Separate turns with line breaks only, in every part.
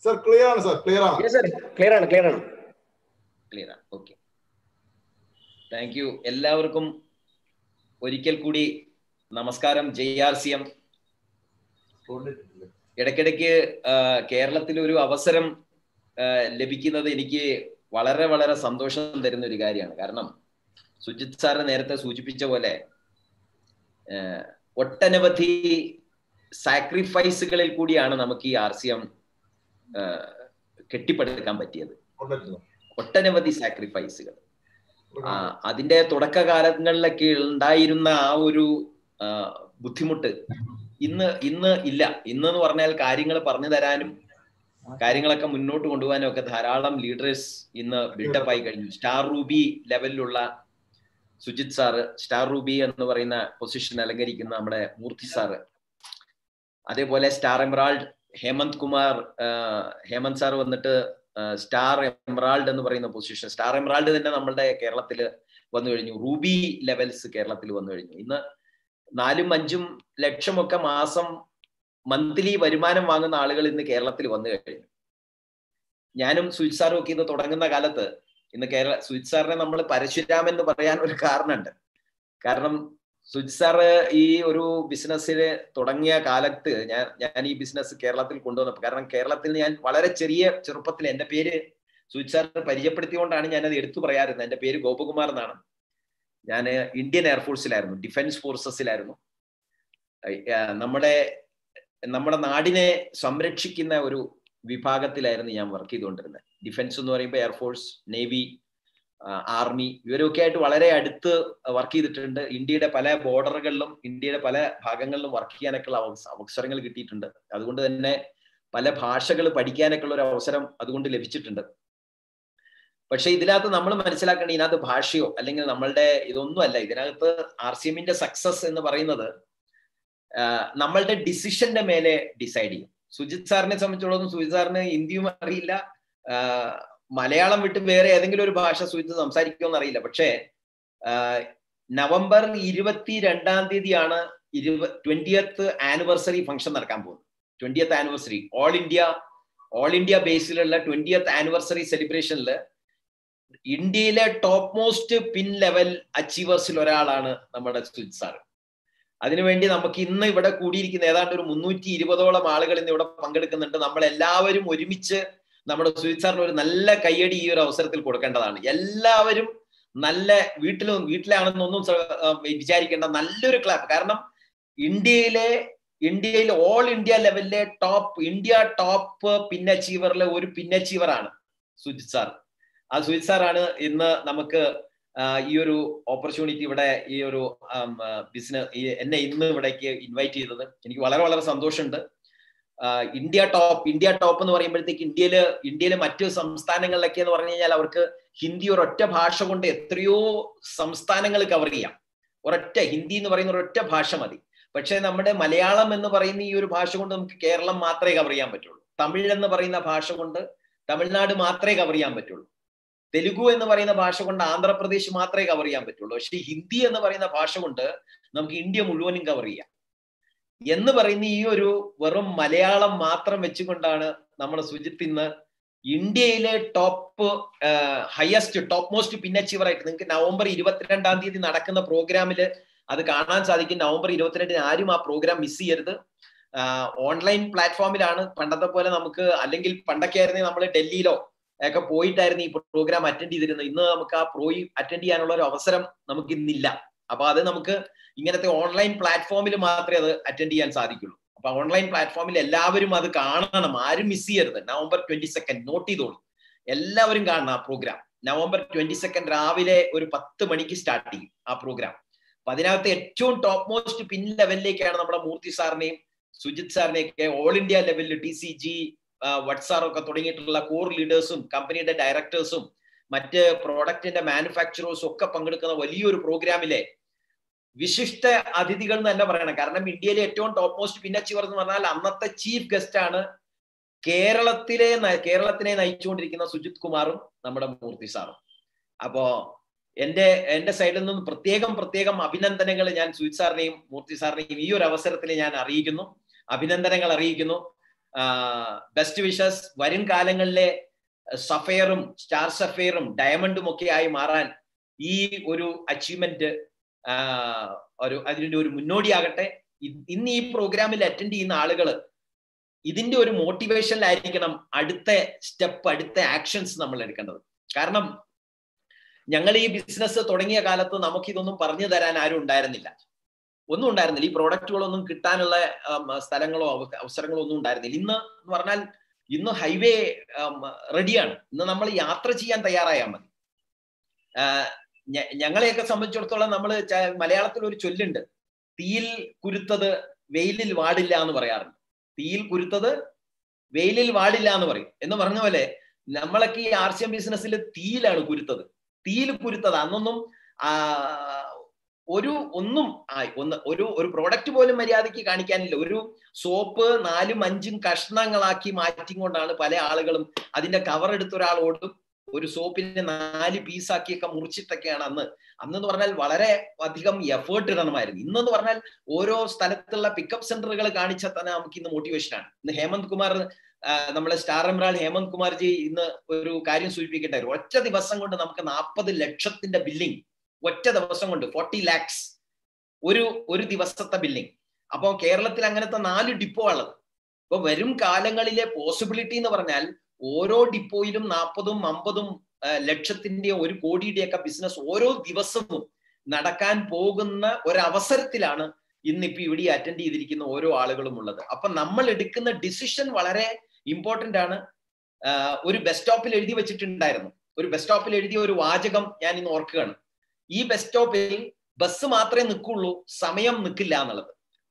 sir clear ആണ് sir clear ആണ്
sir clear ആണ് ക്ലിയർ ആണ്
ക്ലിയർ ആണ് ഓക്കെ താങ്ക് യു എല്ലാവർക്കും ഒരിക്കൽ കൂടി നമസ്കാരം ജെ ആർ സി എം ഇടയ്ക്കിടയ്ക്ക് കേരളത്തിൽ ഒരു അവസരം ആ, ലഭിക്കുന്നത് എനിക്ക് വളരെ വളരെ സന്തോഷം തരുന്ന ഒരു കാര്യമാണ് കാരണം സുജിത് സാറ് നേരത്തെ സൂചിപ്പിച്ച പോലെ ആ, ഒട്ടനവധി സാക്രിഫൈസുകളിൽ കൂടിയാണ് നമുക്ക് ഈ ആർ സി എം കെട്ടിപ്പടുക്കാൻ പറ്റിയത് ഒട്ടനവധി സാക്രിഫൈസുകൾ ആ, അതിന്റെ തുടക്കകാലങ്ങളിലൊക്കെ ഉണ്ടായിരുന്ന ആ ഒരു ആ, ബുദ്ധിമുട്ട് ഇന്ന് ഇന്ന് ഇല്ല ഇന്ന് എന്ന് പറഞ്ഞാൽ കാര്യങ്ങൾ പറഞ്ഞു തരാനും കാര്യങ്ങളൊക്കെ മുന്നോട്ട് കൊണ്ടുപോകാനും ഒക്കെ ധാരാളം ലീഡേഴ്സ് ഇന്ന് ബിൽഡപ്പ് ആയി കഴിഞ്ഞു സ്റ്റാർ റൂബി ലെവലിലുള്ള സുജിത് സാറ് സ്റ്റാർ റൂബി എന്ന് പറയുന്ന പൊസിഷൻ അലങ്കരിക്കുന്ന നമ്മുടെ മൂർത്തി സാറ് അതേപോലെ സ്റ്റാർ എമറാൾഡ് ഹേമന്ത് കുമാർ ആ, ഹേമന്ത് സാർ വന്നിട്ട് സ്റ്റാർ എമറാൾഡ് എന്ന് പറയുന്ന പൊസിഷൻ സ്റ്റാർ എമറാൾഡ് തന്നെ നമ്മളുടെ കേരളത്തിൽ വന്നു കഴിഞ്ഞു റൂബി ലെവൽസ് കേരളത്തിൽ വന്നു കഴിഞ്ഞു ഇന്ന് നാലും അഞ്ചും ലക്ഷമൊക്കെ മാസം മന്ത്ലി വരുമാനം വാങ്ങുന്ന ആളുകൾ ഇന്ന് കേരളത്തിൽ വന്നു കഴിഞ്ഞു ഞാനും സുജിത് സാറും ഒക്കെ ഇന്ന് തുടങ്ങുന്ന കാലത്ത് ഇന്ന് കേരള സുജിത് സാറിനെ നമ്മൾ പരശുരാമൻ എന്ന് പറയാൻ ഒരു കാരണമുണ്ട് കാരണം സുജിത് സാറ് ഈ ഒരു ബിസിനസ്സിൽ തുടങ്ങിയ കാലത്ത് ഞാൻ ഞാൻ ഈ ബിസിനസ് കേരളത്തിൽ കൊണ്ടുവന്നപ്പോൾ കാരണം കേരളത്തിൽ ഞാൻ വളരെ ചെറിയ ചെറുപ്പത്തിൽ എൻ്റെ പേര് സുജിത് സാർ പരിചയപ്പെടുത്തിയോണ്ടാണ് ഞാനത് എടുത്തു പറയാറുന്നത് എൻ്റെ പേര് ഗോപകുമാർ എന്നാണ് ഞാൻ ഇന്ത്യൻ എയർഫോഴ്സിലായിരുന്നു ഡിഫൻസ് ഫോഴ്സസിലായിരുന്നു ആ, നമ്മുടെ നമ്മുടെ നാടിനെ സംരക്ഷിക്കുന്ന ഒരു വിഭാഗത്തിലായിരുന്നു ഞാൻ വർക്ക് ചെയ്തുകൊണ്ടിരുന്നത് ഡിഫൻസ് എന്ന് പറയുമ്പോൾ എയർഫോഴ്സ് നേവി ആർമി ഇവരൊക്കെ ആയിട്ട് വളരെ അടുത്ത് വർക്ക് ചെയ്തിട്ടുണ്ട് ഇന്ത്യയുടെ പല ബോർഡറുകളിലും ഇന്ത്യയുടെ പല ഭാഗങ്ങളിലും വർക്ക് ചെയ്യാനൊക്കെ ഉള്ള അവസ- അവസരങ്ങൾ കിട്ടിയിട്ടുണ്ട് അതുകൊണ്ട് തന്നെ പല ഭാഷകൾ പഠിക്കാനൊക്കെ ഉള്ള ഒരു അവസരം അതുകൊണ്ട് ലഭിച്ചിട്ടുണ്ട് പക്ഷെ ഇതിനകത്ത് നമ്മൾ മനസ്സിലാക്കേണ്ട ഇതിനകത്ത് ഭാഷയോ അല്ലെങ്കിൽ നമ്മളുടെ ഇതൊന്നും അല്ല ഇതിനകത്ത് ആർ സി എമ്മിന്റെ സക്സസ് എന്ന് പറയുന്നത് ആഹ് നമ്മളുടെ ഡിസിഷന്റെ മേലെ ഡിസൈഡ് ചെയ്യും സുജിത് സാറിനെ സംബന്ധിച്ചിടത്തോളം സുജിത് സാറിന് ഹിന്ദിയും അറിയില്ല ആഹ് മലയാളം വിട്ട് വേറെ ഏതെങ്കിലും ഒരു ഭാഷ സുജിത്ത് സംസാരിക്കുമെന്ന് അറിയില്ല പക്ഷേ ആഹ് നവംബർ ഇരുപത്തി രണ്ടാം തീയതിയാണ് ഇരുപ ട്വന്റിയത്ത് ആനിവേഴ്സറി ഫംഗ്ഷൻ നടക്കാൻ പോകുന്നത് twentieth anniversary all India all India ബേസിലുള്ള ട്വന്റിയത്ത് ആനിവേഴ്സറി സെലിബ്രേഷനിൽ ഇന്ത്യയിലെ ടോപ്പ് മോസ്റ്റ് പിൻ ലെവൽ അച്ചീവേഴ്സിൽ ഒരാളാണ് നമ്മുടെ സുജിത് സാർ അതിനുവേണ്ടി നമുക്ക് ഇന്ന് ഇവിടെ കൂടിയിരിക്കുന്ന ഏതാണ്ട് ഒരു മുന്നൂറ്റി ഇരുപതോളം ആളുകൾ ഇന്ന് ഇവിടെ പങ്കെടുക്കുന്നുണ്ട് നമ്മൾ എല്ലാവരും ഒരുമിച്ച് നമ്മുടെ സുജിത് സാറിന് ഒരു നല്ല കയ്യടി ഈ ഒരു അവസരത്തിൽ കൊടുക്കേണ്ടതാണ് എല്ലാവരും നല്ല വീട്ടിലും വീട്ടിലാണെന്നൊന്നും സ- ആ, വിചാരിക്കേണ്ട നല്ലൊരു ക്ലാപ്പ് കാരണം ഇന്ത്യയിലെ ഇന്ത്യയിൽ ഓൾ ഇന്ത്യ ലെവലിലെ ടോപ്പ് ഇന്ത്യ ടോപ്പ് പിൻ അച്ചീവറിലെ ഒരു പിൻ അച്ചീവർ ആണ് സുജിത് സാർ ആ സുജിത് സാറാണ് ഇന്ന് നമുക്ക് ആ, ഈ ഒരു ഓപ്പർച്യൂണിറ്റി ഇവിടെ ഈ ഒരു ബിസിനസ് എന്നെ ഇന്ന് ഇവിടേക്ക് ഇൻവൈറ്റ് ചെയ്തത് എനിക്ക് വളരെ വളരെ സന്തോഷമുണ്ട് ആ, ഇന്ത്യ ടോപ്പ് ഇന്ത്യ ടോപ്പ് എന്ന് പറയുമ്പോഴത്തേക്ക് ഇന്ത്യയില് ഇന്ത്യയിലെ മറ്റു സംസ്ഥാനങ്ങളിലൊക്കെ എന്ന് പറഞ്ഞു കഴിഞ്ഞാൽ അവർക്ക് ഹിന്ദി ഒരൊറ്റ ഭാഷ കൊണ്ട് എത്രയോ സംസ്ഥാനങ്ങൾ കവർ ചെയ്യാം ഒരൊറ്റ ഹിന്ദി എന്ന് പറയുന്ന ഒരൊറ്റ ഭാഷ മതി പക്ഷെ നമ്മുടെ മലയാളം എന്ന് പറയുന്ന ഈ ഒരു ഭാഷ കൊണ്ട് നമുക്ക് കേരളം മാത്രമേ കവർ ചെയ്യാൻ പറ്റുള്ളൂ തമിഴ് എന്ന് പറയുന്ന ഭാഷ കൊണ്ട് തമിഴ്നാട് മാത്രമേ കവർ ചെയ്യാൻ പറ്റുള്ളൂ തെലുഗു എന്ന് പറയുന്ന ഭാഷ കൊണ്ട് ആന്ധ്രാപ്രദേശ് മാത്രമേ കവർ ചെയ്യാൻ പറ്റുള്ളൂ പക്ഷെ ഹിന്ദി എന്ന് പറയുന്ന ഭാഷ കൊണ്ട് നമുക്ക് ഇന്ത്യ മുഴുവനും കവർ ചെയ്യാം എന്ന് പറയുന്ന ഈ ഒരു വെറും മലയാളം മാത്രം വെച്ചുകൊണ്ടാണ് നമ്മുടെ സുജിത്ത് ഇന്ന് ഇന്ത്യയിലെ top highest top most pin achiever ആയിട്ട് നിങ്ങൾക്ക് നവംബർ ഇരുപത്തിരണ്ടാം തീയതി നടക്കുന്ന പ്രോഗ്രാമിൽ അത് കാണാൻ സാധിക്കും നവംബർ ഇരുപത്തിരണ്ടിന് ആരും ആ പ്രോഗ്രാം മിസ് ചെയ്യരുത് ഓൺലൈൻ പ്ലാറ്റ്ഫോമിലാണ് പണ്ടത്തെ പോലെ നമുക്ക് അല്ലെങ്കിൽ പണ്ടൊക്കെ ആയിരുന്നെങ്കിൽ നമ്മൾ ഡൽഹിയിലോ ഒക്കെ പോയിട്ടായിരുന്നു ഈ പ്രോഗ്രാം അറ്റൻഡ് ചെയ്തിരുന്നത് ഇന്ന് നമുക്ക് ആ പ്രോയി അറ്റൻഡ് ചെയ്യാനുള്ള ഒരു അവസരം നമുക്ക് ഇന്നില്ല അപ്പൊ അത് നമുക്ക് ഇങ്ങനത്തെ ഓൺലൈൻ പ്ലാറ്റ്ഫോമിൽ മാത്രമേ അത് അറ്റൻഡ് ചെയ്യാൻ സാധിക്കുള്ളൂ അപ്പൊ ഓൺലൈൻ പ്ലാറ്റ്ഫോമിൽ എല്ലാവരും അത് കാണണം ആരും മിസ് ചെയ്യരുത് നവംബർ ട്വന്റി സെക്കൻഡ് നോട്ട് ചെയ്തോളൂ എല്ലാവരും കാണണം ആ പ്രോഗ്രാം നവംബർ ട്വന്റി സെക്കൻഡ് രാവിലെ ഒരു പത്ത് മണിക്ക് സ്റ്റാർട്ട് ചെയ്യും ആ പ്രോഗ്രാം അപ്പൊ അതിനകത്ത് ഏറ്റവും ടോപ്പ് മോസ്റ്റ് പിൻ ലെവലിലേക്കാണ് നമ്മുടെ മൂർത്തി സാറിനെയും സുജിത് സാറിനെയൊക്കെ ഓൾ ഇന്ത്യ ലെവലിൽ ടി സി ജി വട്സാറൊക്കെ തുടങ്ങിയിട്ടുള്ള കോർ ലീഡേഴ്സും കമ്പനിയുടെ ഡയറക്ടേഴ്സും മറ്റ് പ്രോഡക്റ്റിന്റെ മാനുഫാക്ചറേഴ്സും ഒക്കെ പങ്കെടുക്കുന്ന വലിയൊരു പ്രോഗ്രാമിലെ വിശിഷ്ട അതിഥികൾ എന്ന് തന്നെ പറയണം കാരണം ഇന്ത്യയിലെ ഏറ്റവും ടോപ്പ് മോസ്റ്റ് പിൻ അച്ചീവർ എന്ന് പറഞ്ഞാൽ അന്നത്തെ ചീഫ് ഗസ്റ്റ് ആണ് കേരളത്തിലെ ന- കേരളത്തിനെ നയിച്ചുകൊണ്ടിരിക്കുന്ന സുജിത് കുമാറും നമ്മുടെ മൂർത്തി സാറും അപ്പോ എന്റെ എന്റെ സൈഡിൽ നിന്ന് പ്രത്യേകം പ്രത്യേകം അഭിനന്ദനങ്ങൾ ഞാൻ സുജിത് സാറിനെയും മൂർത്തി സാറിനെയും ഈ ഒരു അവസരത്തിൽ ഞാൻ അറിയിക്കുന്നു അഭിനന്ദനങ്ങൾ അറിയിക്കുന്നു ബെസ്റ്റ് വിഷസ് വരും കാലങ്ങളിലെ സഫയറും സ്റ്റാർ സഫയറും ഡയമണ്ടും ഒക്കെ ആയി മാറാൻ ഈ ഒരു അച്ചീവ്മെന്റ് ഒരു അതിന്റെ ഒരു മുന്നോടിയാകട്ടെ ഇന്ന് ഈ പ്രോഗ്രാമിൽ അറ്റൻഡ് ചെയ്യുന്ന ആളുകൾ ഇതിന്റെ ഒരു മോട്ടിവേഷനിലായിരിക്കണം അടുത്ത സ്റ്റെപ്പ് അടുത്ത ആക്ഷൻസ് നമ്മൾ എടുക്കേണ്ടത് കാരണം ഞങ്ങൾ ഈ ബിസിനസ് തുടങ്ങിയ കാലത്ത് നമുക്ക് ഇതൊന്നും പറഞ്ഞു തരാൻ ആരും ഉണ്ടായിരുന്നില്ല ഒന്നും ഉണ്ടായിരുന്നില്ല ഈ പ്രോഡക്റ്റുകളൊന്നും കിട്ടാനുള്ള സ്ഥലങ്ങളോ അവസരങ്ങളോ ഒന്നും ഉണ്ടായിരുന്നില്ല ഇന്ന് എന്ന് പറഞ്ഞാൽ ഇന്ന് ഹൈവേ റെഡിയാണ് ഇന്ന് നമ്മൾ യാത്ര ചെയ്യാൻ തയ്യാറായാൽ മതി ഞങ്ങളെയൊക്കെ സംബന്ധിച്ചിടത്തോളം നമ്മൾ മലയാളത്തിൽ ഒരു ചൊല്ലുണ്ട് തീയിൽ കുരുത്തത് വെയിലിൽ വാടില്ല എന്ന് പറയാറുണ്ട് തീയിൽ കുരുത്തത് വെയിലിൽ വാടില്ല എന്ന് പറയും എന്ന് പറഞ്ഞ പോലെ നമ്മളൊക്കെ ഈ ആർ സി എം ബിസിനസ്സിൽ തീയിലാണ് കുരുത്തത് തീയിൽ കുരുത്തത് അന്നൊന്നും ഒരു ഒന്നും ഒന്ന് ഒരു ഒരു പ്രോഡക്റ്റ് പോലും മര്യാദയ്ക്ക് കാണിക്കാനില്ല ഒരു സോപ്പ് നാലും അഞ്ചും കഷ്ണങ്ങളാക്കി മാറ്റിക്കൊണ്ടാണ് പല ആളുകളും അതിന്റെ കവർ എടുത്ത ഒരാളോടും ഒരു സോപ്പിനെ നാല് പീസാക്കിയൊക്കെ മുറിച്ചിട്ടൊക്കെയാണ് അന്ന് അന്നെന്ന് പറഞ്ഞാൽ വളരെ അധികം എഫേർട്ട് ഇടണമായിരുന്നു ഇന്നെന്ന് പറഞ്ഞാൽ ഓരോ സ്ഥലത്തുള്ള പിക്കപ്പ് സെന്ററുകൾ കാണിച്ചാൽ തന്നെ നമുക്ക് ഇന്ന് മോട്ടിവേഷനാണ് ഇന്ന് ഹേമന്ത് കുമാർ നമ്മളെ സ്റ്റാർ എംറാൾ ഹേമന്ത് കുമാർജി ഇന്ന് ഒരു കാര്യം സൂചിപ്പിക്കട്ടെ ഒറ്റ ദിവസം കൊണ്ട് നമുക്ക് നാൽപ്പത് ലക്ഷത്തിന്റെ ബില്ലിംഗ് ഒറ്റ ദിവസം കൊണ്ട് ഫോർട്ടി ലാക്സ് ഒരു ഒരു ദിവസത്തെ ബില്ലിംഗ് അപ്പോൾ കേരളത്തിൽ അങ്ങനത്തെ നാല് ഡിപ്പോ ഉള്ളത് അപ്പൊ വരും കാലങ്ങളിലെ പോസിബിലിറ്റി എന്ന് പറഞ്ഞാൽ ഓരോ ഡിപ്പോയിലും നാൽപ്പതും അമ്പതും ലക്ഷത്തിന്റെ ഒരു കോടിയുടെയൊക്കെ ബിസിനസ് ഓരോ ദിവസവും നടക്കാൻ പോകുന്ന ഒരവസരത്തിലാണ് ഇന്നിപ്പോ ഇവിടെ അറ്റൻഡ് ചെയ്തിരിക്കുന്ന ഓരോ ആളുകളും ഉള്ളത് അപ്പൊ നമ്മൾ എടുക്കുന്ന ഡിസിഷൻ വളരെ ഇമ്പോർട്ടന്റ് ആണ് ഒരു ബസ് സ്റ്റോപ്പിൽ എഴുതി വെച്ചിട്ടുണ്ടായിരുന്നു ഒരു ബസ് സ്റ്റോപ്പിൽ എഴുതിയ ഒരു വാചകം ഞാൻ ഇന്ന് ഓർക്കുകയാണ് ഈ ബസ് സ്റ്റോപ്പിൽ ബസ് മാത്രമേ നിൽക്കുള്ളൂ സമയം നിൽക്കില്ല എന്നുള്ളത്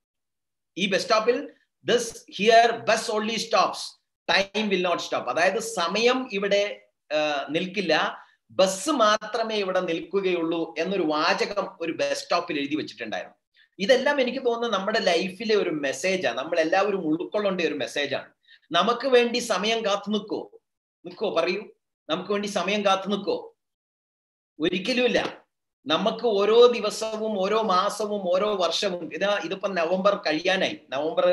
ഈ ബസ് സ്റ്റോപ്പിൽ this here bus only stops time will not stop അതായത് സമയം ഇവിടെ നിൽക്കില്ല ബസ് മാത്രമേ ഇവിടെ നിൽക്കുകയുള്ളൂ എന്നൊരു വാചകം ഒരു ബസ് സ്റ്റോപ്പിൽ എഴുതി വെച്ചിട്ടുണ്ടായിരുന്നു ഇതെല്ലാം എനിക്ക് തോന്നുന്നത് നമ്മുടെ ലൈഫിലെ ഒരു മെസ്സേജാണ് നമ്മൾ എല്ലാവരും ഉൾക്കൊള്ളേണ്ട ഒരു മെസ്സേജാണ് നമുക്ക് വേണ്ടി സമയം കാത്തു നിൽക്കോ നിൽക്കോ പറയൂ നമുക്ക് വേണ്ടി സമയം കാത്തു നിൽക്കോ ഒരിക്കലുമില്ല നമുക്ക് ഓരോ ദിവസവും ഓരോ മാസവും ഓരോ വർഷവും ഇതാ ഇതിപ്പോ നവംബർ കഴിയാനായി നവംബർ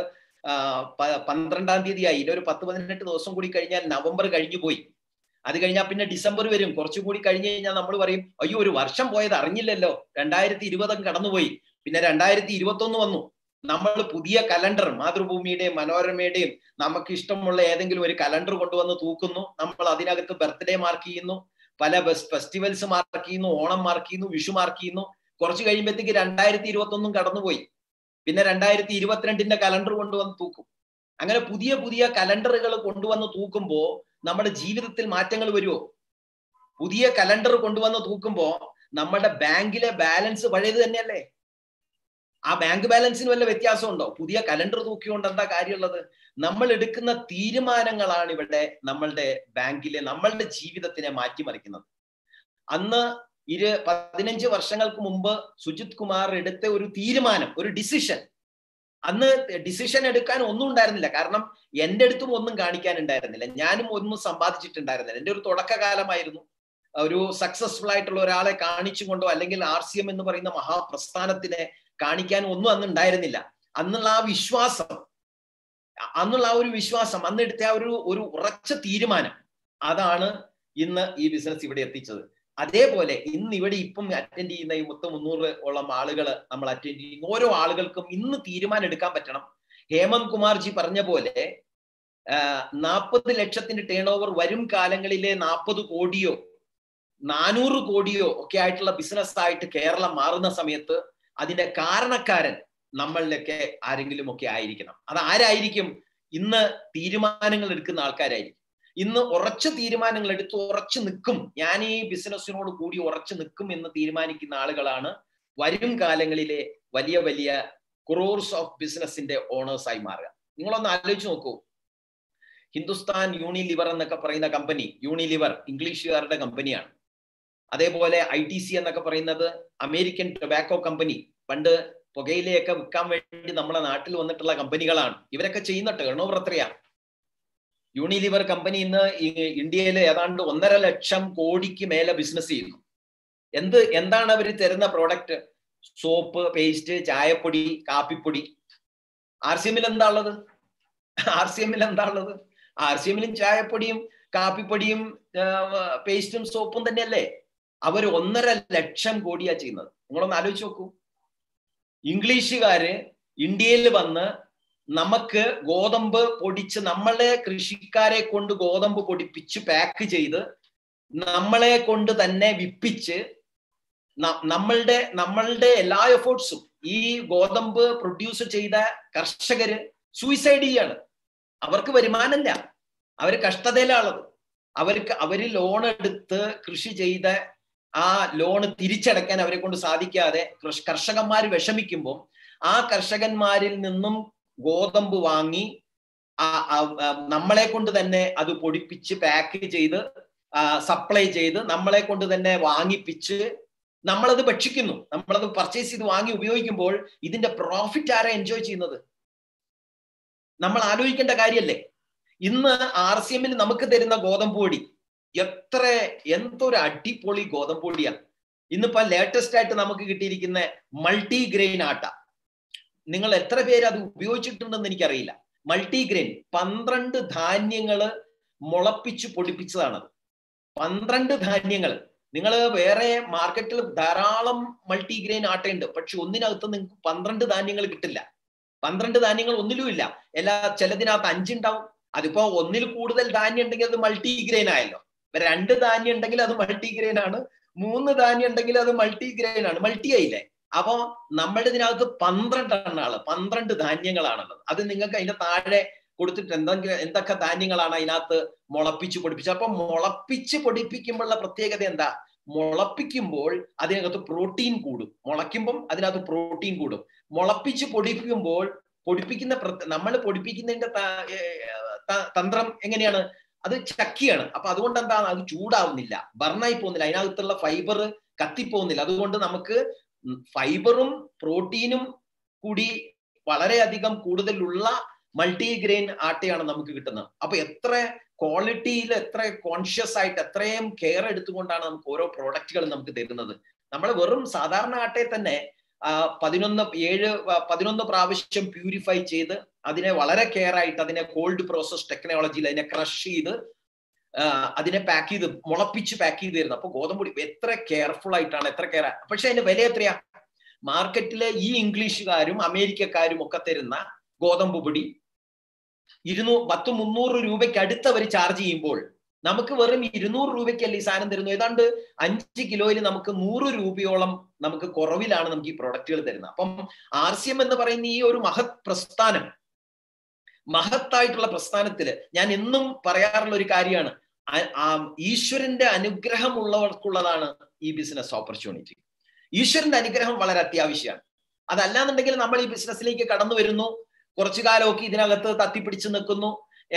പന്ത്രണ്ടാം തീയതി ആയി ഇനി ഒരു പത്ത് പതിനെട്ട് ദിവസം കൂടി കഴിഞ്ഞാൽ നവംബർ കഴിഞ്ഞു പോയി അത് കഴിഞ്ഞാൽ പിന്നെ ഡിസംബർ വരും കുറച്ചുകൂടി കഴിഞ്ഞു കഴിഞ്ഞാൽ നമ്മൾ പറയും അയ്യോ ഒരു വർഷം പോയത് അറിഞ്ഞില്ലല്ലോ രണ്ടായിരത്തി ഇരുപതും കടന്നുപോയി പിന്നെ രണ്ടായിരത്തി ഇരുപത്തി ഒന്ന് വന്നു നമ്മൾ പുതിയ കലണ്ടർ മാതൃഭൂമിയുടെയും മനോരമയുടെയും നമുക്ക് ഇഷ്ടമുള്ള ഏതെങ്കിലും ഒരു കലണ്ടർ കൊണ്ടുവന്ന് തൂക്കുന്നു നമ്മൾ അതിനകത്ത് ബർത്ത്ഡേ മാർക്ക് ചെയ്യുന്നു പല ഫെസ്റ്റിവൽസ് മാർക്ക് ചെയ്യുന്നു ഓണം മാർക്ക് ചെയ്യുന്നു വിഷു മാർക്ക് ചെയ്യുന്നു കുറച്ച് കഴിയുമ്പോഴത്തേക്ക് രണ്ടായിരത്തി ഇരുപത്തി ഒന്നും കടന്നുപോയി പിന്നെ രണ്ടായിരത്തി ഇരുപത്തിരണ്ടിന്റെ കലണ്ടർ കൊണ്ടുവന്ന് തൂക്കും അങ്ങനെ പുതിയ പുതിയ കലണ്ടറുകൾ കൊണ്ടുവന്ന് തൂക്കുമ്പോൾ നമ്മുടെ ജീവിതത്തിൽ മാറ്റങ്ങൾ വരുമോ പുതിയ കലണ്ടർ കൊണ്ടുവന്ന് തൂക്കുമ്പോൾ നമ്മുടെ ബാങ്കിലെ ബാലൻസ് പഴയത് തന്നെയല്ലേ ആ ബാങ്ക് ബാലൻസിന് വല്ല വ്യത്യാസമുണ്ടോ പുതിയ കലണ്ടർ തൂക്കിക്കൊണ്ട് എന്താ കാര്യമുള്ളത് നമ്മൾ എടുക്കുന്ന തീരുമാനങ്ങളാണ് ഇവിടെ നമ്മളുടെ ബാങ്കിലെ നമ്മളുടെ ജീവിതത്തിനെ മാറ്റിമറിക്കുന്നത് അന്ന് ഇരു പതിനഞ്ച് വർഷങ്ങൾക്ക് മുമ്പ് സുജിത് കുമാർ എടുത്ത ഒരു തീരുമാനം ഒരു ഡിസിഷൻ അന്ന് ഡിസിഷൻ എടുക്കാൻ ഒന്നും ഉണ്ടായിരുന്നില്ല കാരണം എൻ്റെ അടുത്തും ഒന്നും കാണിക്കാൻ ഉണ്ടായിരുന്നില്ല ഞാനും ഒന്നും സമ്പാദിച്ചിട്ടുണ്ടായിരുന്നില്ല എൻ്റെ ഒരു തുടക്കകാലമായിരുന്നു ഒരു സക്സസ്ഫുൾ ആയിട്ടുള്ള ഒരാളെ കാണിച്ചുകൊണ്ടോ അല്ലെങ്കിൽ ആർ സി എം എന്ന് പറയുന്ന മഹാപ്രസ്ഥാനത്തിനെ കാണിക്കാൻ ഒന്നും അന്ന് ഉണ്ടായിരുന്നില്ല അന്നുള്ള ആ വിശ്വാസം അന്നുള്ള ആ ഒരു വിശ്വാസം അന്ന് എടുത്ത ആ ഒരു ഒരു ഉറച്ച തീരുമാനം അതാണ് ഇന്ന് ഈ ബിസിനസ് ഇവിടെ എത്തിച്ചത് അതേപോലെ ഇന്ന് ഇവിടെ ഇപ്പം അറ്റൻഡ് ചെയ്യുന്ന ഈ മൊത്തം മുന്നൂറ് ഓളം ആളുകൾ നമ്മൾ അറ്റൻഡ് ചെയ്യുന്ന ഓരോ ആളുകൾക്കും ഇന്ന് തീരുമാനം എടുക്കാൻ പറ്റണം ഹേമന്ത് കുമാർജി പറഞ്ഞ പോലെ നാൽപ്പത് ലക്ഷത്തിന്റെ ടേൺ ഓവർ വരും കാലങ്ങളിലെ നാൽപ്പത് കോടിയോ നാനൂറ് കോടിയോ ഒക്കെ ആയിട്ടുള്ള ബിസിനസ് ആയിട്ട് കേരളം മാറുന്ന സമയത്ത് അതിന്റെ കാരണക്കാരൻ നമ്മളിലൊക്കെ ആരെങ്കിലും ഒക്കെ ആയിരിക്കണം അത് ആരായിരിക്കും ഇന്ന് തീരുമാനങ്ങൾ എടുക്കുന്ന ആൾക്കാരായിരിക്കും ഇന്ന് ഉറച്ച തീരുമാനങ്ങൾ എടുത്ത് ഉറച്ചു നിൽക്കും ഞാൻ ഈ ബിസിനസ്സിനോട് കൂടി ഉറച്ചു നിൽക്കും എന്ന് തീരുമാനിക്കുന്ന ആളുകളാണ് വരും കാലങ്ങളിലെ വലിയ വലിയ ക്രോർസ് ഓഫ് ബിസിനസിന്റെ ഓണേഴ്സ് ആയി മാറുക നിങ്ങളൊന്ന് ആലോചിച്ച് നോക്കൂ ഹിന്ദുസ്ഥാൻ യൂണിലിവർ എന്നൊക്കെ പറയുന്ന കമ്പനി യൂണിലിവർ ഇംഗ്ലീഷുകാരുടെ കമ്പനിയാണ് അതേപോലെ ഐ ടി സി എന്നൊക്കെ പറയുന്നത് അമേരിക്കൻ ടൊബാക്കോ കമ്പനി പണ്ട് പുകയിലയൊക്കെ വിൽക്കാൻ വേണ്ടി നമ്മുടെ നാട്ടിൽ വന്നിട്ടുള്ള കമ്പനികളാണ് ഇവരൊക്കെ ചെയ്യുന്ന ടേൺ ഓവർ എത്രയാണ് യൂണിലിവർ കമ്പനി ഇന്ന് ഇന്ത്യയിൽ ഏതാണ്ട് ഒന്നര ലക്ഷം കോടിക്ക് മേലെ ബിസിനസ് ചെയ്യുന്നു എന്ത് എന്താണ് അവർ തരുന്ന പ്രോഡക്റ്റ് സോപ്പ് പേസ്റ്റ് ചായപ്പൊടി കാപ്പിപ്പൊടി ആർ സി എമ്മിൽ എന്താ ഉള്ളത് ആർ സി എമ്മിൽ എന്താ ഉള്ളത് ആർ സി എമ്മിലും ചായപ്പൊടിയും കാപ്പിപ്പൊടിയും പേസ്റ്റും സോപ്പും തന്നെയല്ലേ അവർ ഒന്നര ലക്ഷം കോടിയാ ചെയ്യുന്നത് നിങ്ങളൊന്ന് ആലോചിച്ച് നോക്കൂ ഇംഗ്ലീഷുകാര് ഇന്ത്യയിൽ വന്ന് നമുക്ക് ഗോതമ്പ് പൊടിച്ച് നമ്മളെ കൃഷിക്കാരെ കൊണ്ട് ഗോതമ്പ് പൊടിപ്പിച്ച് പാക്ക് ചെയ്ത് നമ്മളെ കൊണ്ട് തന്നെ വിപ്പിച്ച് നമ്മളുടെ നമ്മളുടെ എല്ലാ എഫേർട്സും ഈ ഗോതമ്പ് പ്രൊഡ്യൂസ് ചെയ്ത കർഷകര് സൂയിസൈഡ് ചെയ്യാണ് അവർക്ക് വരുമാനമില്ല അവര് കഷ്ടതയിലാണുള്ളത് അവർക്ക് അവര് ലോൺ എടുത്ത് കൃഷി ചെയ്ത ആ ലോൺ തിരിച്ചടയ്ക്കാൻ അവരെ കൊണ്ട് സാധിക്കാതെ കർഷകന്മാർ വിഷമിക്കുമ്പോൾ ആ കർഷകന്മാരിൽ നിന്നും ഗോതമ്പ് വാങ്ങി നമ്മളെ കൊണ്ട് തന്നെ അത് പൊടിപ്പിച്ച് പാക്ക് ചെയ്ത് സപ്ലൈ ചെയ്ത് നമ്മളെ കൊണ്ട് തന്നെ വാങ്ങിപ്പിച്ച് നമ്മളത് ഭക്ഷിക്കുന്നു നമ്മളത് പർച്ചേസ് ചെയ്ത് വാങ്ങി ഉപയോഗിക്കുമ്പോൾ ഇതിന്റെ പ്രോഫിറ്റ് ആരാ എൻജോയ് ചെയ്യുന്നത് നമ്മൾ ആലോചിക്കേണ്ട കാര്യമല്ലേ ഇന്ന് ആർ സി എമ്മിൽ നമുക്ക് തരുന്ന ഗോതമ്പ് പൊടി എത്ര എന്തൊരു അടിപൊളി ഗോതമ്പ് പൊടിയാണ് ഇന്നിപ്പോ ലേറ്റസ്റ്റ് ആയിട്ട് നമുക്ക് കിട്ടിയിരിക്കുന്ന മൾട്ടി ഗ്രെയിൻ ആട്ട നിങ്ങൾ എത്ര പേര് അത് ഉപയോഗിച്ചിട്ടുണ്ടെന്ന് എനിക്കറിയില്ല മൾട്ടി ഗ്രെയിൻ പന്ത്രണ്ട് ധാന്യങ്ങള് മുളപ്പിച്ച് പൊടിപ്പിച്ചതാണത് പന്ത്രണ്ട് ധാന്യങ്ങൾ നിങ്ങൾ വേറെ മാർക്കറ്റിൽ ധാരാളം മൾട്ടി ഗ്രെയിൻ ആട്ടയുണ്ട് പക്ഷെ ഒന്നിനകത്ത് നിങ്ങൾക്ക് പന്ത്രണ്ട് ധാന്യങ്ങൾ കിട്ടില്ല പന്ത്രണ്ട് ധാന്യങ്ങൾ ഒന്നിലും ഇല്ല എല്ലാ ചിലതിനകത്ത് അഞ്ചുണ്ടാവും അതിപ്പോ ഒന്നിൽ കൂടുതൽ ധാന്യം ഉണ്ടെങ്കിൽ അത് മൾട്ടി ഗ്രെയിൻ ആയല്ലോ രണ്ട് ധാന്യം ഉണ്ടെങ്കിൽ അത് മൾട്ടി ഗ്രെയിൻ ആണ് മൂന്ന് ധാന്യം ഉണ്ടെങ്കിൽ അത് മൾട്ടി ഗ്രെയിൻ ആണ് മൾട്ടി ആയില്ലേ അപ്പോ നമ്മുടെ ഇതിനകത്ത് പന്ത്രണ്ട് എണ്ണാണ് പന്ത്രണ്ട് ധാന്യങ്ങളാണുള്ളത് അത് നിങ്ങൾക്ക് അതിന്റെ താഴെ കൊടുത്തിട്ട് എന്തെങ്കിലും എന്തൊക്കെ ധാന്യങ്ങളാണ് അതിനകത്ത് മുളപ്പിച്ച് പൊടിപ്പിച്ചത് അപ്പൊ മുളപ്പിച്ച് പൊടിപ്പിക്കുമ്പോഴുള്ള പ്രത്യേകത എന്താ മുളപ്പിക്കുമ്പോൾ അതിനകത്ത് പ്രോട്ടീൻ കൂടും മുളയ്ക്കുമ്പം അതിനകത്ത് പ്രോട്ടീൻ കൂടും മുളപ്പിച്ച് പൊടിപ്പിക്കുമ്പോൾ പൊടിപ്പിക്കുന്ന നമ്മൾ പൊടിപ്പിക്കുന്നതിന്റെ തന്ത്രം എങ്ങനെയാണ് അത് ചക്കിയാണ് അപ്പൊ അതുകൊണ്ട് എന്താണ് അത് ചൂടാവുന്നില്ല ബർണായി പോകുന്നില്ല അതിനകത്തുള്ള ഫൈബർ കത്തിപ്പോകുന്നില്ല അതുകൊണ്ട് നമുക്ക് ഫൈബറും പ്രോട്ടീനും കൂടി വളരെയധികം കൂടുതലുള്ള മൾട്ടിഗ്രെയിൻ ആട്ടയാണ് നമുക്ക് കിട്ടുന്നത് അപ്പൊ എത്ര ക്വാളിറ്റിയിൽ എത്ര കോൺഷ്യസ് ആയിട്ട് എത്രയും കെയർ എടുത്തുകൊണ്ടാണ് നമുക്ക് ഓരോ പ്രോഡക്റ്റുകൾ നമുക്ക് തരുന്നത് നമ്മൾ വെറും സാധാരണ ആട്ടയെ തന്നെ പതിനൊന്ന് ഏഴ് പതിനൊന്ന് പ്രാവശ്യം പ്യൂരിഫൈ ചെയ്ത് അതിനെ വളരെ കെയർ ആയിട്ട് അതിനെ കോൾഡ് പ്രോസസ് ടെക്നോളജിയിൽ അതിനെ ക്രഷ് ചെയ്ത് അതിനെ പാക്ക് ചെയ്ത് മുളപ്പിച്ച് പാക്ക് ചെയ്ത് തരുന്നത് അപ്പൊ ഗോതമ്പൊടി എത്ര കെയർഫുൾ ആയിട്ടാണ് എത്ര കെയർ പക്ഷെ അതിന്റെ വില എത്രയാ മാർക്കറ്റിലെ ഈ ഇംഗ്ലീഷുകാരും അമേരിക്കക്കാരും ഒക്കെ തരുന്ന ഗോതമ്പ് പൊടി ഇരുന്നൂ പത്ത് മുന്നൂറ് രൂപയ്ക്ക് അടുത്ത് അവർ ചാർജ് ചെയ്യുമ്പോൾ നമുക്ക് വെറും ഇരുന്നൂറ് രൂപയ്ക്കല്ല ഈ സാധനം തരുന്നു ഏതാണ്ട് അഞ്ച് കിലോയിൽ നമുക്ക് നൂറ് രൂപയോളം നമുക്ക് കുറവിലാണ് നമുക്ക് ഈ പ്രൊഡക്റ്റുകൾ തരുന്നത് അപ്പം ആർ സി എം എന്ന് പറയുന്ന ഈ ഒരു മഹത് പ്രസ്ഥാനം മഹത്തായിട്ടുള്ള പ്രസ്ഥാനത്തില് ഞാൻ എന്നും പറയാറുള്ള ഒരു കാര്യമാണ് ഈശ്വരന്റെ അനുഗ്രഹമുള്ളവർക്കുള്ളതാണ് ഈ ബിസിനസ് ഓപ്പർച്യൂണിറ്റി ഈശ്വരന്റെ അനുഗ്രഹം വളരെ അത്യാവശ്യമാണ് അതല്ലാന്നുണ്ടെങ്കിൽ നമ്മൾ ഈ ബിസിനസ്സിലേക്ക് കടന്നു വരുന്നു കുറച്ചു കാലമൊക്കെ ഇതിനകത്ത് തത്തിപ്പിടിച്ച് നിൽക്കുന്നു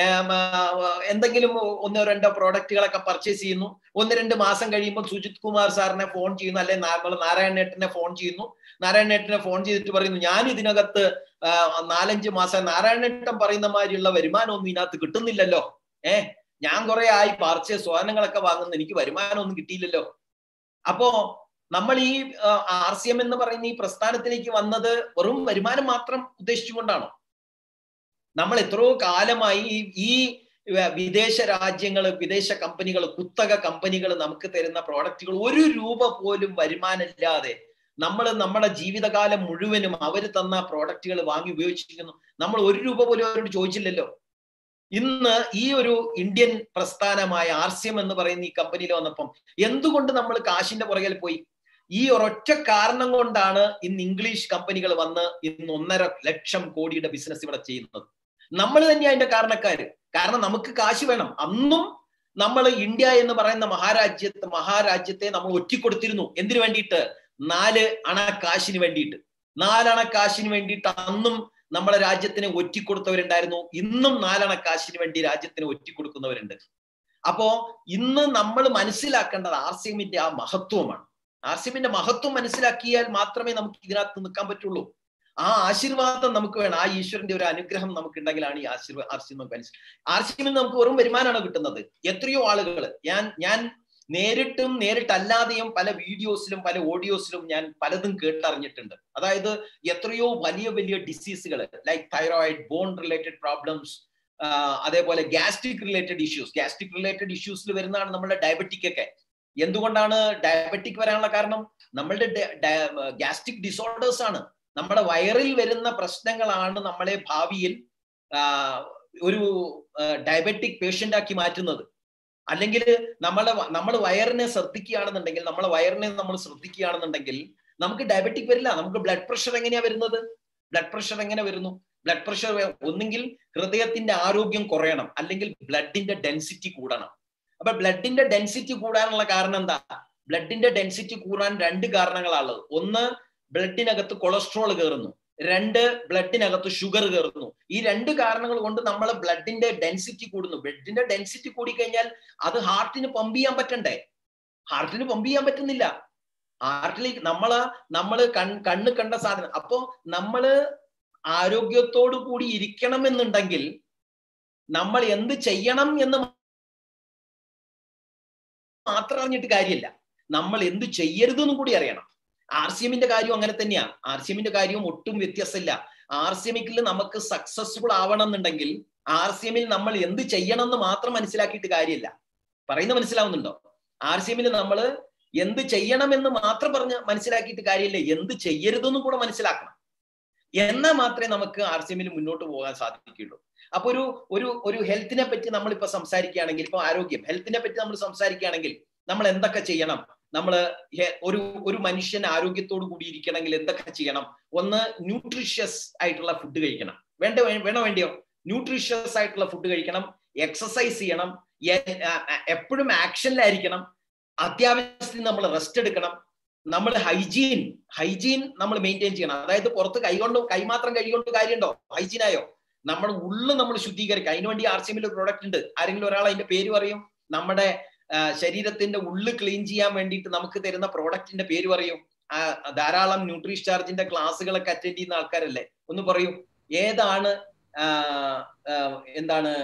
എന്തെങ്കിലും ഒന്നോ രണ്ടോ പ്രോഡക്റ്റുകളൊക്കെ പർച്ചേസ് ചെയ്യുന്നു ഒന്ന് രണ്ട് മാസം കഴിയുമ്പോൾ സുജിത് കുമാർ സാറിനെ ഫോൺ ചെയ്യുന്നു അല്ലെ നമ്മൾ നാരായണേട്ടനെ ഫോൺ ചെയ്യുന്നു നാരായണേട്ടനെ ഫോൺ ചെയ്തിട്ട് പറയുന്നു ഞാൻ ഇതിനകത്ത് നാലഞ്ച് മാസം നാരായണേട്ടൻ പറയുന്ന മാതിരിയുള്ള വരുമാനമൊന്നും ഇതിനകത്ത് കിട്ടുന്നില്ലല്ലോ ഏ ഞാൻ കുറെ ആയി പർച്ചേസ് സാധനങ്ങളൊക്കെ വാങ്ങുന്നു എനിക്ക് വരുമാനമൊന്നും കിട്ടിയില്ലല്ലോ അപ്പോ നമ്മൾ ഈ ആർ സി എം എന്ന് പറയുന്ന ഈ പ്രസ്ഥാനത്തിലേക്ക് വന്നത് വെറും വരുമാനം മാത്രം ഉദ്ദേശിച്ചുകൊണ്ടാണോ നമ്മൾ എത്രയോ കാലമായി ഈ വിദേശ രാജ്യങ്ങൾ വിദേശ കമ്പനികൾ കുത്തക കമ്പനികൾ നമുക്ക് തരുന്ന പ്രോഡക്റ്റുകൾ ഒരു രൂപ പോലും വരുമാനമില്ലാതെ നമ്മൾ നമ്മുടെ ജീവിതകാലം മുഴുവനും അവർ തന്ന പ്രോഡക്റ്റുകൾ വാങ്ങി ഉപയോഗിച്ചിരിക്കുന്നു നമ്മൾ ഒരു രൂപ പോലും അവരോട് ചോദിച്ചില്ലല്ലോ ഇന്ന് ഈ ഒരു ഇന്ത്യൻ പ്രസ്ഥാനമായ ആർ സി എം എന്ന് പറയുന്ന ഈ കമ്പനിയിൽ വന്നപ്പം എന്തുകൊണ്ട് നമ്മൾ കാശിന്റെ പുറകിൽ പോയി ഈ ഒരൊറ്റ കാരണം കൊണ്ടാണ് ഇന്ന് ഇംഗ്ലീഷ് കമ്പനികൾ വന്ന് ഇന്ന് ഒന്നര ലക്ഷം കോടിയുടെ ബിസിനസ് ഇവിടെ ചെയ്യുന്നത് നമ്മൾ തന്നെയാ അതിന്റെ കാരണക്കാര് കാരണം നമുക്ക് കാശ് വേണം അന്നും നമ്മൾ ഇന്ത്യ എന്ന് പറയുന്ന മഹാരാജ്യത്തെ മഹാരാജ്യത്തെ നമ്മൾ ഒറ്റിക്കൊടുത്തിരുന്നു എന്തിനു വേണ്ടിയിട്ട് നാല് അണ കാശിന് വേണ്ടിയിട്ട് നാലണ കാശിന് വേണ്ടിയിട്ട് അന്നും നമ്മളെ രാജ്യത്തിന് ഒറ്റിക്കൊടുത്തവരുണ്ടായിരുന്നു ഇന്നും നാലണ കാശിന് വേണ്ടി രാജ്യത്തിന് ഒറ്റിക്കൊടുക്കുന്നവരുണ്ട് അപ്പോ ഇന്ന് നമ്മൾ മനസ്സിലാക്കേണ്ടത് ആർ സി എമ്മിന്റെ ആ മഹത്വമാണ് ആർ സി എമ്മിന്റെ മഹത്വം മനസ്സിലാക്കിയാൽ മാത്രമേ നമുക്ക് ഇതിനകത്ത് നിൽക്കാൻ പറ്റുള്ളൂ ആ ആശീർവാദം നമുക്ക് വേണം ആ ഈശ്വരന്റെ ഒരു അനുഗ്രഹം നമുക്ക് ഉണ്ടെങ്കിലാണ് ഈ ആശീർവാദം ആർ സി എം മനസ്സിലാക്കി ആർ സി എമ്മിൽ നമുക്ക് വെറും വരുമാനമാണ് കിട്ടുന്നത് എത്രയോ ആളുകൾ ഞാൻ ഞാൻ നേരിട്ടും നേരിട്ടല്ലാതെയും പല വീഡിയോസിലും പല ഓഡിയോസിലും ഞാൻ പലതും കേട്ടറിഞ്ഞിട്ടുണ്ട് അതായത് എത്രയോ വലിയ വലിയ ഡിസീസുകൾ like thyroid bone related problems അതേപോലെ gastric related issues gastric related ഇഷ്യൂസിൽ വരുന്നതാണ് നമ്മുടെ ഡയബറ്റിക് ഒക്കെ എന്തുകൊണ്ടാണ് ഡയബറ്റിക് വരാനുള്ള കാരണം നമ്മളുടെ ഗ്യാസ്ട്രിക് ഡിസോർഡേഴ്സ് ആണ് നമ്മുടെ വയറിൽ വരുന്ന പ്രശ്നങ്ങളാണ് നമ്മളെ ഭാവിയിൽ ഒരു ഡയബറ്റിക് പേഷ്യന്റ് ആക്കി മാറ്റുന്നത് അല്ലെങ്കിൽ നമ്മളെ നമ്മൾ വയറിനെ ശ്രദ്ധിക്കുകയാണെന്നുണ്ടെങ്കിൽ നമ്മളെ വയറിനെ നമ്മൾ ശ്രദ്ധിക്കുകയാണെന്നുണ്ടെങ്കിൽ നമുക്ക് ഡയബറ്റിക് വരില്ല നമുക്ക് ബ്ലഡ് പ്രഷർ എങ്ങനെയാ വരുന്നത് ബ്ലഡ് പ്രഷർ എങ്ങനെ വരുന്നു ബ്ലഡ് പ്രഷർ ഒന്നെങ്കിൽ ഹൃദയത്തിന്റെ ആരോഗ്യം കുറയണം അല്ലെങ്കിൽ ബ്ലഡിന്റെ ഡെൻസിറ്റി കൂടണം അപ്പൊ ബ്ലഡിന്റെ ഡെൻസിറ്റി കൂടാനുള്ള കാരണം എന്താ ബ്ലഡിന്റെ ഡെൻസിറ്റി കൂടാൻ രണ്ട് കാരണങ്ങളാണുള്ളത് ഒന്ന് ബ്ലഡിനകത്ത് കൊളസ്ട്രോൾ കയറുന്നു രണ്ട് ബ്ലഡിനകത്ത് ഷുഗർ കയറുന്നു ഈ രണ്ട് കാരണങ്ങൾ കൊണ്ട് നമ്മൾ ബ്ലഡിന്റെ ഡെൻസിറ്റി കൂടുന്നു ബ്ലഡിന്റെ ഡെൻസിറ്റി കൂടിക്കഴിഞ്ഞാൽ അത് ഹാർട്ടിന് പമ്പ് ചെയ്യാൻ പറ്റണ്ടേ ഹാർട്ടിന് പമ്പ് ചെയ്യാൻ പറ്റുന്നില്ല ഹാർട്ടിലേക്ക് നമ്മള് നമ്മള് കൺ കണ്ണ് കണ്ട സാധനം അപ്പോ നമ്മള് ആരോഗ്യത്തോടു കൂടി ഇരിക്കണമെന്നുണ്ടെങ്കിൽ നമ്മൾ എന്ത് ചെയ്യണം എന്ന് മാത്രം അറിഞ്ഞിട്ട് കാര്യമില്ല നമ്മൾ എന്ത് ചെയ്യരുതെന്നും കൂടി അറിയണം ആർ സി എമ്മിന്റെ കാര്യം അങ്ങനെ തന്നെയാ ആർ സി എമ്മിന്റെ കാര്യവും ഒട്ടും വ്യത്യാസമില്ല ആർ സി എമ്മിൽ നമുക്ക് സക്സസ്ഫുൾ ആവണം എന്നുണ്ടെങ്കിൽ ആർ സി എമ്മിൽ നമ്മൾ എന്ത് ചെയ്യണം എന്ന് മാത്രം മനസ്സിലാക്കിയിട്ട് കാര്യമില്ല പറയുന്നത് മനസ്സിലാവുന്നുണ്ടോ ആർ സി എമ്മിൽ നമ്മൾ എന്ത് ചെയ്യണമെന്ന് മാത്രം പറഞ്ഞ് മനസ്സിലാക്കിയിട്ട് കാര്യമില്ല എന്ത് ചെയ്യരുതെന്നും കൂടെ മനസ്സിലാക്കണം എന്നാൽ മാത്രമേ നമുക്ക് ആർ സി എമ്മിൽ മുന്നോട്ട് പോകാൻ സാധിക്കുകയുള്ളൂ അപ്പൊ ഒരു ഒരു ഒരു ഹെൽത്തിനെ പറ്റി നമ്മൾ ഇപ്പൊ സംസാരിക്കുകയാണെങ്കിൽ ഇപ്പൊ ആരോഗ്യം ഹെൽത്തിനെ പറ്റി നമ്മൾ സംസാരിക്കുകയാണെങ്കിൽ നമ്മൾ എന്തൊക്കെ ചെയ്യണം നമ്മൾ ഒരു ഒരു മനുഷ്യൻ ആരോഗ്യത്തോടു കൂടി ഇരിക്കണമെങ്കിൽ എന്തൊക്കെ ചെയ്യണം ഒന്ന് ന്യൂട്രീഷ്യസ് ആയിട്ടുള്ള ഫുഡ് കഴിക്കണം വേണ്ട വേണോ വേണ്ടിയോ ന്യൂട്രീഷ്യസ് ആയിട്ടുള്ള ഫുഡ് കഴിക്കണം എക്സസൈസ് ചെയ്യണം എപ്പോഴും ആക്ഷനിലായിരിക്കണം അത്യാവശ്യത്തിന് നമ്മൾ റെസ്റ്റ് എടുക്കണം നമ്മൾ ഹൈജീൻ ഹൈജീൻ നമ്മൾ മെയിൻറ്റെയിൻ ചെയ്യണം അതായത് പുറത്ത് കൈകൊണ്ട് കൈമാത്രം കൈകൊണ്ട് കാര്യമുണ്ടോ ഹൈജീനായോ നമ്മുടെ ഉള്ളു നമ്മൾ ശുദ്ധീകരിക്കുക അതിനുവേണ്ടി ആർ സി എമ്മിൽ ഒരു പ്രോഡക്റ്റ് ഉണ്ട് ആരെങ്കിലും ഒരാൾ അതിന്റെ പേര് പറയും നമ്മുടെ ശരീരത്തിന്റെ ഉള്ളു ക്ലീൻ ചെയ്യാൻ വേണ്ടിയിട്ട് നമുക്ക് തരുന്ന പ്രോഡക്റ്റിന്റെ പേര് പറയും ധാരാളം ന്യൂട്രീഷ് ചാർജിന്റെ ക്ലാസ്സുകളൊക്കെ അറ്റൻഡ് ചെയ്യുന്ന ആൾക്കാരല്ലേ ഒന്ന് പറയൂ ഏതാണ് എന്താണ്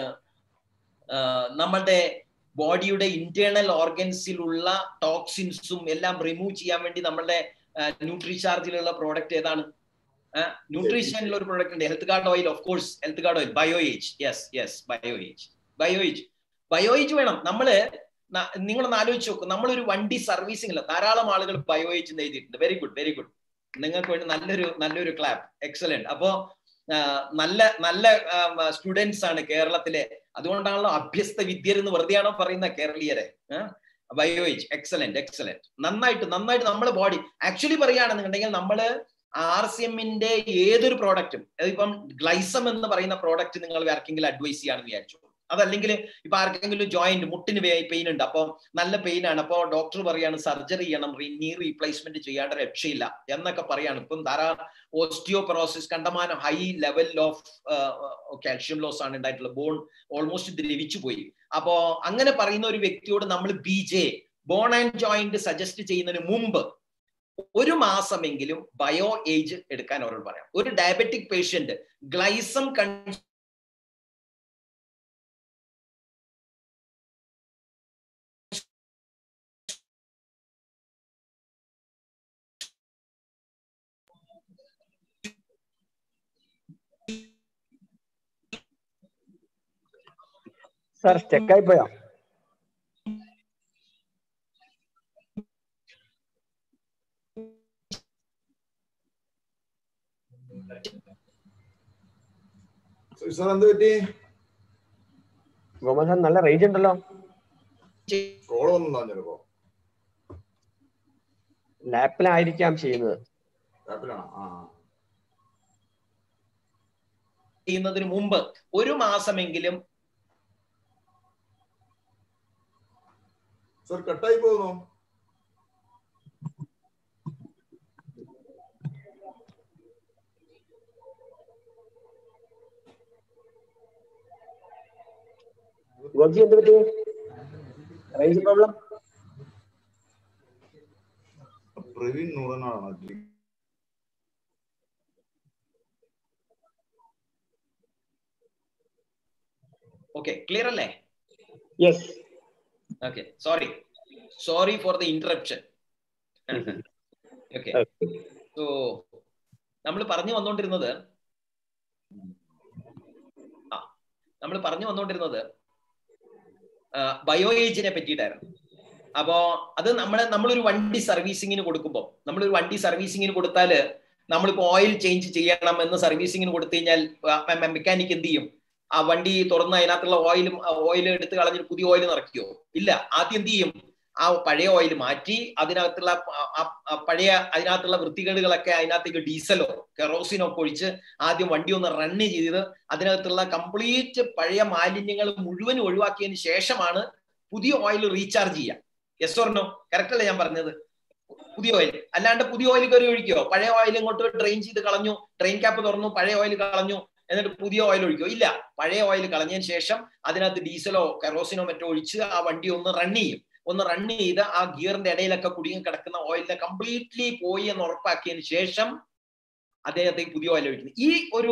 നമ്മളുടെ ബോഡിയുടെ ഇന്റേണൽ ഓർഗൻസിലുള്ള ടോക്സിൻസും എല്ലാം റിമൂവ് ചെയ്യാൻ വേണ്ടി നമ്മളുടെ ന്യൂട്രി ചാർജിലുള്ള പ്രോഡക്റ്റ് ഏതാണ് ന്യൂട്രീഷനിൽ ഒരു പ്രോഡക്റ്റ് ഉണ്ട് health card oil of course health card oil bio age yes yes bio age bio age bio age വേണം നമ്മള് നിങ്ങളൊന്ന് ആലോചിച്ച് നോക്കും നമ്മളൊരു വണ്ടി സർവീസിംഗില്ല ധാരാളം ആളുകൾ ബയോ ഏജ് എന്ന് എഴുതിയിട്ടുണ്ട് വെരി ഗുഡ് വെരി ഗുഡ് നിങ്ങൾക്ക് വേണ്ടി നല്ലൊരു നല്ലൊരു ക്ലാപ്പ് എക്സലന്റ് അപ്പോ നല്ല നല്ല സ്റ്റുഡൻസ് ആണ് കേരളത്തിലെ അതുകൊണ്ടാണല്ലോ അഭ്യസ്ത വിദ്യർ എന്ന് വെറുതെയാണോ പറയുന്ന കേരളീയരെ ബയോ ഏജ് എക്സലന്റ് എക്സലന്റ് നന്നായിട്ട് നന്നായിട്ട് നമ്മുടെ ബോഡി ആക്ച്വലി പറയുകയാണെന്നുണ്ടെങ്കിൽ നമ്മള് ആർ സി എമ്മിന്റെ ഏതൊരു പ്രോഡക്റ്റും ഇപ്പം ഗ്ലൈസം എന്ന് പറയുന്ന പ്രോഡക്റ്റ് നിങ്ങൾ ആർക്കെങ്കിലും അഡ്വൈസ് ചെയ്യാണെന്ന് വിചാരിച്ചു അതല്ലെങ്കിൽ ഇപ്പൊ ആർക്കെങ്കിലും ജോയിന്റ് മുട്ടിന് പെയിൻ ഉണ്ട് അപ്പോൾ നല്ല പെയിൻ ആണ് അപ്പോൾ ഡോക്ടർ പറയാണ് സർജറി ചെയ്യണം നീ റീപ്ലേസ്മെന്റ് ചെയ്യാണ്ട് രക്ഷയില്ല എന്നൊക്കെ പറയാണ് ഇപ്പം ധാരാളം ഓസ്റ്റിയോപെറോസിസ് കണ്ടമാനം high level of calcium loss ആണ് ഉണ്ടായിട്ടുള്ളത് ബോൺ ഓൾമോസ്റ്റ് ദ്രവിച്ചു പോയി അപ്പോ അങ്ങനെ പറയുന്ന ഒരു വ്യക്തിയോട് നമ്മൾ B J bone and joint suggest ചെയ്യുന്നതിന് മുമ്പ് ഒരു മാസമെങ്കിലും ബയോ ഏജ് എടുക്കാൻ അവരോട് പറയാം ഒരു ഡയബറ്റിക് പേഷ്യന്റ് ഗ്ലൈസം
സാർ സ്റ്റെക്കായി പോയോ
സാർ എന്ത് പറ്റി
ഗോമൻ സാർ നല്ല റേഞ്ച് ഉണ്ടല്ലോ
കോള് വന്നോ ചിലപ്പോ
ലാപ്പിലായിരിക്കാം ചെയ്യുന്നത്
ആപ്പിലാണോ ആ
ചെയ്യുന്നതിന് മുമ്പ് ഒരു മാസമെങ്കിലും
സാർ കട്ടായി പോകുന്നു
ഗോപി എന്ത് പറ്റി റേഞ്ച് പ്രോബ്ലം
പ്രവീൺ നൂറനാണോ
ഓക്കെ ക്ലിയർ അല്ലേ
yes
okay sorry sorry for the interruption okay so നമ്മൾ പറഞ്ഞു വന്നുകൊണ്ടിരുന്നത് ആ നമ്മൾ പറഞ്ഞു വന്നുകൊണ്ടിരുന്നത് ബയോ ഏജിനെ പറ്റിയിട്ടായിരുന്നു അപ്പോ അത് നമ്മള് നമ്മളൊരു വണ്ടി സർവീസിങ്ങിന് കൊടുക്കുമ്പോൾ നമ്മളൊരു വണ്ടി സർവീസിങ്ങിന് കൊടുത്താല് നമ്മളിപ്പോ ഓയിൽ ചേഞ്ച് ചെയ്യണം എന്ന് സർവീസിങ്ങിന് കൊടുത്തു കഴിഞ്ഞാൽ മെക്കാനിക് എന്ത് ചെയ്യും ആ വണ്ടി തുറന്ന് അതിനകത്തുള്ള ഓയിലും ഓയിൽ എടുത്ത് കളഞ്ഞിട്ട് പുതിയ ഓയിൽ നിറയ്ക്കുമോ ഇല്ല ആദ്യം എന്ത് ചെയ്യും ആ പഴയ ഓയിൽ മാറ്റി അതിനകത്തുള്ള പഴയ അതിനകത്തുള്ള വൃത്തികേടുകളൊക്കെ അതിനകത്തേക്ക് ഡീസലോ കെറോസിനോ ഒക്കെ ഒഴിച്ച് ആദ്യം വണ്ടി ഒന്ന് റണ്ണ് ചെയ്ത് അതിനകത്തുള്ള കംപ്ലീറ്റ് പഴയ മാലിന്യങ്ങൾ മുഴുവൻ ഒഴിവാക്കിയതിന് ശേഷമാണ് പുതിയ ഓയിൽ റീചാർജ് ചെയ്യുക യെസ് ഓർണോ കറക്റ്റ് അല്ലേ ഞാൻ പറഞ്ഞത് പുതിയ ഓയിൽ അല്ലാണ്ട് പുതിയ ഓയിൽ കയറി ഒഴിക്കോ പഴയ ഓയിൽ ഇങ്ങോട്ട് ട്രെയിൻ ചെയ്ത് കളഞ്ഞു ട്രെയിൻ ക്യാപ്പ് തുറന്നു പഴയ ഓയിൽ കളഞ്ഞു എന്നിട്ട് പുതിയ ഓയിൽ ഒഴിക്കോ ഇല്ല പഴയ ഓയിൽ കളഞ്ഞതിന് ശേഷം അതിനകത്ത് ഡീസലോ കെറോസിനോ മറ്റോ ഒഴിച്ച് ആ വണ്ടി ഒന്ന് റൺ ചെയ്യും ഒന്ന് റൺ ചെയ്ത് ആ ഗിയറിന്റെ ഇടയിലൊക്കെ കുടുങ്ങി കിടക്കുന്ന ഓയിലിനെ കംപ്ലീറ്റ്ലി പോയി എന്ന് ഉറപ്പാക്കിയതിന് ശേഷം അദ്ദേഹത്തേക്ക് പുതിയ ഓയിൽ ഒഴിക്കുന്നത് ഈ ഒരു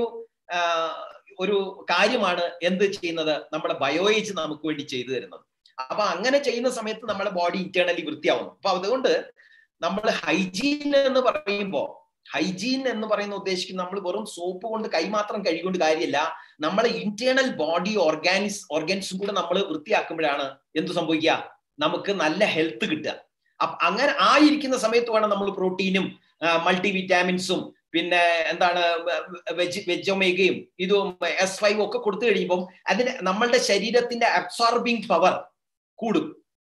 ഒരു കാര്യമാണ് എന്ത് ചെയ്യുന്നത് നമ്മുടെ ബയോയേജ് നമുക്ക് വേണ്ടി ചെയ്തു തരുന്നത് അപ്പൊ അങ്ങനെ ചെയ്യുന്ന സമയത്ത് നമ്മുടെ ബോഡി ഇന്റേണലി വൃത്തിയാവുന്നു അപ്പൊ അതുകൊണ്ട് നമ്മൾ ഹൈജീൻ എന്ന് പറയുമ്പോൾ ഹൈജീൻ എന്ന് പറയുന്ന ഉദ്ദേശിക്കുന്നത് നമ്മൾ വെറും സോപ്പ് കൊണ്ട് കൈ മാത്രം കഴുകൊണ്ട് കാര്യമില്ല നമ്മളെ ഇന്റേണൽ ബോഡി ഓർഗാനിസ് ഓർഗൻസും കൂടെ നമ്മൾ വൃത്തിയാക്കുമ്പോഴാണ് എന്ത് സംഭവിക്കുക നമുക്ക് നല്ല ഹെൽത്ത് കിട്ടുക അപ്പൊ അങ്ങനെ ആയിരിക്കുന്ന സമയത്ത് വേണം നമ്മൾ പ്രോട്ടീനും മൾട്ടി വിറ്റാമിൻസും പിന്നെ എന്താണ് വെജ് വെജ് ഒമേഗയും ഇതും എസ് ഫൈവ് ഒക്കെ കൊടുത്തു കഴിയുമ്പോൾ അതിന് നമ്മളുടെ ശരീരത്തിന്റെ അബ്സോർബിങ് പവർ കൂടും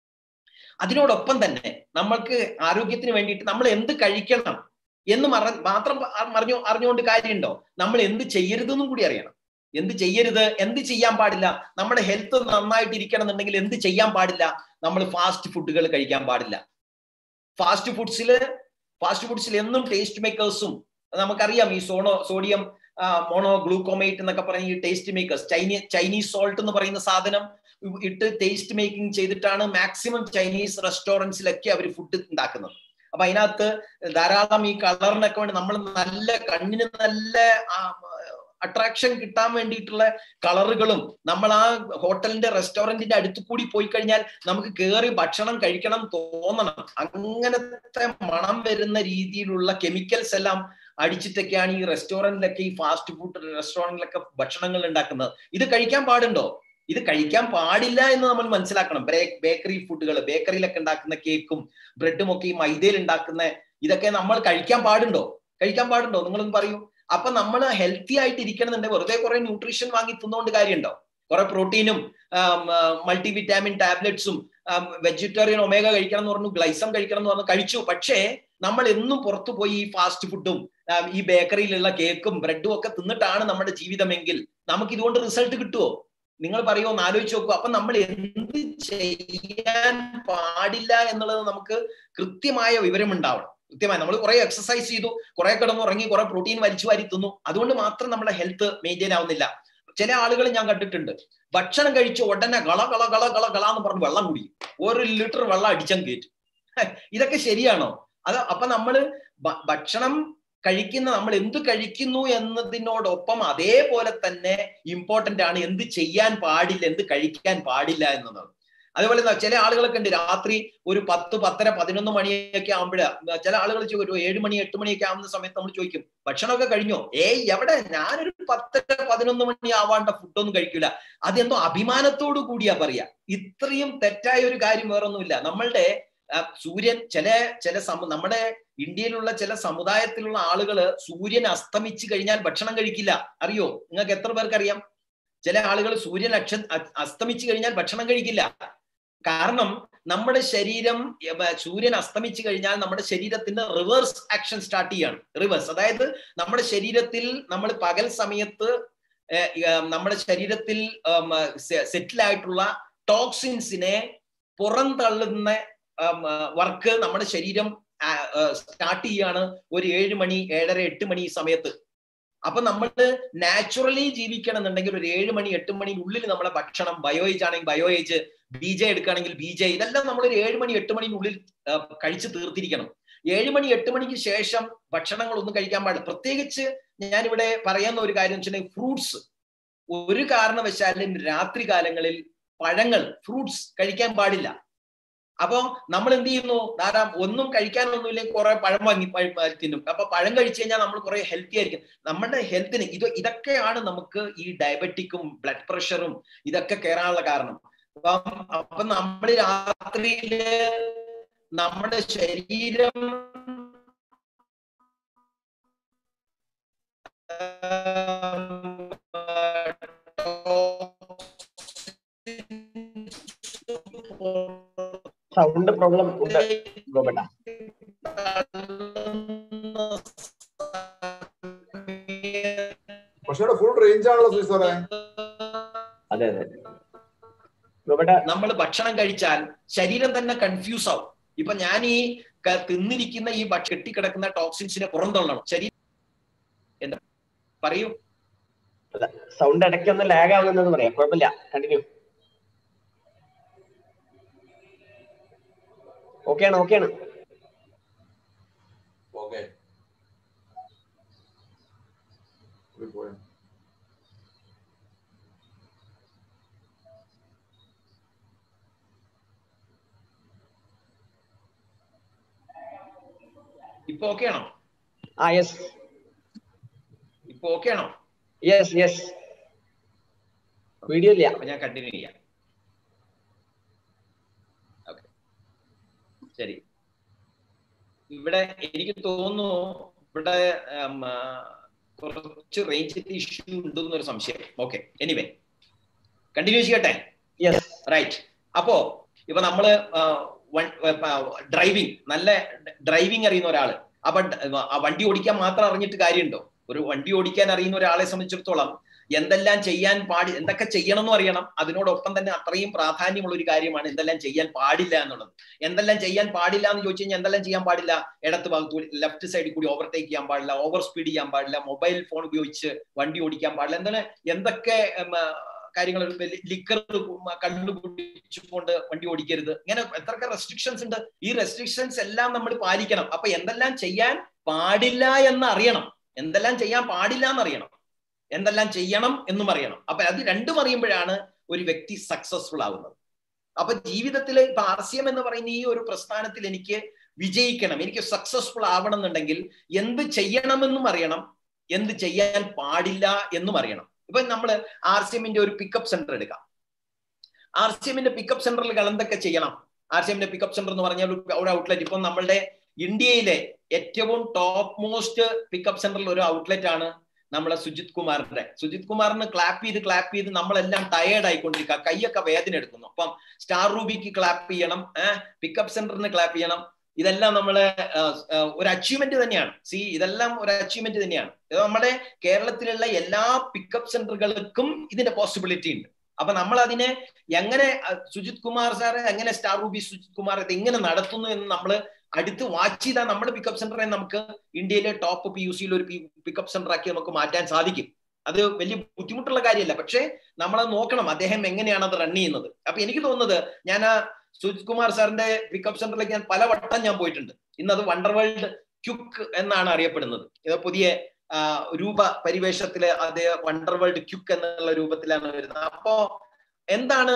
അതിനോടൊപ്പം തന്നെ നമ്മൾക്ക് ആരോഗ്യത്തിന് വേണ്ടിയിട്ട് നമ്മൾ എന്ത് കഴിക്കണം എന്ന് മറ മാത്രം അറിഞ്ഞു അറിഞ്ഞുകൊണ്ട് കാര്യമുണ്ടോ നമ്മൾ എന്ത് ചെയ്യരുതെന്നും കൂടി അറിയണം എന്ത് ചെയ്യരുത് എന്ത് ചെയ്യാൻ പാടില്ല നമ്മുടെ ഹെൽത്ത് നന്നായിട്ട് ഇരിക്കണം എന്നുണ്ടെങ്കിൽ എന്ത് ചെയ്യാൻ പാടില്ല നമ്മൾ ഫാസ്റ്റ് ഫുഡുകൾ കഴിക്കാൻ പാടില്ല ഫാസ്റ്റ് ഫുഡ്സിൽ ഫാസ്റ്റ് ഫുഡ്സിൽ എന്നും ടേസ്റ്റ് മേക്കേഴ്സും നമുക്കറിയാം ഈ സോണോ സോഡിയം മോണോ ഗ്ലൂക്കോമേറ്റ് എന്നൊക്കെ പറഞ്ഞ ഈ taste makers Chinese Chinese salt എന്ന് പറയുന്ന സാധനം ഇട്ട് ടേസ്റ്റ് മേക്കിംഗ് ചെയ്തിട്ടാണ് മാക്സിമം ചൈനീസ് റെസ്റ്റോറൻറ്റ്സിലൊക്കെ അവർ ഫുഡ് ഉണ്ടാക്കുന്നത് അപ്പൊ അതിനകത്ത് ധാരാളം ഈ കളറിനൊക്കെ വേണ്ടി നമ്മൾ നല്ല കണ്ണിന് നല്ല അട്രാക്ഷൻ കിട്ടാൻ വേണ്ടിയിട്ടുള്ള കളറുകളും നമ്മൾ ആ ഹോട്ടലിന്റെ റെസ്റ്റോറന്റിന്റെ അടുത്ത് കൂടി പോയി കഴിഞ്ഞാൽ നമുക്ക് കയറി ഭക്ഷണം കഴിക്കണം തോന്നണം അങ്ങനത്തെ മണം വരുന്ന രീതിയിലുള്ള കെമിക്കൽസ് എല്ലാം അടിച്ചിട്ടൊക്കെയാണ് ഈ റെസ്റ്റോറന്റിലൊക്കെ ഈ ഫാസ്റ്റ് ഫുഡ് റെസ്റ്റോറന്റിലൊക്കെ ഭക്ഷണങ്ങൾ ഉണ്ടാക്കുന്നത് ഇത് കഴിക്കാൻ പാടുണ്ടോ ഇത് കഴിക്കാൻ പാടില്ല എന്ന് നമ്മൾ മനസ്സിലാക്കണം ബേക്കറി ഫുഡുകൾ ബേക്കറിയിലൊക്കെ ഉണ്ടാക്കുന്ന കേക്കും ബ്രെഡും ഒക്കെ ഈ മൈദയിൽ ഉണ്ടാക്കുന്ന ഇതൊക്കെ നമ്മൾ കഴിക്കാൻ പാടുണ്ടോ കഴിക്കാൻ പാടുണ്ടോ നിങ്ങളൊന്ന് പറയൂ അപ്പൊ നമ്മൾ ഹെൽത്തി ആയിട്ട് ഇരിക്കണമെന്നുണ്ടെങ്കിൽ വെറുതെ കുറെ ന്യൂട്രീഷൻ വാങ്ങി തിന്നുകൊണ്ട് കാര്യമുണ്ടോ കുറെ പ്രോട്ടീനും മൾട്ടി വിറ്റാമിൻ ടാബ്ലറ്റ്സും വെജിറ്റേറിയൻ ഒമേഗ കഴിക്കണം എന്ന് പറഞ്ഞു ഗ്ലൈസം കഴിക്കണം എന്ന് പറഞ്ഞു കഴിച്ചു പക്ഷേ നമ്മൾ എന്നും പുറത്തു പോയി ഈ ഫാസ്റ്റ് ഫുഡും ഈ ബേക്കറിയിലുള്ള കേക്കും ബ്രെഡും ഒക്കെ തിന്നിട്ടാണ് നമ്മുടെ ജീവിതമെങ്കിൽ നമുക്ക് ഇതുകൊണ്ട് റിസൾട്ട് കിട്ടുമോ നിങ്ങൾ പറയുമോ ഒന്ന് ആലോചിച്ച് നോക്കൂ അപ്പൊ നമ്മൾ എന്ത് ചെയ്യാൻ പാടില്ല എന്നുള്ളത് നമുക്ക് കൃത്യമായ വിവരം ഉണ്ടാവണം കൃത്യമായി നമ്മൾ കുറെ എക്സസൈസ് ചെയ്തു കുറെ കിടന്നു ഉറങ്ങി കുറെ പ്രോട്ടീൻ വലിച്ചു വാരി തിന്നു അതുകൊണ്ട് മാത്രം നമ്മുടെ ഹെൽത്ത് മെയിൻറ്റെയിൻ ആവുന്നില്ല ചില ആളുകൾ ഞാൻ കണ്ടിട്ടുണ്ട് ഭക്ഷണം കഴിച്ച ഉടനെ കള കള കള കള കള എന്ന് പറഞ്ഞ് വെള്ളം കുടിക്കും ഒരു ലിറ്റർ വെള്ളം അടിച്ചം കയറ്റും ഇതൊക്കെ ശരിയാണോ അത് അപ്പൊ നമ്മള് ഭക്ഷണം കഴിക്കുന്ന നമ്മൾ എന്ത് കഴിക്കുന്നു എന്നതിനോടൊപ്പം അതേപോലെ തന്നെ ഇമ്പോർട്ടന്റ് ആണ് എന്ത് ചെയ്യാൻ പാടില്ല എന്ത് കഴിക്കാൻ പാടില്ല എന്നത് അതുപോലെ ചില ആളുകളൊക്കെ ഉണ്ട് രാത്രി ഒരു പത്ത് പത്തര പതിനൊന്ന് മണിയൊക്കെ ആകുമ്പോഴ ചില ആളുകൾ ചോദിക്കും ഒരു ഏഴ് മണി എട്ട് മണിയൊക്കെ ആവുന്ന സമയത്ത് നമ്മൾ ചോദിക്കും ഭക്ഷണമൊക്കെ കഴിഞ്ഞോ ഏയ് എവിടെ ഞാനൊരു പത്തര പതിനൊന്ന് മണി ആവാണ്ട ഫുഡൊന്നും കഴിക്കില്ല അതെന്തോ അഭിമാനത്തോടു കൂടിയാ പറയാ ഇത്രയും തെറ്റായ ഒരു കാര്യം വേറൊന്നുമില്ല നമ്മളുടെ സൂര്യൻ ചില ചില സമ നമ്മുടെ ഇന്ത്യയിലുള്ള ചില സമുദായത്തിലുള്ള ആളുകള് സൂര്യൻ അസ്തമിച്ചു കഴിഞ്ഞാൽ ഭക്ഷണം കഴിക്കില്ല അറിയോ നിങ്ങൾക്ക് എത്ര പേർക്ക് അറിയാം ചില ആളുകൾ സൂര്യൻ അക്ഷ അസ്തമിച്ചു കഴിഞ്ഞാൽ ഭക്ഷണം കഴിക്കില്ല കാരണം നമ്മുടെ ശരീരം സൂര്യൻ അസ്തമിച്ചു കഴിഞ്ഞാൽ നമ്മുടെ ശരീരത്തിന്റെ റിവേഴ്സ് ആക്ഷൻ സ്റ്റാർട്ട് ചെയ്യാണ് റിവേഴ്സ് അതായത് നമ്മുടെ ശരീരത്തിൽ നമ്മൾ പകൽ സമയത്ത് നമ്മുടെ ശരീരത്തിൽ സെറ്റിൽ ആയിട്ടുള്ള ടോക്സിൻസിനെ പുറന്തള്ളുന്ന വർക്ക് നമ്മുടെ ശരീരം സ്റ്റാർട്ട് ചെയ്യാണ് ഒരു ഏഴ് മണി ഏഴര എട്ട് മണി സമയത്ത് അപ്പൊ നമ്മൾ നാച്ചുറലി ജീവിക്കണം എന്നുണ്ടെങ്കിൽ ഒരു ഏഴ് മണി എട്ട് മണി ഉള്ളിൽ നമ്മളെ ഭക്ഷണം ബയോയേജ് ആണെങ്കിൽ ബയോയേജ് ബി ജെ എടുക്കുകയാണെങ്കിൽ ബി ജെ ഇതെല്ലാം നമ്മൾ ഒരു ഏഴ് മണി എട്ട് മണിനുള്ളിൽ കഴിച്ചു തീർത്തിരിക്കണം ഏഴ് മണി എട്ട് മണിക്ക് ശേഷം ഭക്ഷണങ്ങളൊന്നും കഴിക്കാൻ പാടില്ല പ്രത്യേകിച്ച് ഞാനിവിടെ പറയുന്ന ഒരു കാര്യം വെച്ചിട്ടുണ്ടെങ്കിൽ ഫ്രൂട്ട്സ് ഒരു കാരണവശാലും രാത്രി കാലങ്ങളിൽ പഴങ്ങൾ ഫ്രൂട്ട്സ് കഴിക്കാൻ പാടില്ല അപ്പൊ നമ്മൾ എന്ത് ചെയ്യുന്നു ധാരാളം ഒന്നും കഴിക്കാനൊന്നുമില്ലെങ്കിൽ കുറെ പഴം വാങ്ങി പഴ- പഴ- തിന്നും അപ്പൊ പഴം കഴിച്ചു കഴിഞ്ഞാൽ നമ്മൾ കുറെ ഹെൽത്തി ആയിരിക്കും നമ്മുടെ ഹെൽത്തിന് ഇത് ഇതൊക്കെയാണ് നമുക്ക് ഈ ഡയബറ്റിക്കും ബ്ലഡ് പ്രഷറും ഇതൊക്കെ കയറാനുള്ള കാരണം അപ്പം അപ്പൊ നമ്മൾ രാത്രിയില് നമ്മുടെ ശരീരം
സൗണ്ട് പ്രോബ്ലം ഉണ്ട് ഗോപേട്ട
പക്ഷേ ഫുൾ റേഞ്ച് ആണല്ലോ സുജി സാറേ
അതെ അതെ ഗോപേട്ട
നമ്മൾ ഭക്ഷണം കഴിച്ചാൽ ശരീരം തന്നെ കൺഫ്യൂസ് ആവും ഇപ്പൊ ഞാൻ ഈ ക- തിന്നിരിക്കുന്ന ഈ ഭക്ഷ- കെട്ടിക്കിടക്കുന്ന ടോക്സിൻസിനെ പുറന്തള്ളണം ശരീരം എന്താ പറയൂ
സൗണ്ട് ഇടയ്ക്ക് ഒന്ന് ലാഗ് ആവുന്നെന്ന് പറയാം കുഴപ്പമില്ല കണ്ടിന്യൂ ഓക്കെയാണ് ഓക്കെയാണ്
ഓക്കെ പോയോ
ഇപ്പൊ ഓക്കെ ആണോ
ആ യെസ്
ഇപ്പൊ ഓക്കെ ആണോ
യെസ് യെസ് വീഡിയോ ഇല്ല
അപ്പൊ ഞാൻ കണ്ടിന്യൂ ചെയ്യാം ഓക്കെ ശരി ഇവിടെ എനിക്ക് തോന്നുന്നു ഇവിടെ ഉം, ആ, കുറച്ച് റേഞ്ച് ഇഷ്യൂ ഉണ്ടെന്നൊരു സംശയം ഓക്കെ എനിവേ കണ്ടിന്യൂ ചെയ്യട്ടെ
യെസ്
റൈറ്റ് അപ്പോ ഇപ്പൊ നമ്മള് ഡ്രൈവിംഗ് നല്ല ഡ്രൈവിംഗ് അറിയുന്ന ഒരാള് അപ്പൊ ഡ- ആ വണ്ടി ഓടിക്കാൻ മാത്രം അറിഞ്ഞിട്ട് കാര്യമുണ്ടോ ഒരു വണ്ടി ഓടിക്കാൻ അറിയുന്ന ഒരാളെ സംബന്ധിച്ചിടത്തോളം എന്തെല്ലാം ചെയ്യാൻ പാടി എന്തൊക്കെ ചെയ്യണം എന്നും അറിയണം അതിനോടൊപ്പം തന്നെ അത്രയും പ്രാധാന്യമുള്ള ഒരു കാര്യമാണ് എന്തെല്ലാം ചെയ്യാൻ പാടില്ല എന്നുള്ളത് എന്തെല്ലാം ചെയ്യാൻ പാടില്ല എന്ന് ചോദിച്ചു കഴിഞ്ഞാൽ എന്തെല്ലാം ചെയ്യാൻ പാടില്ല ഇടത്ത് ഭാഗത്ത് ലെഫ്റ്റ് സൈഡിൽ കൂടി ഓവർടേക്ക് ചെയ്യാൻ പാടില്ല ഓവർ സ്പീഡ് ചെയ്യാൻ പാടില്ല മൊബൈൽ ഫോൺ ഉപയോഗിച്ച് വണ്ടി ഓടിക്കാൻ പാടില്ല എന്താണ് എന്തൊക്കെ ഉം, ആ, കാര്യങ്ങൾ ലിക്കർ കണ്ണു കുടിച്ചുകൊണ്ട് വണ്ടി ഓടിക്കരുത് ഇങ്ങനെ എത്രയൊക്കെ റെസ്ട്രിക്ഷൻസ് ഉണ്ട് ഈ റെസ്ട്രിക്ഷൻസ് എല്ലാം നമ്മൾ പാലിക്കണം അപ്പൊ എന്തെല്ലാം ചെയ്യാൻ പാടില്ല എന്ന് അറിയണം എന്തെല്ലാം ചെയ്യാൻ പാടില്ല എന്ന് അറിയണം എന്തെല്ലാം ചെയ്യണം എന്നും അറിയണം അപ്പൊ അത് രണ്ടും അറിയുമ്പോഴാണ് ഒരു വ്യക്തി സക്സസ്ഫുൾ ആവുന്നത് അപ്പൊ ജീവിതത്തിൽ ഇപ്പൊ ആർ സി എം എന്ന് പറയുന്ന ഈ ഒരു പ്രസ്ഥാനത്തിൽ എനിക്ക് വിജയിക്കണം എനിക്ക് സക്സസ്ഫുൾ ആവണം എന്നുണ്ടെങ്കിൽ എന്ത് ചെയ്യണമെന്നും അറിയണം എന്ത് ചെയ്യാൻ പാടില്ല എന്നും അറിയണം ഇപ്പൊ നമ്മൾ ആർ സി എമ്മിന്റെ ഒരു പിക്കപ്പ് സെന്റർ എടുക്കാം ആർ സി എമ്മിന്റെ പിക്കപ്പ് സെന്ററിൽ എന്തൊക്കെ ചെയ്യണം ആർ സി എമ്മിന്റെ പിക്കപ്പ് സെന്റർ എന്ന് പറഞ്ഞാൽ ഒരു- ഒരു ഔട്ട്ലെറ്റ് ഇപ്പൊ നമ്മളുടെ ഇന്ത്യയിലെ ഏറ്റവും ടോപ്പ് മോസ്റ്റ് പിക്കപ്പ് സെന്ററിൽ ഒരു ഔട്ട്ലെറ്റ് ആണ് നമ്മളെ സുജിത് കുമാറിന്റെ സുജിത് കുമാറിന് ക്ലാപ്പ് ചെയ്ത് ക്ലാപ്പ് ചെയ്ത് നമ്മളെല്ലാം ടയേർഡ് ആയിക്കൊണ്ടിരിക്കുക കൈയൊക്കെ വേദന എടുക്കുന്നു അപ്പം സ്റ്റാർ റൂബിക്ക് ക്ലാപ്പ് ചെയ്യണം ഏഹ് പിക്കപ്പ് സെന്ററിന് ക്ലാപ്പ് ചെയ്യണം ഇതെല്ലാം നമ്മള് ഒരു അച്ചീവ്മെന്റ് തന്നെയാണ് സി ഇതെല്ലാം ഒരു അച്ചീവ്മെന്റ് തന്നെയാണ് ഇത് നമ്മുടെ കേരളത്തിലുള്ള എല്ലാ പിക്കപ്പ് സെന്ററുകൾക്കും ഇതിന്റെ പോസിബിലിറ്റി ഉണ്ട് അപ്പൊ നമ്മൾ അതിനെ എങ്ങനെ അഹ് സുജിത് കുമാർ സാറ് എങ്ങനെ സ്റ്റാർ റൂബി സുജിത് കുമാർ ഇത് എങ്ങനെ നടത്തുന്നു എന്ന് നമ്മൾ അടുത്ത് വാച്ച് ചെയ്താൽ നമ്മുടെ പിക്കപ്പ് സെന്ററെ നമുക്ക് ഇന്ത്യയിലെ ടോപ്പ് പി യു സിയിൽ ഒരു പിക്കപ്പ് സെന്റർ ആക്കി നമുക്ക് മാറ്റാൻ സാധിക്കും അത് വലിയ ബുദ്ധിമുട്ടുള്ള കാര്യമല്ല പക്ഷേ നമ്മളത് നോക്കണം അദ്ദേഹം എങ്ങനെയാണ് അത് റൺ ചെയ്യുന്നത് അപ്പൊ എനിക്ക് തോന്നുന്നത് ഞാൻ ആ സുജിത് കുമാർ സാറിന്റെ പിക്കപ്പ് സെന്ററിലേക്ക് ഞാൻ പല വട്ടം ഞാൻ പോയിട്ടുണ്ട് ഇന്നത് വണ്ടർ വേൾഡ് ക്യുക്ക് എന്നാണ് അറിയപ്പെടുന്നത് ഇത് പുതിയ ആ, രൂപ പരിവേഷത്തില് അദ്ദേഹം വണ്ടർ വേൾഡ് ക്യുക്ക് എന്നുള്ള രൂപത്തിലാണ് വരുന്നത് അപ്പോ എന്താണ്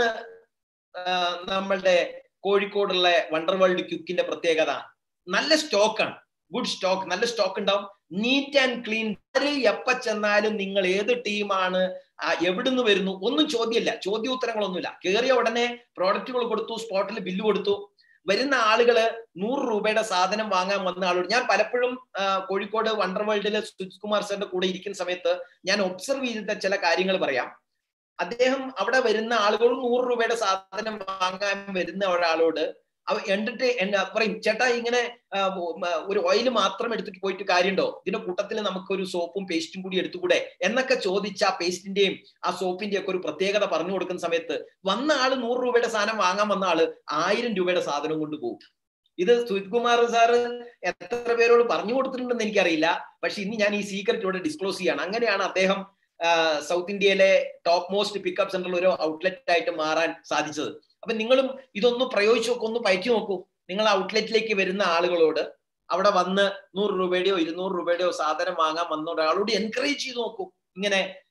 ആ, നമ്മളുടെ കോഴിക്കോടുള്ള വണ്ടർ വേൾഡ് ക്യുക്കിന്റെ പ്രത്യേകത നല്ല സ്റ്റോക്കാണ് ഗുഡ് സ്റ്റോക്ക് നല്ല സ്റ്റോക്ക് ഉണ്ടാവും നീറ്റ് ആൻഡ് ക്ലീൻ ആര് എപ്പ ചെന്നാലും നിങ്ങൾ ഏത് ടീമാണ് എവിടുന്ന് വരുന്നു ഒന്നും ചോദ്യമില്ല ചോദ്യോത്തരങ്ങളൊന്നുമില്ല കയറിയ ഉടനെ പ്രോഡക്റ്റുകൾ കൊടുത്തു സ്പോട്ടിൽ ബില്ല് കൊടുത്തു വരുന്ന ആളുകള് നൂറ് രൂപയുടെ സാധനം വാങ്ങാൻ വന്ന ആളോട് ഞാൻ പലപ്പോഴും ആ, കോഴിക്കോട് വണ്ടർ വേൾഡിലെ സുജിത് കുമാർ സാറിന്റെ കൂടെ ഇരിക്കുന്ന സമയത്ത് ഞാൻ ഒബ്സർവ് ചെയ്ത ചില കാര്യങ്ങൾ പറയാം അദ്ദേഹം അവിടെ വരുന്ന ആളുകൾ നൂറ് രൂപയുടെ സാധനം വാങ്ങാൻ വരുന്ന ഒരാളോട് അവ എന്നിട്ട് എന്നെ പറയും ചേട്ടാ ഇങ്ങനെ ആ, ഉം, ആ, ഒരു ഓയിൽ മാത്രം എടുത്തിട്ട് പോയിട്ട് കാര്യമുണ്ടോ ഇതിന്റെ കൂട്ടത്തിൽ നമുക്കൊരു സോപ്പും പേസ്റ്റും കൂടി എടുത്തുകൂടെ എന്നൊക്കെ ചോദിച്ച ആ പേസ്റ്റിന്റെയും ആ സോപ്പിന്റെയും ഒക്കെ ഒരു പ്രത്യേകത പറഞ്ഞു കൊടുക്കുന്ന സമയത്ത് വന്ന ആള് നൂറ് രൂപയുടെ സാധനം വാങ്ങാൻ വന്ന ആള് ആയിരം രൂപയുടെ സാധനം കൊണ്ട് പോകും ഇത് സുജിത് കുമാർ സാറ് എത്ര പേരോട് പറഞ്ഞു കൊടുത്തിട്ടുണ്ടെന്ന് എനിക്കറിയില്ല പക്ഷെ ഇന്ന് ഞാൻ ഈ സീക്രറ്റ് ഇവിടെ ഡിസ്ക്ലോസ് ചെയ്യാണ് അങ്ങനെയാണ് അദ്ദേഹം ആ, സൗത്ത് ഇന്ത്യയിലെ ടോപ്പ് മോസ്റ്റ് പിക്കപ്പ് സെന്ററിൽ ഒരു ഔട്ട്ലെറ്റ് ആയിട്ട് മാറാൻ സാധിച്ചത് അപ്പൊ നിങ്ങളും ഇതൊന്ന് പ്രയോഗിച്ചു നോക്കൂ ഒന്ന് പയറ്റി നോക്കൂ നിങ്ങൾ ഔട്ട്ലെറ്റിലേക്ക് വരുന്ന ആളുകളോട് അവിടെ വന്ന് നൂറ് രൂപയുടെയോ ഇരുന്നൂറ് രൂപയുടെയോ സാധനം വാങ്ങാൻ വന്ന ഒരാളോട് എൻകറേജ് ചെയ്ത് നോക്കൂ ഇങ്ങനെ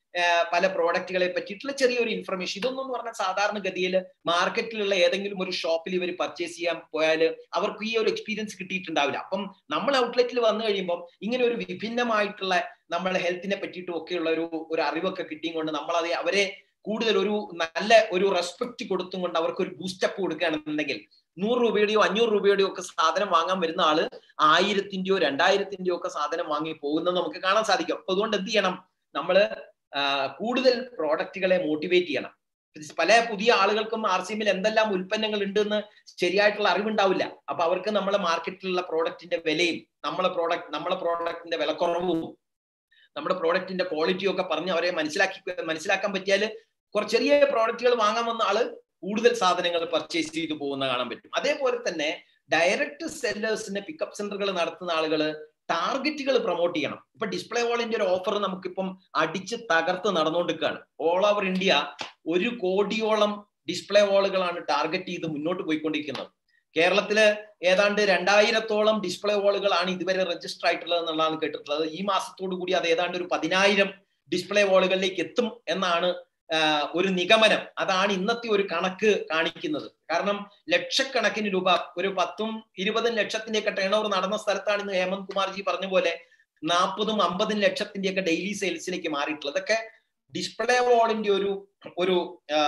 പല പ്രോഡക്റ്റുകളെ പറ്റിയിട്ടുള്ള ചെറിയൊരു ഇൻഫർമേഷൻ ഇതൊന്നും എന്ന് പറഞ്ഞാൽ സാധാരണഗതിയിൽ മാർക്കറ്റിലുള്ള ഏതെങ്കിലും ഒരു ഷോപ്പിൽ ഇവർ പർച്ചേസ് ചെയ്യാൻ പോയാൽ അവർക്ക് ഈ ഒരു എക്സ്പീരിയൻസ് കിട്ടിയിട്ടുണ്ടാവില്ല അപ്പം നമ്മൾ ഔട്ട്ലെറ്റിൽ വന്നു കഴിയുമ്പോൾ ഇങ്ങനെ ഒരു വിഭിന്നമായിട്ടുള്ള നമ്മളെ ഹെൽത്തിനെ പറ്റിയിട്ടും ഒക്കെയുള്ള ഒരു ഒരു അറിവൊക്കെ കിട്ടിയും കൊണ്ട് നമ്മൾ അത് അവരെ കൂടുതൽ ഒരു നല്ല ഒരു റെസ്പെക്ട് കൊടുത്തും കൊണ്ട് അവർക്ക് ഒരു ബൂസ്റ്റപ്പ് കൊടുക്കുകയാണെന്നുണ്ടെങ്കിൽ നൂറ് രൂപയുടെയോ അഞ്ഞൂറ് രൂപയുടെയോ ഒക്കെ സാധനം വാങ്ങാൻ വരുന്ന ആള് ആയിരത്തിന്റെയോ രണ്ടായിരത്തിന്റെയോ ഒക്കെ സാധനം വാങ്ങി പോകുന്നത് നമുക്ക് കാണാൻ സാധിക്കും അപ്പൊ അതുകൊണ്ട് എന്ത് ചെയ്യണം നമ്മള് കൂടുതൽ പ്രോഡക്റ്റുകളെ മോട്ടിവേറ്റ് ചെയ്യണം പല പുതിയ ആളുകൾക്കും ആർ സി എമ്മിൽ എന്തെല്ലാം ഉൽപ്പന്നങ്ങൾ ഉണ്ടെന്ന് ശരിയായിട്ടുള്ള അറിവുണ്ടാവില്ല അപ്പൊ അവർക്ക് നമ്മളെ മാർക്കറ്റിലുള്ള പ്രോഡക്റ്റിന്റെ വിലയും നമ്മളെ പ്രോഡക്റ്റ് നമ്മളെ പ്രോഡക്റ്റിന്റെ വിലക്കുറവും നമ്മുടെ പ്രോഡക്റ്റിന്റെ ക്വാളിറ്റിയും ഒക്കെ പറഞ്ഞ് അവരെ മനസ്സിലാക്കി മനസ്സിലാക്കാൻ പറ്റിയാൽ കുറച്ച് ചെറിയ പ്രോഡക്റ്റുകൾ വാങ്ങാൻ വന്ന ആള് കൂടുതൽ സാധനങ്ങൾ പർച്ചേസ് ചെയ്തു പോകുന്ന കാണാൻ പറ്റും അതേപോലെ തന്നെ ഡയറക്റ്റ് സെല്ലേഴ്സിന് പിക്കപ്പ് സെന്ററുകൾ നടത്തുന്ന ആളുകള് ടാർഗറ്റുകൾ പ്രൊമോട്ട് ചെയ്യണം ഇപ്പൊ ഡിസ്പ്ലേ വാളിന്റെ ഒരു ഓഫർ നമുക്കിപ്പം അടിച്ച് തകർത്ത് നടന്നുകൊണ്ടിരിക്കുകയാണ് ഓൾ ഓവർ ഇന്ത്യ ഒരു കോടിയോളം ഡിസ്പ്ലേ വാളുകളാണ് ടാർഗറ്റ് ചെയ്ത് മുന്നോട്ട് പോയിക്കൊണ്ടിരിക്കുന്നത് കേരളത്തില് ഏതാണ്ട് രണ്ടായിരത്തോളം ഡിസ്പ്ലേ വാളുകളാണ് ഇതുവരെ രജിസ്റ്റർ ആയിട്ടുള്ളത് എന്നുള്ളതാണ് കേട്ടിട്ടുള്ളത് ഈ മാസത്തോടു കൂടി അത് ഏതാണ്ട് ഒരു പതിനായിരം ഡിസ്പ്ലേ വാളുകളിലേക്ക് എത്തും എന്നാണ് ഒരു നിഗമനം അതാണ് ഇന്നത്തെ ഒരു കണക്ക് കാണിക്കുന്നത് കാരണം ലക്ഷക്കണക്കിന് രൂപ ഒരു പത്തും ഇരുപതും ലക്ഷത്തിന്റെ ഒക്കെ ടേൺ ഓവർ നടന്ന സ്ഥലത്താണ് ഇന്ന് ഹേമന്ത് കുമാർജി പറഞ്ഞ പോലെ നാൽപ്പതും അമ്പതും ലക്ഷത്തിന്റെ ഒക്കെ ഡെയിലി സെയിൽസിലേക്ക് മാറിയിട്ടുള്ളത് അതൊക്കെ ഡിസ്പ്ലേ വാളിന്റെ ഒരു ഒരു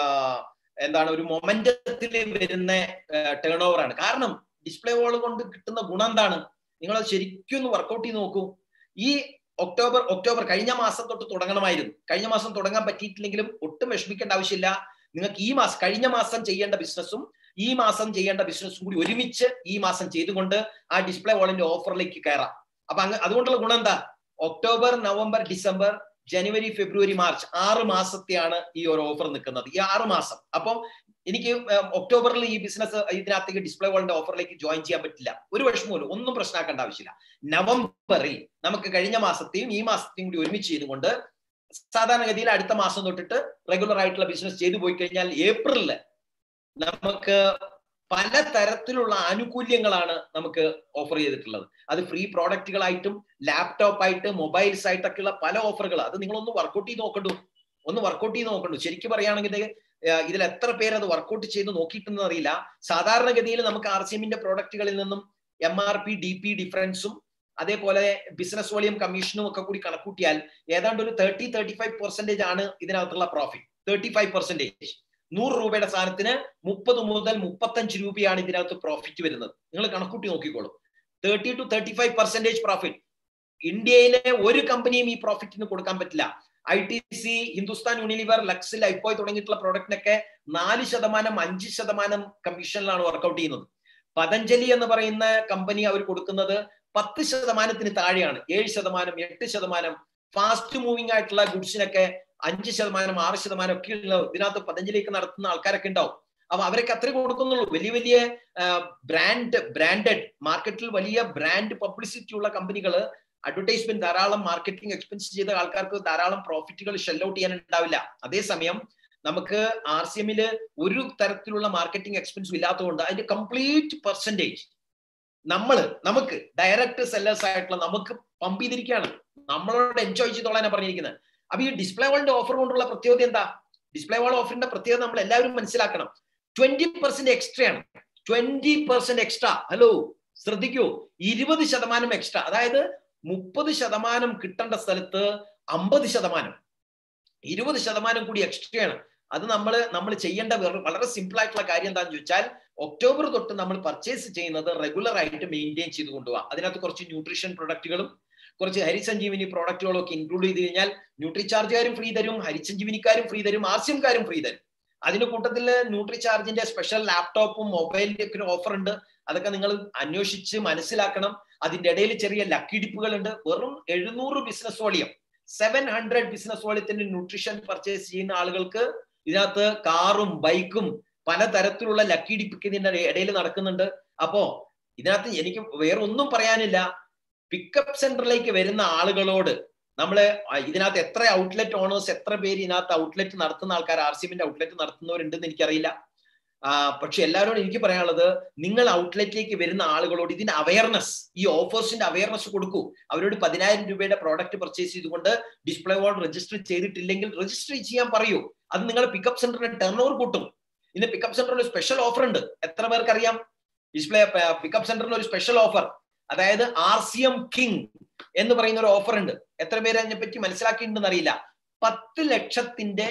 എന്താണ് ഒരു മൊമെന്റത്തിൽ വരുന്ന ടേൺ ഓവർ ആണ് കാരണം ഡിസ്പ്ലേ വാൾ കൊണ്ട് കിട്ടുന്ന ഗുണം എന്താണ് നിങ്ങൾ അത് ശരിക്കും ഒന്ന് വർക്കൗട്ട് ചെയ്ത് നോക്കൂ ഈ ഒക്ടോബർ ഒക്ടോബർ കഴിഞ്ഞ മാസം തൊട്ട് തുടങ്ങണമായിരുന്നു കഴിഞ്ഞ മാസം തുടങ്ങാൻ പറ്റിയിട്ടില്ലെങ്കിലും ഒട്ടും വിഷമിക്കേണ്ട ആവശ്യമില്ല നിങ്ങൾക്ക് ഈ മാസം കഴിഞ്ഞ മാസം ചെയ്യേണ്ട ബിസിനസ്സും ഈ മാസം ചെയ്യേണ്ട ബിസിനസ്സും കൂടി ഒരുമിച്ച് ഈ മാസം ചെയ്തുകൊണ്ട് ആ ഡിസ്പ്ലേ വാളിന്റെ ഓഫറിലേക്ക് കയറാം അപ്പൊ അങ്ങ് അതുകൊണ്ടുള്ള ഗുണം എന്താ ഒക്ടോബർ നവംബർ ഡിസംബർ ജനുവരി ഫെബ്രുവരി മാർച്ച് ആറ് മാസത്തെയാണ് ഈ ഒരു ഓഫർ നിൽക്കുന്നത് ഈ ആറ് മാസം അപ്പം എനിക്ക് ഒക്ടോബറിൽ ഈ ബിസിനസ് ഇതിനകത്തേക്ക് ഡിസ്പ്ലേ വാളിന്റെ ഓഫറിലേക്ക് ജോയിൻ ചെയ്യാൻ പറ്റില്ല ഒരു വിഷമവും ഒന്നും പ്രശ്നമാക്കേണ്ട ആവശ്യമില്ല നവംബറിൽ നമുക്ക് കഴിഞ്ഞ മാസത്തെയും ഈ മാസത്തെയും കൂടി ഒരുമിച്ച് ചെയ്തുകൊണ്ട് സാധാരണഗതിയിൽ അടുത്ത മാസം തൊട്ടിട്ട് റെഗുലർ ആയിട്ടുള്ള ബിസിനസ് ചെയ്തു പോയി കഴിഞ്ഞാൽ ഏപ്രിലില് നമുക്ക് പല തരത്തിലുള്ള ആനുകൂല്യങ്ങളാണ് നമുക്ക് ഓഫർ ചെയ്തിട്ടുള്ളത് അത് ഫ്രീ പ്രോഡക്റ്റുകളായിട്ടും ലാപ്ടോപ്പ് ആയിട്ട് മൊബൈൽസ് ആയിട്ടൊക്കെയുള്ള പല ഓഫറുകൾ അത് നിങ്ങളൊന്ന് വർക്കൗട്ട് ചെയ്ത് നോക്കണ്ടു ഒന്ന് വർക്കൗട്ട് ചെയ്ത് നോക്കണ്ടു ശരിക്കും പറയുകയാണെങ്കിൽ ഇതിൽ എത്ര പേര് അത് വർക്കൗട്ട് ചെയ്ത് നോക്കിയിട്ടുണ്ടെന്ന് അറിയില്ല സാധാരണഗതിയിൽ നമുക്ക് ആർ സി എമ്മിന്റെ പ്രോഡക്റ്റുകളിൽ നിന്നും M R P D P ഡിഫറൻസും അതേപോലെ ബിസിനസ് വോളിയം കമ്മീഷനും ഒക്കെ കൂടി കണക്കൂട്ടിയാൽ ഏതാണ്ട് ഒരു തേർട്ടി തേർട്ടി ഫൈവ് പെർസെന്റേജ് ആണ് ഇതിനകത്തുള്ള പ്രോഫിറ്റ് തേർട്ടി ഫൈവ് പെർസെന്റേജ് നൂറ് രൂപയുടെ സാധനത്തിന് മുപ്പത് മുതൽ മുപ്പത്തഞ്ച് രൂപയാണ് ഇതിനകത്ത് പ്രോഫിറ്റ് വരുന്നത് നിങ്ങൾ കണക്കൂട്ടി നോക്കിക്കോളൂ thirty to thirty five percentage profit ഇന്ത്യയിലെ ഒരു കമ്പനിയും ഈ പ്രോഫിറ്റിന് കൊടുക്കാൻ പറ്റില്ല I T C Hindustan Unilever Lux Lifebuoy തുടങ്ങിയിട്ടുള്ള പ്രോഡക്റ്റിനൊക്കെ നാല് ശതമാനം അഞ്ച് ശതമാനം കമ്മീഷനിലാണ് വർക്കൗട്ട് ചെയ്യുന്നത് പതഞ്ജലി എന്ന് പറയുന്ന കമ്പനി അവർ കൊടുക്കുന്നത് പത്ത് ശതമാനത്തിന് താഴെയാണ് ഏഴ് ശതമാനം എട്ട് ശതമാനം ഫാസ്റ്റ് മൂവിംഗ് ആയിട്ടുള്ള ഗുഡ്സിനൊക്കെ അഞ്ച് ശതമാനം ആറ് ശതമാനം ഒക്കെ ഉള്ള ഇതിനകത്ത് പതഞ്ജലിയൊക്കെ നടത്തുന്ന ആൾക്കാരൊക്കെ ഉണ്ടാവും അപ്പൊ അവരൊക്കെ അത്രേ കൊടുക്കുന്നുള്ളൂ വലിയ വലിയ ബ്രാൻഡ് ബ്രാൻഡഡ് മാർക്കറ്റിൽ വലിയ ബ്രാൻഡ് പബ്ലിസിറ്റി ഉള്ള കമ്പനികൾ അഡ്വർടൈസ്മെന്റ് ധാരാളം മാർക്കറ്റിംഗ് എക്സ്പെൻസ് ചെയ്ത ആൾക്കാർക്ക് ധാരാളം പ്രോഫിറ്റുകൾ ഷെൽ ഔട്ട് ചെയ്യാൻ ഉണ്ടാവില്ല അതേസമയം നമുക്ക് ആർ സി എമ്മില് ഒരു തരത്തിലുള്ള മാർക്കറ്റിംഗ് എക്സ്പെൻസും ഇല്ലാത്തതുകൊണ്ട് അതിന്റെ കംപ്ലീറ്റ് പെർസെൻറ്റേജ് നമ്മൾ നമുക്ക് ഡയറക്റ്റ് സെല്ലേഴ്സ് ആയിട്ടുള്ള നമുക്ക് പമ്പ് ചെയ്തിരിക്കുകയാണ് നമ്മളോട് എൻജോയ് ചെയ്തോളാനാണ് പറഞ്ഞിരിക്കുന്നത് അപ്പൊ ഈ ഡിസ്പ്ലേ വാളിന്റെ ഓഫർ കൊണ്ടുള്ള പ്രത്യേകത എന്താ ഡിസ്പ്ലേ വാൾ ഓഫറിന്റെ പ്രത്യേകത നമ്മൾ എല്ലാവരും മനസ്സിലാക്കണം ട്വന്റി പെർസെന്റ് എക്സ്ട്രാ ആണ് ട്വന്റി പെർസെന്റ് എക്സ്ട്രാ ഹലോ ശ്രദ്ധിക്കൂ ഇരുപത് ശതമാനം എക്സ്ട്രാ അതായത് മുപ്പത് ശതമാനം കിട്ടേണ്ട സ്ഥലത്ത് അമ്പത് ശതമാനം ഇരുപത് ശതമാനം കൂടി എക്സ്ട്രാ ആണ് അത് നമ്മൾ നമ്മൾ ചെയ്യേണ്ട വളരെ സിമ്പിൾ ആയിട്ടുള്ള കാര്യം എന്താണെന്ന് ചോദിച്ചാൽ ഒക്ടോബർ തൊട്ട് നമ്മൾ പർച്ചേസ് ചെയ്യുന്നത് റെഗുലർ ആയിട്ട് മെയിൻറ്റെയിൻ ചെയ്ത് കൊണ്ടുപോകാം അതിനകത്ത് കുറച്ച് ന്യൂട്രീഷൻ പ്രൊഡക്റ്റുകളും കുറച്ച് ഹരിസഞ്ജീവിനി പ്രോഡക്റ്റുകളും ഒക്കെ ഇൻക്ലൂഡ് ചെയ്ത് കഴിഞ്ഞാൽ ന്യൂട്രി ചാർജുകാരും ഫ്രീ തരും ഹരിസഞ്ജീവിനിക്കാരും ഫ്രീ തരും ആർസിയംകാരും ഫ്രീ തരും അതിന്റെ കൂട്ടത്തിൽ ന്യൂട്രി ചാർജിന്റെ സ്പെഷ്യൽ ലാപ്ടോപ്പും മൊബൈലിന്റെ ഒക്കെ ഓഫർ ഉണ്ട് അതൊക്കെ നിങ്ങൾ അന്വേഷിച്ച് മനസ്സിലാക്കണം അതിന്റെ ഇടയിൽ ചെറിയ ലക്കിടിപ്പുകൾ ഉണ്ട് വെറും എഴുന്നൂറ് business volume seven hundred business വോളിയത്തിന്റെ ന്യൂട്രീഷൻ പർച്ചേസ് ചെയ്യുന്ന ആളുകൾക്ക് ഇതിനകത്ത് കാറും ബൈക്കും പലതരത്തിലുള്ള ലക്കിടിപ്പിക്ക് ഇതിന്റെ ഇടയിൽ നടക്കുന്നുണ്ട് അപ്പോ ഇതിനകത്ത് എനിക്ക് വേറെ ഒന്നും പറയാനില്ല പിക്കപ്പ് സെന്ററിലേക്ക് വരുന്ന ആളുകളോട് നമ്മള് ഇതിനകത്ത് എത്ര ഔട്ട്ലെറ്റ് ഓണേഴ്സ് എത്ര പേര് ഇതിനകത്ത് ഔട്ട്ലെറ്റ് നടത്തുന്ന ആൾക്കാർ ആർ സി എമ്മിന്റെ ഔട്ട്ലെറ്റ് നടത്തുന്നവരുണ്ടെന്ന് എനിക്കറിയില്ല ആ, പക്ഷെ എല്ലാവരോടും എനിക്ക് പറയാനുള്ളത് നിങ്ങൾ ഔട്ട്ലെറ്റിലേക്ക് വരുന്ന ആളുകളോട് ഇതിന്റെ അവയർനെസ് ഈ ഓഫേഴ്സിന്റെ അവയർനെസ് കൊടുക്കൂ അവരോട് പതിനായിരം രൂപയുടെ പ്രോഡക്റ്റ് പർച്ചേസ് ചെയ്തുകൊണ്ട് ഡിസ്പ്ലേ വാൾ രജിസ്റ്റർ ചെയ്തിട്ടില്ലെങ്കിൽ രജിസ്റ്റർ ചെയ്യാൻ പറയൂ അത് നിങ്ങളുടെ പിക്കപ്പ് സെന്ററിന്റെ ടേൺ ഓവർ കൂട്ടും ഇന്ന് പിക്കപ്പ് സെന്ററിൽ ഒരു സ്പെഷ്യൽ ഓഫർ ഉണ്ട് എത്ര പേർക്ക് അറിയാം ഡിസ്പ്ലേ പിക്കപ്പ് സെന്ററിൽ ഒരു സ്പെഷ്യൽ ഓഫർ അതായത് ആർ സി എം കിങ് എന്ന് പറയുന്ന ഒരു ഓഫർ ഉണ്ട് എത്ര പേര് അതിനെ പറ്റി മനസ്സിലാക്കിയിട്ടുണ്ടെന്ന് അറിയില്ല പത്ത് ലക്ഷത്തിന്റെ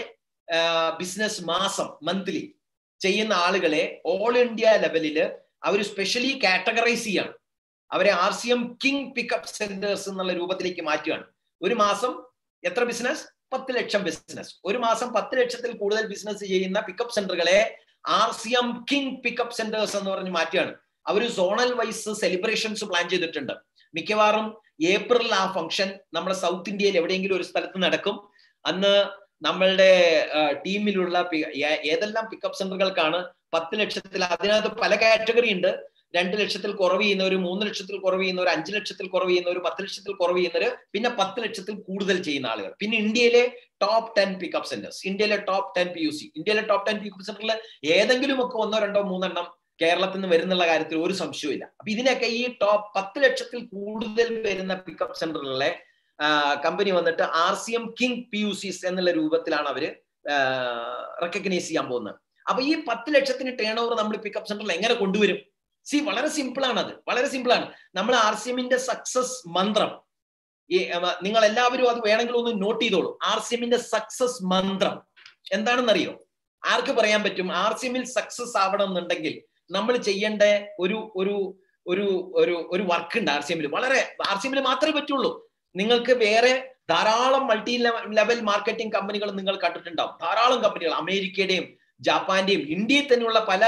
ബിസിനസ് മാസം മന്ത്ലി ചെയ്യുന്ന ആളുകളെ ഓൾ ഇന്ത്യ ലെവലിൽ അവർ സ്പെഷ്യലി കാറ്റഗറൈസ് ചെയ്യാണ് അവരെ R C M king pickup centres എന്നുള്ള രൂപത്തിലേക്ക് മാറ്റുകയാണ് ഒരു മാസം എത്ര ബിസിനസ് പത്ത് ലക്ഷം ബിസിനസ് ഒരു മാസം പത്ത് ലക്ഷത്തിൽ കൂടുതൽ ബിസിനസ് ചെയ്യുന്ന പിക്കപ്പ് സെന്ററുകളെ R C M king pickup centres എന്ന് പറഞ്ഞ് മാറ്റുകയാണ് അവർ സോണൽ വൈസ് സെലിബ്രേഷൻസ് പ്ലാൻ ചെയ്തിട്ടുണ്ട് മിക്കവാറും ഏപ്രിൽ ആ ഫംഗ്ഷൻ നമ്മുടെ സൗത്ത് ഇന്ത്യയിൽ എവിടെയെങ്കിലും ഒരു സ്ഥലത്ത് നടക്കും അന്ന് നമ്മളുടെ ടീമിലുള്ള പി- ഏ- ഏതെല്ലാം പിക്കപ്പ് സെന്ററുകൾക്കാണ് പത്ത് ലക്ഷത്തിൽ അതിനകത്ത് പല കാറ്റഗറി ഉണ്ട് രണ്ട് ലക്ഷത്തിൽ കുറവ് ചെയ്യുന്നവർ മൂന്ന് ലക്ഷത്തിൽ കുറവ് ചെയ്യുന്നവർ അഞ്ച് ലക്ഷത്തിൽ കുറവ് ചെയ്യുന്നവർ പത്ത് ലക്ഷത്തിൽ കുറവ് ചെയ്യുന്നവർ പിന്നെ പത്ത് ലക്ഷത്തിൽ കൂടുതൽ ചെയ്യുന്ന ആളുകൾ പിന്നെ ഇന്ത്യയിലെ ടോപ്പ് ടെൻ പിക്കപ്പ് സെന്റേഴ്സ് ഇന്ത്യയിലെ top ten P U C ഇന്ത്യയിലെ ടോപ്പ് ടെൻ പിക്കപ്പ് സെന്ററിൽ ഏതെങ്കിലും ഒക്കെ ഒന്നോ രണ്ടോ മൂന്നെണ്ണം കേരളത്തിൽ നിന്ന് വരുന്നുള്ള കാര്യത്തിൽ ഒരു സംശയവും അപ്പൊ ഇതിനൊക്കെ ഈ ടോപ്പ് പത്ത് ലക്ഷത്തിൽ കൂടുതൽ വരുന്ന പിക്കപ്പ് സെന്ററുകളിലെ കമ്പനി വന്നിട്ട് R C M king P U Cs എന്നുള്ള രൂപത്തിലാണ് അവര് റെക്കഗ്നൈസ് ചെയ്യാൻ പോകുന്നത് അപ്പൊ ഈ പത്ത് ലക്ഷത്തിന് ടേൺ ഓവർ നമ്മൾ പിക്കപ്പ് സെന്ററിൽ എങ്ങനെ കൊണ്ടുവരും സി വളരെ സിമ്പിൾ ആണ് അത് വളരെ സിമ്പിൾ ആണ് നമ്മൾ ആർ സി എമ്മിന്റെ സക്സസ് മന്ത്രം ഈ അഹ്, നിങ്ങൾ എല്ലാവരും അത് വേണമെങ്കിൽ ഒന്ന് നോട്ട് ചെയ്തോളൂ ആർ സി എമ്മിന്റെ സക്സസ് മന്ത്രം എന്താണെന്നറിയോ ആർക്ക് പറയാൻ പറ്റും ആർ സി എമ്മിൽ സക്സസ് ആവണം എന്നുണ്ടെങ്കിൽ നമ്മൾ ചെയ്യേണ്ട ഒരു ഒരു ഒരു ഒരു ഒരു വർക്ക് ഉണ്ട് ആർ സി എമ്മിൽ വളരെ ആർ സി എമ്മിൽ മാത്രമേ പറ്റുള്ളൂ നിങ്ങൾക്ക് വേറെ ധാരാളം മൾട്ടി ലെവൽ മാർക്കറ്റിംഗ് കമ്പനികൾ നിങ്ങൾ കണ്ടിട്ടുണ്ടാവും ധാരാളം കമ്പനികൾ അമേരിക്കയുടെയും ജപ്പാന്റെയും ഇന്ത്യയിൽ തന്നെയുള്ള പല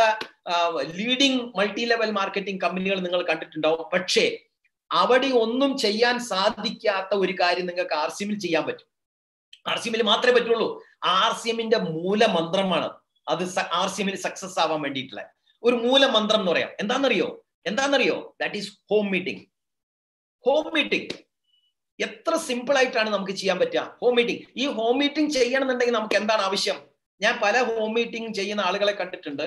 ലീഡിംഗ് മൾട്ടി ലെവൽ മാർക്കറ്റിംഗ് കമ്പനികൾ നിങ്ങൾ കണ്ടിട്ടുണ്ടാവും പക്ഷേ അവിടെ ഒന്നും ചെയ്യാൻ സാധിക്കാത്ത ഒരു കാര്യം നിങ്ങൾക്ക് ആർ സി എമ്മിൽ ചെയ്യാൻ പറ്റും ആർ സി എമ്മിൽ മാത്രമേ പറ്റുള്ളൂ ആർ സി എമ്മിന്റെ മൂലമന്ത്രമാണ് അത് ആർ സി എമ്മിൽ സക്സസ് ആവാൻ വേണ്ടിയിട്ടുള്ള ഒരു മൂലമന്ത്രം എന്ന് പറയാം എന്താണെന്നറിയോ എന്താണെന്നറിയോ that is home meeting home meeting എത്ര സിമ്പിൾ ആയിട്ടാണ് നമുക്ക് ചെയ്യാൻ പറ്റുക ഹോം മീറ്റിംഗ് ഈ ഹോം മീറ്റിംഗ് ചെയ്യണമെന്നുണ്ടെങ്കിൽ നമുക്ക് എന്താണ് ആവശ്യം ഞാൻ പല ഹോം മീറ്റിംഗ് ചെയ്യുന്ന ആളുകളെ കണ്ടിട്ടുണ്ട്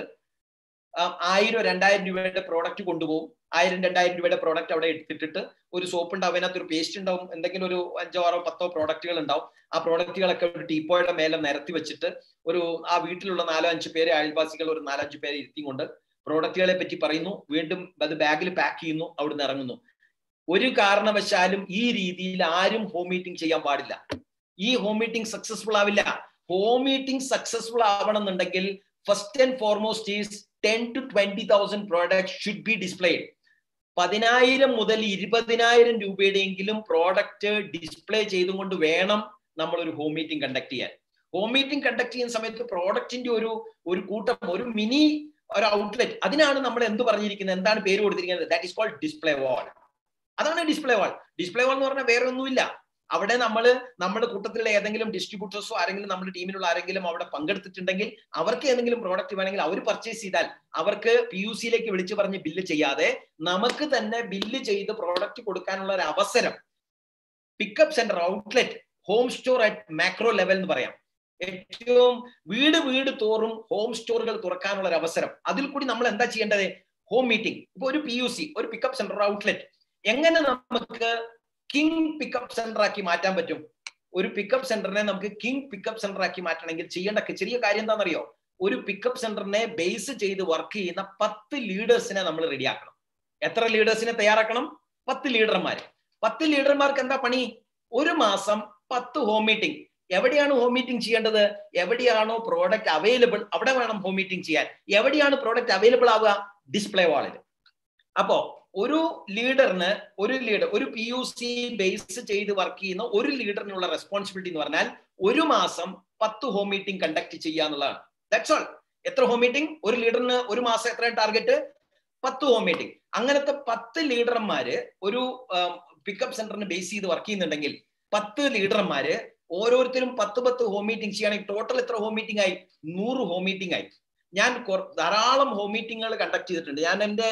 ആ, ആയിരം രണ്ടായിരം രൂപയുടെ പ്രോഡക്റ്റ് കൊണ്ടുപോകും ആയിരം രണ്ടായിരം രൂപയുടെ പ്രോഡക്റ്റ് അവിടെ എടുത്തിട്ടിട്ട് ഒരു സോപ്പ് ഉണ്ടാവും അതിനകത്ത് ഒരു പേസ്റ്റ് ഉണ്ടാവും എന്തെങ്കിലും ഒരു അഞ്ചോ ആറോ പത്തോ പ്രോഡക്റ്റുകൾ ഉണ്ടാവും ആ പ്രോഡക്റ്റുകളൊക്കെ ഒരു ടീപ്പോയുടെ മേലെ നിരത്തി വെച്ചിട്ട് ഒരു ആ വീട്ടിലുള്ള നാലോ അഞ്ച് പേരെ അയൽവാസികൾ ഒരു നാലഞ്ച് പേരെ ഇരുത്തി കൊണ്ട് പ്രോഡക്റ്റുകളെ പറ്റി പറയുന്നു വീണ്ടും അത് ബാഗിൽ പാക്ക് ചെയ്യുന്നു അവിടുന്ന് ഇറങ്ങുന്നു ഒരു കാരണവശാലും ഈ രീതിയിൽ ആരും ഹോം മീറ്റിംഗ് ചെയ്യാൻ പാടില്ല ഈ ഹോം മീറ്റിംഗ് സക്സസ്ഫുൾ ആവില്ല ഹോം മീറ്റിംഗ് സക്സസ്ഫുൾ ആവണമെന്നുണ്ടെങ്കിൽ first and foremost is ten to twenty thousand product should be displayed പതിനായിരം മുതൽ ഇരുപതിനായിരം രൂപയുടെയെങ്കിലും പ്രോഡക്റ്റ് ഡിസ്പ്ലേ ചെയ്തുകൊണ്ട് വേണം നമ്മൾ ഒരു ഹോം മീറ്റിംഗ് കണ്ടക്ട് ചെയ്യാൻ ഹോം മീറ്റിംഗ് കണ്ടക്ട് ചെയ്യുന്ന സമയത്ത് പ്രോഡക്റ്റിന്റെ ഒരു ഒരു കൂട്ടം ഒരു മിനി ഒരു ഔട്ട്ലെറ്റ് അതിനാണ് നമ്മൾ എന്ത് പറഞ്ഞിരിക്കുന്നത് എന്താണ് പേര് കൊടുത്തിരിക്കുന്നത് that is called display wall അതാണ് ഡിസ്പ്ലേ വാൾ ഡിസ്പ്ലേ വാൾ എന്ന് പറഞ്ഞാൽ വേറെ ഒന്നുമില്ല അവിടെ നമ്മൾ നമ്മുടെ കൂട്ടത്തിലുള്ള ഏതെങ്കിലും ഡിസ്ട്രിബ്യൂട്ടേഴ്സോ ആരെങ്കിലും നമ്മുടെ ടീമിലുള്ള ആരെങ്കിലും അവിടെ പങ്കെടുത്തിട്ടുണ്ടെങ്കിൽ അവർക്ക് ഏതെങ്കിലും പ്രോഡക്റ്റ് വേണമെങ്കിൽ അവർ പർച്ചേസ് ചെയ്താൽ അവർക്ക് പി യു സിയിലേക്ക് വിളിച്ചു പറഞ്ഞ് ബില്ല് ചെയ്യാതെ നമുക്ക് തന്നെ ബില്ല് ചെയ്ത് പ്രോഡക്റ്റ് കൊടുക്കാനുള്ള ഒരു അവസരം pickup centre outlet home store at macro level എന്ന് പറയാം ഏറ്റവും വീട് വീട് തോറും ഹോം സ്റ്റോറുകൾ തുറക്കാനുള്ള ഒരു അവസരം അതിൽ കൂടി നമ്മൾ എന്താ ചെയ്യേണ്ടത് ഹോം മീറ്റിംഗ് ഇപ്പൊ ഒരു പി യു സി ഒരു പിക്കപ്പ് സെന്റർ ഔട്ട്ലെറ്റ് എങ്ങനെ നമുക്ക് കിങ് പിക്കപ്പ് സെന്റർ ആക്കി മാറ്റാൻ പറ്റും ഒരു പിക്കപ്പ് സെന്ററിനെ നമുക്ക് കിങ് പിക്കപ്പ് സെന്റർ ആക്കി മാറ്റണമെങ്കിൽ ചെയ്യേണ്ട ചെറിയ കാര്യം എന്താണെന്നറിയോ ഒരു പിക്കപ്പ് സെന്ററിനെ ബേസ് ചെയ്ത് വർക്ക് ചെയ്യുന്ന പത്ത് ലീഡേഴ്സിനെ നമ്മൾ റെഡിയാക്കണം എത്ര ലീഡേഴ്സിനെ തയ്യാറാക്കണം പത്ത് ലീഡർമാര് പത്ത് ലീഡർമാർക്ക് എന്താ പണി ഒരു മാസം പത്ത് ഹോം മീറ്റിംഗ് എവിടെയാണ് ഹോം മീറ്റിംഗ് ചെയ്യേണ്ടത് എവിടെയാണോ പ്രോഡക്റ്റ് അവൈലബിൾ അവിടെ വേണം ഹോം മീറ്റിംഗ് ചെയ്യാൻ എവിടെയാണ് പ്രോഡക്റ്റ് അവൈലബിൾ ആവുക ഡിസ്പ്ലേ വാളിൽ അപ്പോ ഒരു ലീഡറിന് ഒരു ലീഡർ ഒരു പി യു സി ബേസ് ചെയ്ത് വർക്ക് ചെയ്യുന്ന ഒരു ലീഡറിനുള്ള റെസ്പോൺസിബിലിറ്റി എന്ന് പറഞ്ഞാൽ ഒരു മാസം പത്ത് ഹോം മീറ്റിംഗ് കണ്ടക്ട് ചെയ്യുക എന്നുള്ളതാണ് ദാറ്റ്സ് ഓൾ എത്ര ഹോം മീറ്റിംഗ് ഒരു ലീഡറിന് ഒരു മാസം എത്ര ടാർഗറ്റ് പത്ത് ഹോം മീറ്റിംഗ് അങ്ങനത്തെ പത്ത് ലീഡർമാര് ഒരു പിക്കപ്പ് സെന്ററിന് ബേസ് ചെയ്ത് വർക്ക് ചെയ്യുന്നുണ്ടെങ്കിൽ പത്ത് ലീഡർമാര് ഓരോരുത്തരും പത്ത് പത്ത് ഹോം മീറ്റിംഗ് ചെയ്യുകയാണെങ്കിൽ ടോട്ടൽ എത്ര ഹോം മീറ്റിംഗ് ആയി നൂറ് ഹോം മീറ്റിംഗ് ആയി ഞാൻ ധാരാളം ഹോം മീറ്റിങ്ങുകൾ കണ്ടക്ട് ചെയ്തിട്ടുണ്ട് ഞാൻ എൻ്റെ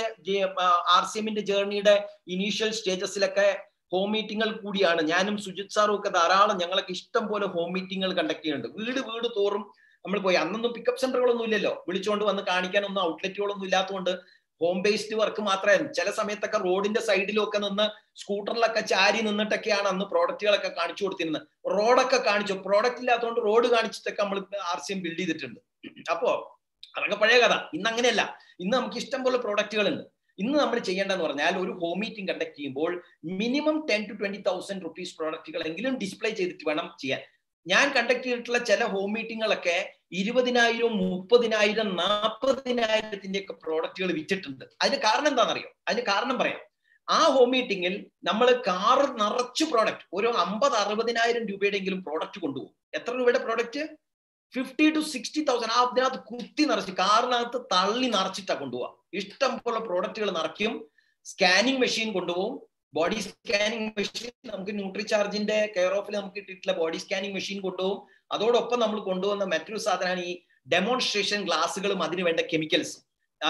ആർ സി എമ്മിന്റെ ജേർണിയുടെ ഇനീഷ്യൽ സ്റ്റേജസിലൊക്കെ ഹോം മീറ്റിങ്ങുകൾ കൂടിയാണ് ഞാനും സുജിത് സാറും ഒക്കെ ധാരാളം ഞങ്ങളൊക്കെ ഇഷ്ടം പോലെ ഹോം മീറ്റിങ്ങുകൾ കണ്ടക്ട് ചെയ്യുന്നുണ്ട് വീട് വീട് തോറും നമ്മൾ പോയി അന്നൊന്നും പിക്കപ്പ് സെന്ററുകളൊന്നും ഇല്ലല്ലോ വിളിച്ചുകൊണ്ട് വന്ന് കാണിക്കാനൊന്നും ഔട്ട്ലെറ്റുകളൊന്നും ഇല്ലാത്തതുകൊണ്ട് ഹോം ബേസ്ഡ് വർക്ക് മാത്രമായിരുന്നു ചില സമയത്തൊക്കെ റോഡിന്റെ സൈഡിലും ഒക്കെ നിന്ന് സ്കൂട്ടറിലൊക്കെ ചാരി നിന്നിട്ടൊക്കെയാണ് അന്ന് പ്രോഡക്റ്റുകളൊക്കെ കാണിച്ചു കൊടുത്തിരുന്നത് റോഡൊക്കെ കാണിച്ചു പ്രോഡക്റ്റ് ഇല്ലാത്തതുകൊണ്ട് റോഡ് കാണിച്ചിട്ടൊക്കെ നമ്മൾ ആർ സി എം ബിൽഡ് ചെയ്തിട്ടുണ്ട് അപ്പോ അതൊക്കെ പഴയ കഥ ഇന്ന് അങ്ങനെയല്ല ഇന്ന് നമുക്ക് ഇഷ്ടം പോലെ പ്രോഡക്റ്റുകൾ ഉണ്ട് ഇന്ന് നമ്മൾ ചെയ്യേണ്ടതെന്ന് പറഞ്ഞാൽ ഒരു ഹോം മീറ്റിംഗ് കണ്ടക്ട് ചെയ്യുമ്പോൾ minimum ten to twenty thousand rupees പ്രോഡക്റ്റുകൾ എങ്കിലും ഡിസ്പ്ലേ ചെയ്തിട്ട് വേണം ചെയ്യാൻ ഞാൻ കണ്ടക്ട് ചെയ്തിട്ടുള്ള ചില ഹോം മീറ്റിങ്ങുകളൊക്കെ ഇരുപതിനായിരം മുപ്പതിനായിരം നാൽപ്പതിനായിരത്തിന്റെ ഒക്കെ പ്രോഡക്റ്റുകൾ വിറ്റിട്ടുണ്ട് അതിന് കാരണം എന്താണെന്നറിയോ അതിന് കാരണം പറയാം ആ ഹോം മീറ്റിംഗിൽ നമ്മൾ കാർ നിറച്ചു പ്രോഡക്റ്റ് ഒരു അമ്പത് അറുപതിനായിരം രൂപയുടെയെങ്കിലും പ്രോഡക്റ്റ് കൊണ്ടുപോകും എത്ര രൂപയുടെ product fifty to sixty thousand അതിനകത്ത് കുത്തി നിറച്ച് കാറിനകത്ത് തള്ളി നിറച്ചിട്ടാ കൊണ്ടുപോവാ ഇഷ്ടം പോലെ പ്രോഡക്റ്റുകൾ നിറയ്ക്കും സ്കാനിങ് മെഷീൻ കൊണ്ടുപോകും ബോഡി സ്കാനിങ് മെഷീൻ നമുക്ക് ന്യൂട്രി ചാർജിന്റെ കെയർ ഓഫിൽ നമുക്ക് കിട്ടിയിട്ടുള്ള ബോഡി സ്കാനിങ് മെഷീൻ കൊണ്ടുപോകും അതോടൊപ്പം നമ്മൾ കൊണ്ടുവന്ന മറ്റൊരു സാധനമാണ് ഈ ഡെമോൺസ്ട്രേഷൻ ഗ്ലാസുകളും അതിന് വേണ്ട കെമിക്കൽസും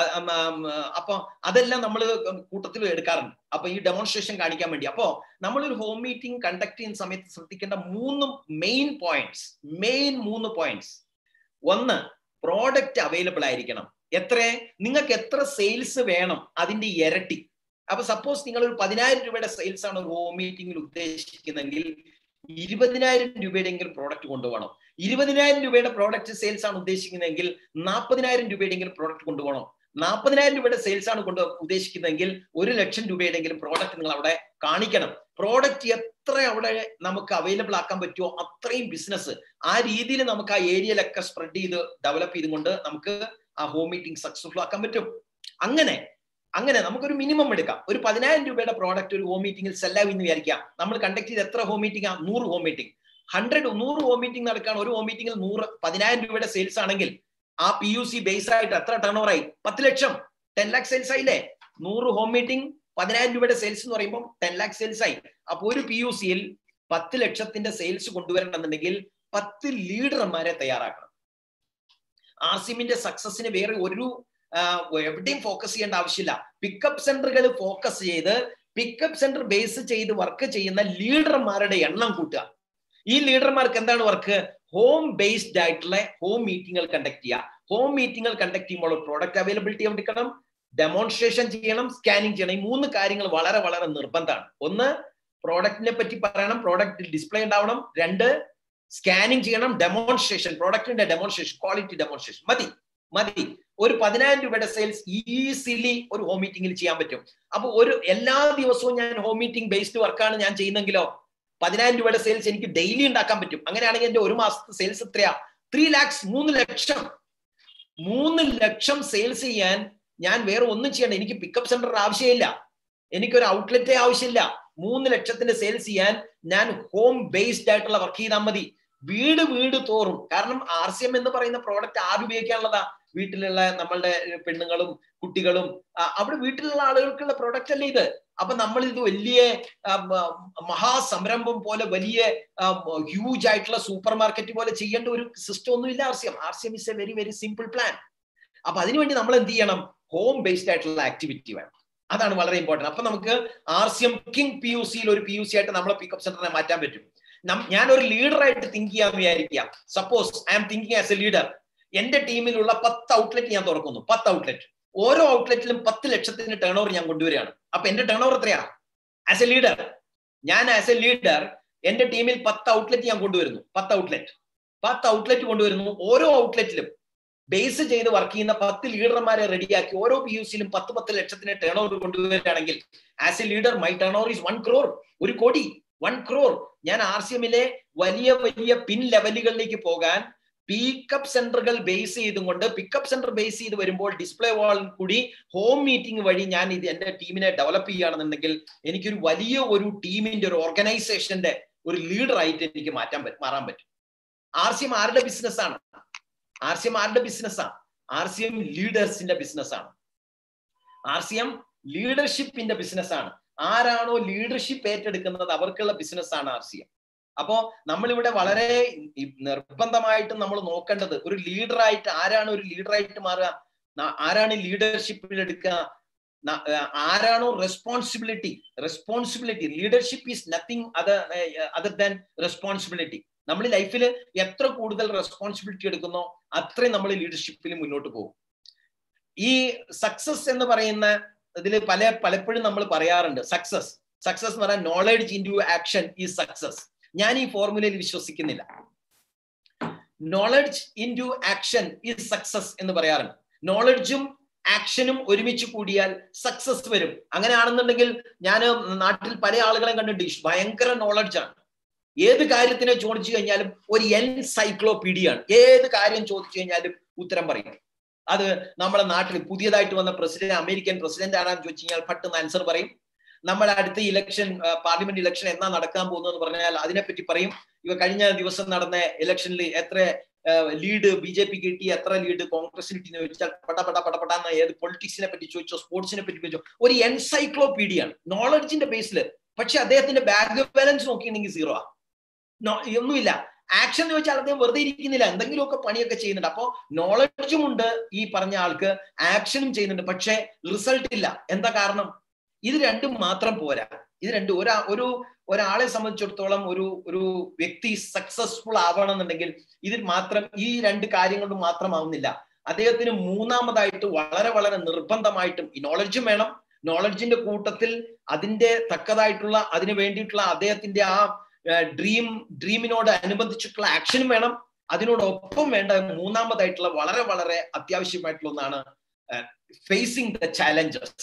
അപ്പൊ അതെല്ലാം നമ്മൾ കൂട്ടത്തിൽ എടുക്കാറുണ്ട് അപ്പൊ ഈ ഡെമോൺസ്ട്രേഷൻ കാണിക്കാൻ വേണ്ടി അപ്പോ നമ്മളൊരു ഹോം മീറ്റിംഗ് കണ്ടക്ട് ചെയ്യുന്ന സമയത്ത് ശ്രദ്ധിക്കേണ്ട മൂന്ന് മെയിൻ പോയിന്റ്സ് മെയിൻ മൂന്ന് പോയിന്റ്സ് ഒന്ന് പ്രോഡക്റ്റ് അവൈലബിൾ ആയിരിക്കണം എത്ര നിങ്ങൾക്ക് എത്ര സെയിൽസ് വേണം അതിന്റെ ഇരട്ടി അപ്പൊ സപ്പോസ് നിങ്ങൾ ഒരു പതിനായിരം രൂപയുടെ സെയിൽസ് ആണ് ഒരു ഹോം മീറ്റിംഗിൽ ഉദ്ദേശിക്കുന്നതെങ്കിൽ ഇരുപതിനായിരം രൂപയുടെയെങ്കിലും പ്രോഡക്റ്റ് കൊണ്ടുപോകണം ഇരുപതിനായിരം രൂപയുടെ പ്രോഡക്റ്റ് സെയിൽസ് ആണ് ഉദ്ദേശിക്കുന്നതെങ്കിൽ നാൽപ്പതിനായിരം രൂപയുടെയെങ്കിലും പ്രോഡക്റ്റ് കൊണ്ടുപോകണം നാൽപ്പതിനായിരം രൂപയുടെ സെയിൽസ് ആണ് കൊണ്ട് ഉദ്ദേശിക്കുന്നതെങ്കിൽ ഒരു ലക്ഷം രൂപയുടെയെങ്കിലും പ്രോഡക്റ്റ് നിങ്ങൾ അവിടെ കാണിക്കണം പ്രോഡക്റ്റ് എത്ര അവിടെ നമുക്ക് അവൈലബിൾ ആക്കാൻ പറ്റുമോ അത്രയും ബിസിനസ് ആ രീതിയിൽ നമുക്ക് ആ ഏരിയയിലൊക്കെ സ്പ്രെഡ് ചെയ്ത് ഡെവലപ്പ് ചെയ്തുകൊണ്ട് നമുക്ക് ആ ഹോം മീറ്റിംഗ് സക്സസ്ഫുൾ ആക്കാൻ പറ്റും അങ്ങനെ അങ്ങനെ നമുക്കൊരു മിനിമം എടുക്കാം ഒരു പതിനായിരം രൂപയുടെ പ്രോഡക്റ്റ് ഒരു ഹോം മീറ്റിംഗിൽ സെല്ലാവും എന്ന് വിചാരിക്കാം നമ്മൾ കണ്ടക്ട് ചെയ്ത് എത്ര ഹോം മീറ്റിംഗ് ആ നൂറ് ഹോം മീറ്റിംഗ് ഹൺഡ്രഡ് നൂറ് ഹോം മീറ്റിംഗ് നടക്കുകയാണ് ഒരു ഹോം മീറ്റിംഗിൽ നൂറ് പതിനായിരം രൂപയുടെ സെയിൽസ് ആണെങ്കിൽ ആ പി യു സി ബേസ് ആയിട്ട് എത്ര ടേൺ ഓവർ ആയി പത്ത് ലക്ഷം ടെൻ ലാക്ക് സെയിൽസ് ആയില്ലേ നൂറ് ഹോം മീറ്റിംഗ് പതിനായിരം രൂപയുടെ സെയിൽസ് എന്ന് പറയുമ്പോൾ ടെൻ ലാക്ക് സെയിൽസ് ആയി അപ്പൊ ഒരു പി യു സിയിൽ പത്ത് ലക്ഷത്തിന്റെ സെയിൽസ് കൊണ്ടുവരണമെന്നുണ്ടെങ്കിൽ പത്ത് ലീഡർമാരെ തയ്യാറാക്കണം ആർ സിമിന്റെ സക്സസിന് വേറെ ഒരു എവിടെയും ഫോക്കസ് ചെയ്യേണ്ട ആവശ്യമില്ല പിക്കപ്പ് സെന്ററുകൾ ഫോക്കസ് ചെയ്ത് പിക്കപ്പ് സെന്റർ ബേസ് ചെയ്ത് വർക്ക് ചെയ്യുന്ന ലീഡർമാരുടെ എണ്ണം കൂട്ടുക ഈ ലീഡർമാർക്ക് എന്താണ് വർക്ക് ഹോം ബേസ്ഡ് ആയിട്ടുള്ള ഹോം മീറ്റിംഗുകൾ കണ്ടക്ട് ചെയ്യുക ഹോം മീറ്റിംഗുകൾ കണ്ടക്ട് ചെയ്യുമ്പോൾ പ്രോഡക്റ്റ് അവൈലബിലിറ്റി എടുക്കണം ഡെമോൺസ്ട്രേഷൻ ചെയ്യണം സ്കാനിങ് ചെയ്യണം ഈ മൂന്ന് കാര്യങ്ങൾ വളരെ വളരെ നിർബന്ധമാണ് ഒന്ന് പ്രോഡക്റ്റിനെ പറ്റി പറയണം പ്രോഡക്റ്റ് ഡിസ്പ്ലേ ഉണ്ടാവണം രണ്ട് സ്കാനിങ് ചെയ്യണം ഡെമോൺസ്ട്രേഷൻ പ്രോഡക്റ്റിന്റെ ഡെമോൺസ്ട്രേഷൻ ക്വാളിറ്റി ഡെമോൺസ്ട്രേഷൻ മതി മതി ഒരു പതിനായിരം രൂപയുടെ സെയിൽസ് ഈസിലി ഒരു ഹോം മീറ്റിംഗിൽ ചെയ്യാൻ പറ്റും അപ്പൊ ഒരു എല്ലാ ദിവസവും ഞാൻ ഹോം മീറ്റിംഗ് ബേസ്ഡ് വർക്കാണ് ഞാൻ ചെയ്യുന്നെങ്കിലോ പതിനായിരം രൂപയുടെ സെയിൽസ് എനിക്ക് ഡെയിലി ഉണ്ടാക്കാൻ പറ്റും അങ്ങനെയാണെങ്കിൽ എന്റെ ഒരു മാസത്തെ സെയിൽസ് എത്രയാ ത്രീ ലാക്സ് മൂന്ന് ലക്ഷം മൂന്ന് ലക്ഷം സെയിൽസ് ചെയ്യാൻ ഞാൻ വേറെ ഒന്നും ചെയ്യണ്ട എനിക്ക് പിക്കപ്പ് സെന്റർ ആവശ്യമില്ല എനിക്കൊരു ഔട്ട്ലെറ്റേ ആവശ്യമില്ല മൂന്ന് ലക്ഷത്തിന്റെ സെയിൽസ് ചെയ്യാൻ ഞാൻ ഹോം ബേസ്ഡ് ആയിട്ടുള്ള വർക്ക് ചെയ്താൽ മതി വീട് വീട് തോറും കാരണം ആർ സി എം എന്ന് പറയുന്ന പ്രോഡക്റ്റ് ആര് ഉപയോഗിക്കാനുള്ളതാ വീട്ടിലുള്ള നമ്മളുടെ പെണ്ണുങ്ങളും കുട്ടികളും അവിടെ വീട്ടിലുള്ള ആളുകൾക്കുള്ള പ്രോഡക്റ്റ് അല്ലേ ഇത് അപ്പൊ നമ്മൾ ഇത് വലിയ മഹാസംരംഭം പോലെ വലിയ ഹ്യൂജ് ആയിട്ടുള്ള സൂപ്പർ മാർക്കറ്റ് പോലെ ചെയ്യേണ്ട ഒരു സിസ്റ്റം ഒന്നും ഇല്ല R C M R C M is a very very simple plan അപ്പൊ അതിനുവേണ്ടി നമ്മൾ എന്ത് ചെയ്യണം ഹോം ബേസ്ഡ് ആയിട്ടുള്ള ആക്ടിവിറ്റി വേണം അതാണ് വളരെ ഇമ്പോർട്ടന്റ് അപ്പൊ നമുക്ക് R C M king P U സിയിൽ ഒരു പി യു സി ആയിട്ട് നമ്മളെ പിക്കപ്പ് സെന്ററിനെ മാറ്റാൻ പറ്റും ഞാൻ ഒരു ലീഡറായിട്ട് തിങ്ക് ചെയ്യാൻ വിചാരിക്കാം suppose I am thinking as a leader എന്റെ ടീമിലുള്ള പത്ത് ഔട്ട്ലെറ്റ് ഞാൻ തുറക്കുന്നു പത്ത് ഔട്ട്ലെറ്റ് ഓരോ ഔട്ട്ലെറ്റിലും പത്ത് ലക്ഷത്തിന് ടേൺ ഓവർ ഞാൻ കൊണ്ടുവരികയാണ് അപ്പൊ എന്റെ ടേൺ ഓവർ എത്രയാ ആസ് എ ലീഡർ ഞാൻ ആസ് എ ലീഡർ എന്റെ ടീമിൽ പത്ത് ഔട്ട്ലെറ്റ് ഞാൻ കൊണ്ടുവരുന്നു പത്ത് ഔട്ട്ലെറ്റ് പത്ത് ഔട്ട്ലെറ്റ് കൊണ്ടുവരുന്നു ഓരോ ഔട്ട്ലെറ്റിലും ബേസ് ചെയ്ത് വർക്ക് ചെയ്യുന്ന പത്ത് ലീഡർമാരെ റെഡിയാക്കി ഓരോ പി യു സിയിലും പത്ത് പത്ത് ലക്ഷത്തിന് ടേൺ ഓവർ കൊണ്ടുവരികയാണെങ്കിൽ as a leader my turnover is one crore ഒരു കോടി വൺ ക്രോർ ഞാൻ ആർ സി എമ്മിലെ വലിയ വലിയ പിൻ ലെവലുകളിലേക്ക് പോകാൻ പിക്കപ്പ് സെന്ററുകൾ ബേസ് ചെയ്തുകൊണ്ട് പിക്കപ്പ് സെന്റർ ബേസ് ചെയ്ത് വരുമ്പോൾ ഡിസ്പ്ലേ വാളിൽ കൂടി ഹോം മീറ്റിംഗ് വഴി ഞാൻ ഇത് എന്റെ ടീമിനെ ഡെവലപ്പ് ചെയ്യുകയാണെന്നുണ്ടെങ്കിൽ എനിക്കൊരു വലിയ ഒരു ടീമിന്റെ ഒരു ഓർഗനൈസേഷന്റെ ഒരു ലീഡർ ആയിട്ട് എനിക്ക് മാറ്റാൻ പറ്റും മാറാൻ പറ്റും ആർ സി എം ആരുടെ ബിസിനസ് ആണ് ആർ സി എം ആരുടെ ബിസിനസ് ആണ് ആർ സി എം ലീഡേഴ്സിന്റെ ബിസിനസ് ആണ് ആർ സി എം ലീഡർഷിപ്പിന്റെ ബിസിനസ് ആണ് ആരാണോ ലീഡർഷിപ്പ് ഏറ്റെടുക്കുന്നത് അവർക്കുള്ള ബിസിനസ് ആണ് ആർ സി എം അപ്പോ നമ്മളിവിടെ വളരെ നിർബന്ധമായിട്ട് നമ്മൾ നോക്കേണ്ടത് ഒരു ലീഡറായിട്ട് ആരാണ് ഒരു ലീഡറായിട്ട് മാറുക ആരാണ് ലീഡർഷിപ്പിൽ എടുക്കുക ആരാണോ responsibility responsibility leadership is nothing other other than responsibility നമ്മൾ ലൈഫിൽ എത്ര കൂടുതൽ റെസ്പോൺസിബിലിറ്റി എടുക്കുന്നോ അത്രയും നമ്മൾ ലീഡർഷിപ്പിൽ മുന്നോട്ട് പോകും ഈ സക്സസ് എന്ന് പറയുന്ന ഇതിൽ പല പലപ്പോഴും നമ്മൾ പറയാറുണ്ട് സക്സസ് സക്സസ് എന്ന് പറയാൻ നോളജ് ഇൻ ടു ആക്ഷൻ ഈ സക്സസ് ഞാൻ ഈ ഫോർമുലയിൽ വിശ്വസിക്കുന്നില്ല knowledge into action is success എന്ന് പറയാറുണ്ട് നോളജും ആക്ഷനും ഒരുമിച്ച് കൂടിയാൽ സക്സസ് വരും അങ്ങനെയാണെന്നുണ്ടെങ്കിൽ ഞാൻ നാട്ടിൽ പല ആളുകളെയും കണ്ടിട്ടുണ്ട് ഭയങ്കര നോളജാണ് ഏത് കാര്യത്തിനെ ചോദിച്ചു കഴിഞ്ഞാലും ഒരു എൻസൈക്ലോപീഡിയാണ് ഏത് കാര്യം ചോദിച്ചു കഴിഞ്ഞാലും ഉത്തരം പറയും അത് നമ്മുടെ നാട്ടിൽ പുതിയതായിട്ട് വന്ന പ്രസിഡന്റ് അമേരിക്കൻ പ്രസിഡന്റ് ആണെന്ന് ചോദിച്ചു കഴിഞ്ഞാൽ പെട്ടെന്ന് ആൻസർ പറയും നമ്മുടെ അടുത്ത ഇലക്ഷൻ പാർലമെന്റ് ഇലക്ഷൻ എന്നാ നടക്കാൻ പോകുന്നതെന്ന് പറഞ്ഞാൽ അതിനെപ്പറ്റി പറയും ഇവ കഴിഞ്ഞ ദിവസം നടന്ന ഇലക്ഷനിൽ എത്ര ലീഡ് ബി ജെ പി കിട്ടി എത്ര ലീഡ് കോൺഗ്രസിന് കിട്ടി എന്ന് ചോദിച്ചാൽ പട പട പട പടാന്ന് ഏത് പൊളിറ്റിക്സിനെ പറ്റി ചോദിച്ചോ സ്പോർട്സിനെ പറ്റി ചോദിച്ചോ ഒരു എൻസൈക്ലോപീഡിയാണ് നോളജിന്റെ ബേസിൽ പക്ഷെ അദ്ദേഹത്തിന്റെ ബാങ്ക് ബാലൻസ് നോക്കിയിട്ടുണ്ടെങ്കിൽ സീറോ ആ ഒന്നുമില്ല ആക്ഷൻ എന്ന് വെച്ചാൽ അദ്ദേഹം വെറുതെ ഇരിക്കുന്നില്ല എന്തെങ്കിലുമൊക്കെ പണിയൊക്കെ ചെയ്യുന്നുണ്ട് അപ്പോ നോളജും ഉണ്ട് ഈ പറഞ്ഞ ആൾക്ക് ആക്ഷനും ചെയ്യുന്നുണ്ട് പക്ഷെ റിസൾട്ട് ഇല്ല എന്താ കാരണം ഇത് രണ്ടും മാത്രം പോരാ ഇത് രണ്ടും ഒരാ ഒരു ഒരാളെ സംബന്ധിച്ചിടത്തോളം ഒരു ഒരു വ്യക്തി സക്സസ്ഫുൾ ആവണമെന്നുണ്ടെങ്കിൽ ഇതിൽ മാത്രം ഈ രണ്ട് കാര്യങ്ങൾ മാത്രമാവുന്നില്ല അദ്ദേഹത്തിന് മൂന്നാമതായിട്ട് വളരെ വളരെ നിർബന്ധമായിട്ടും ഈ നോളജും വേണം നോളജിന്റെ കൂട്ടത്തിൽ അതിന്റെ തക്കതായിട്ടുള്ള അതിന് വേണ്ടിയിട്ടുള്ള അദ്ദേഹത്തിന്റെ ആ ഡ്രീം ഡ്രീമിനോട് അനുബന്ധിച്ചിട്ടുള്ള ആക്ഷനും വേണം അതിനോടൊപ്പം വേണ്ട മൂന്നാമതായിട്ടുള്ള വളരെ വളരെ അത്യാവശ്യമായിട്ടുള്ള ഒന്നാണ് ഫേസിങ് ദ ചാലഞ്ചസ്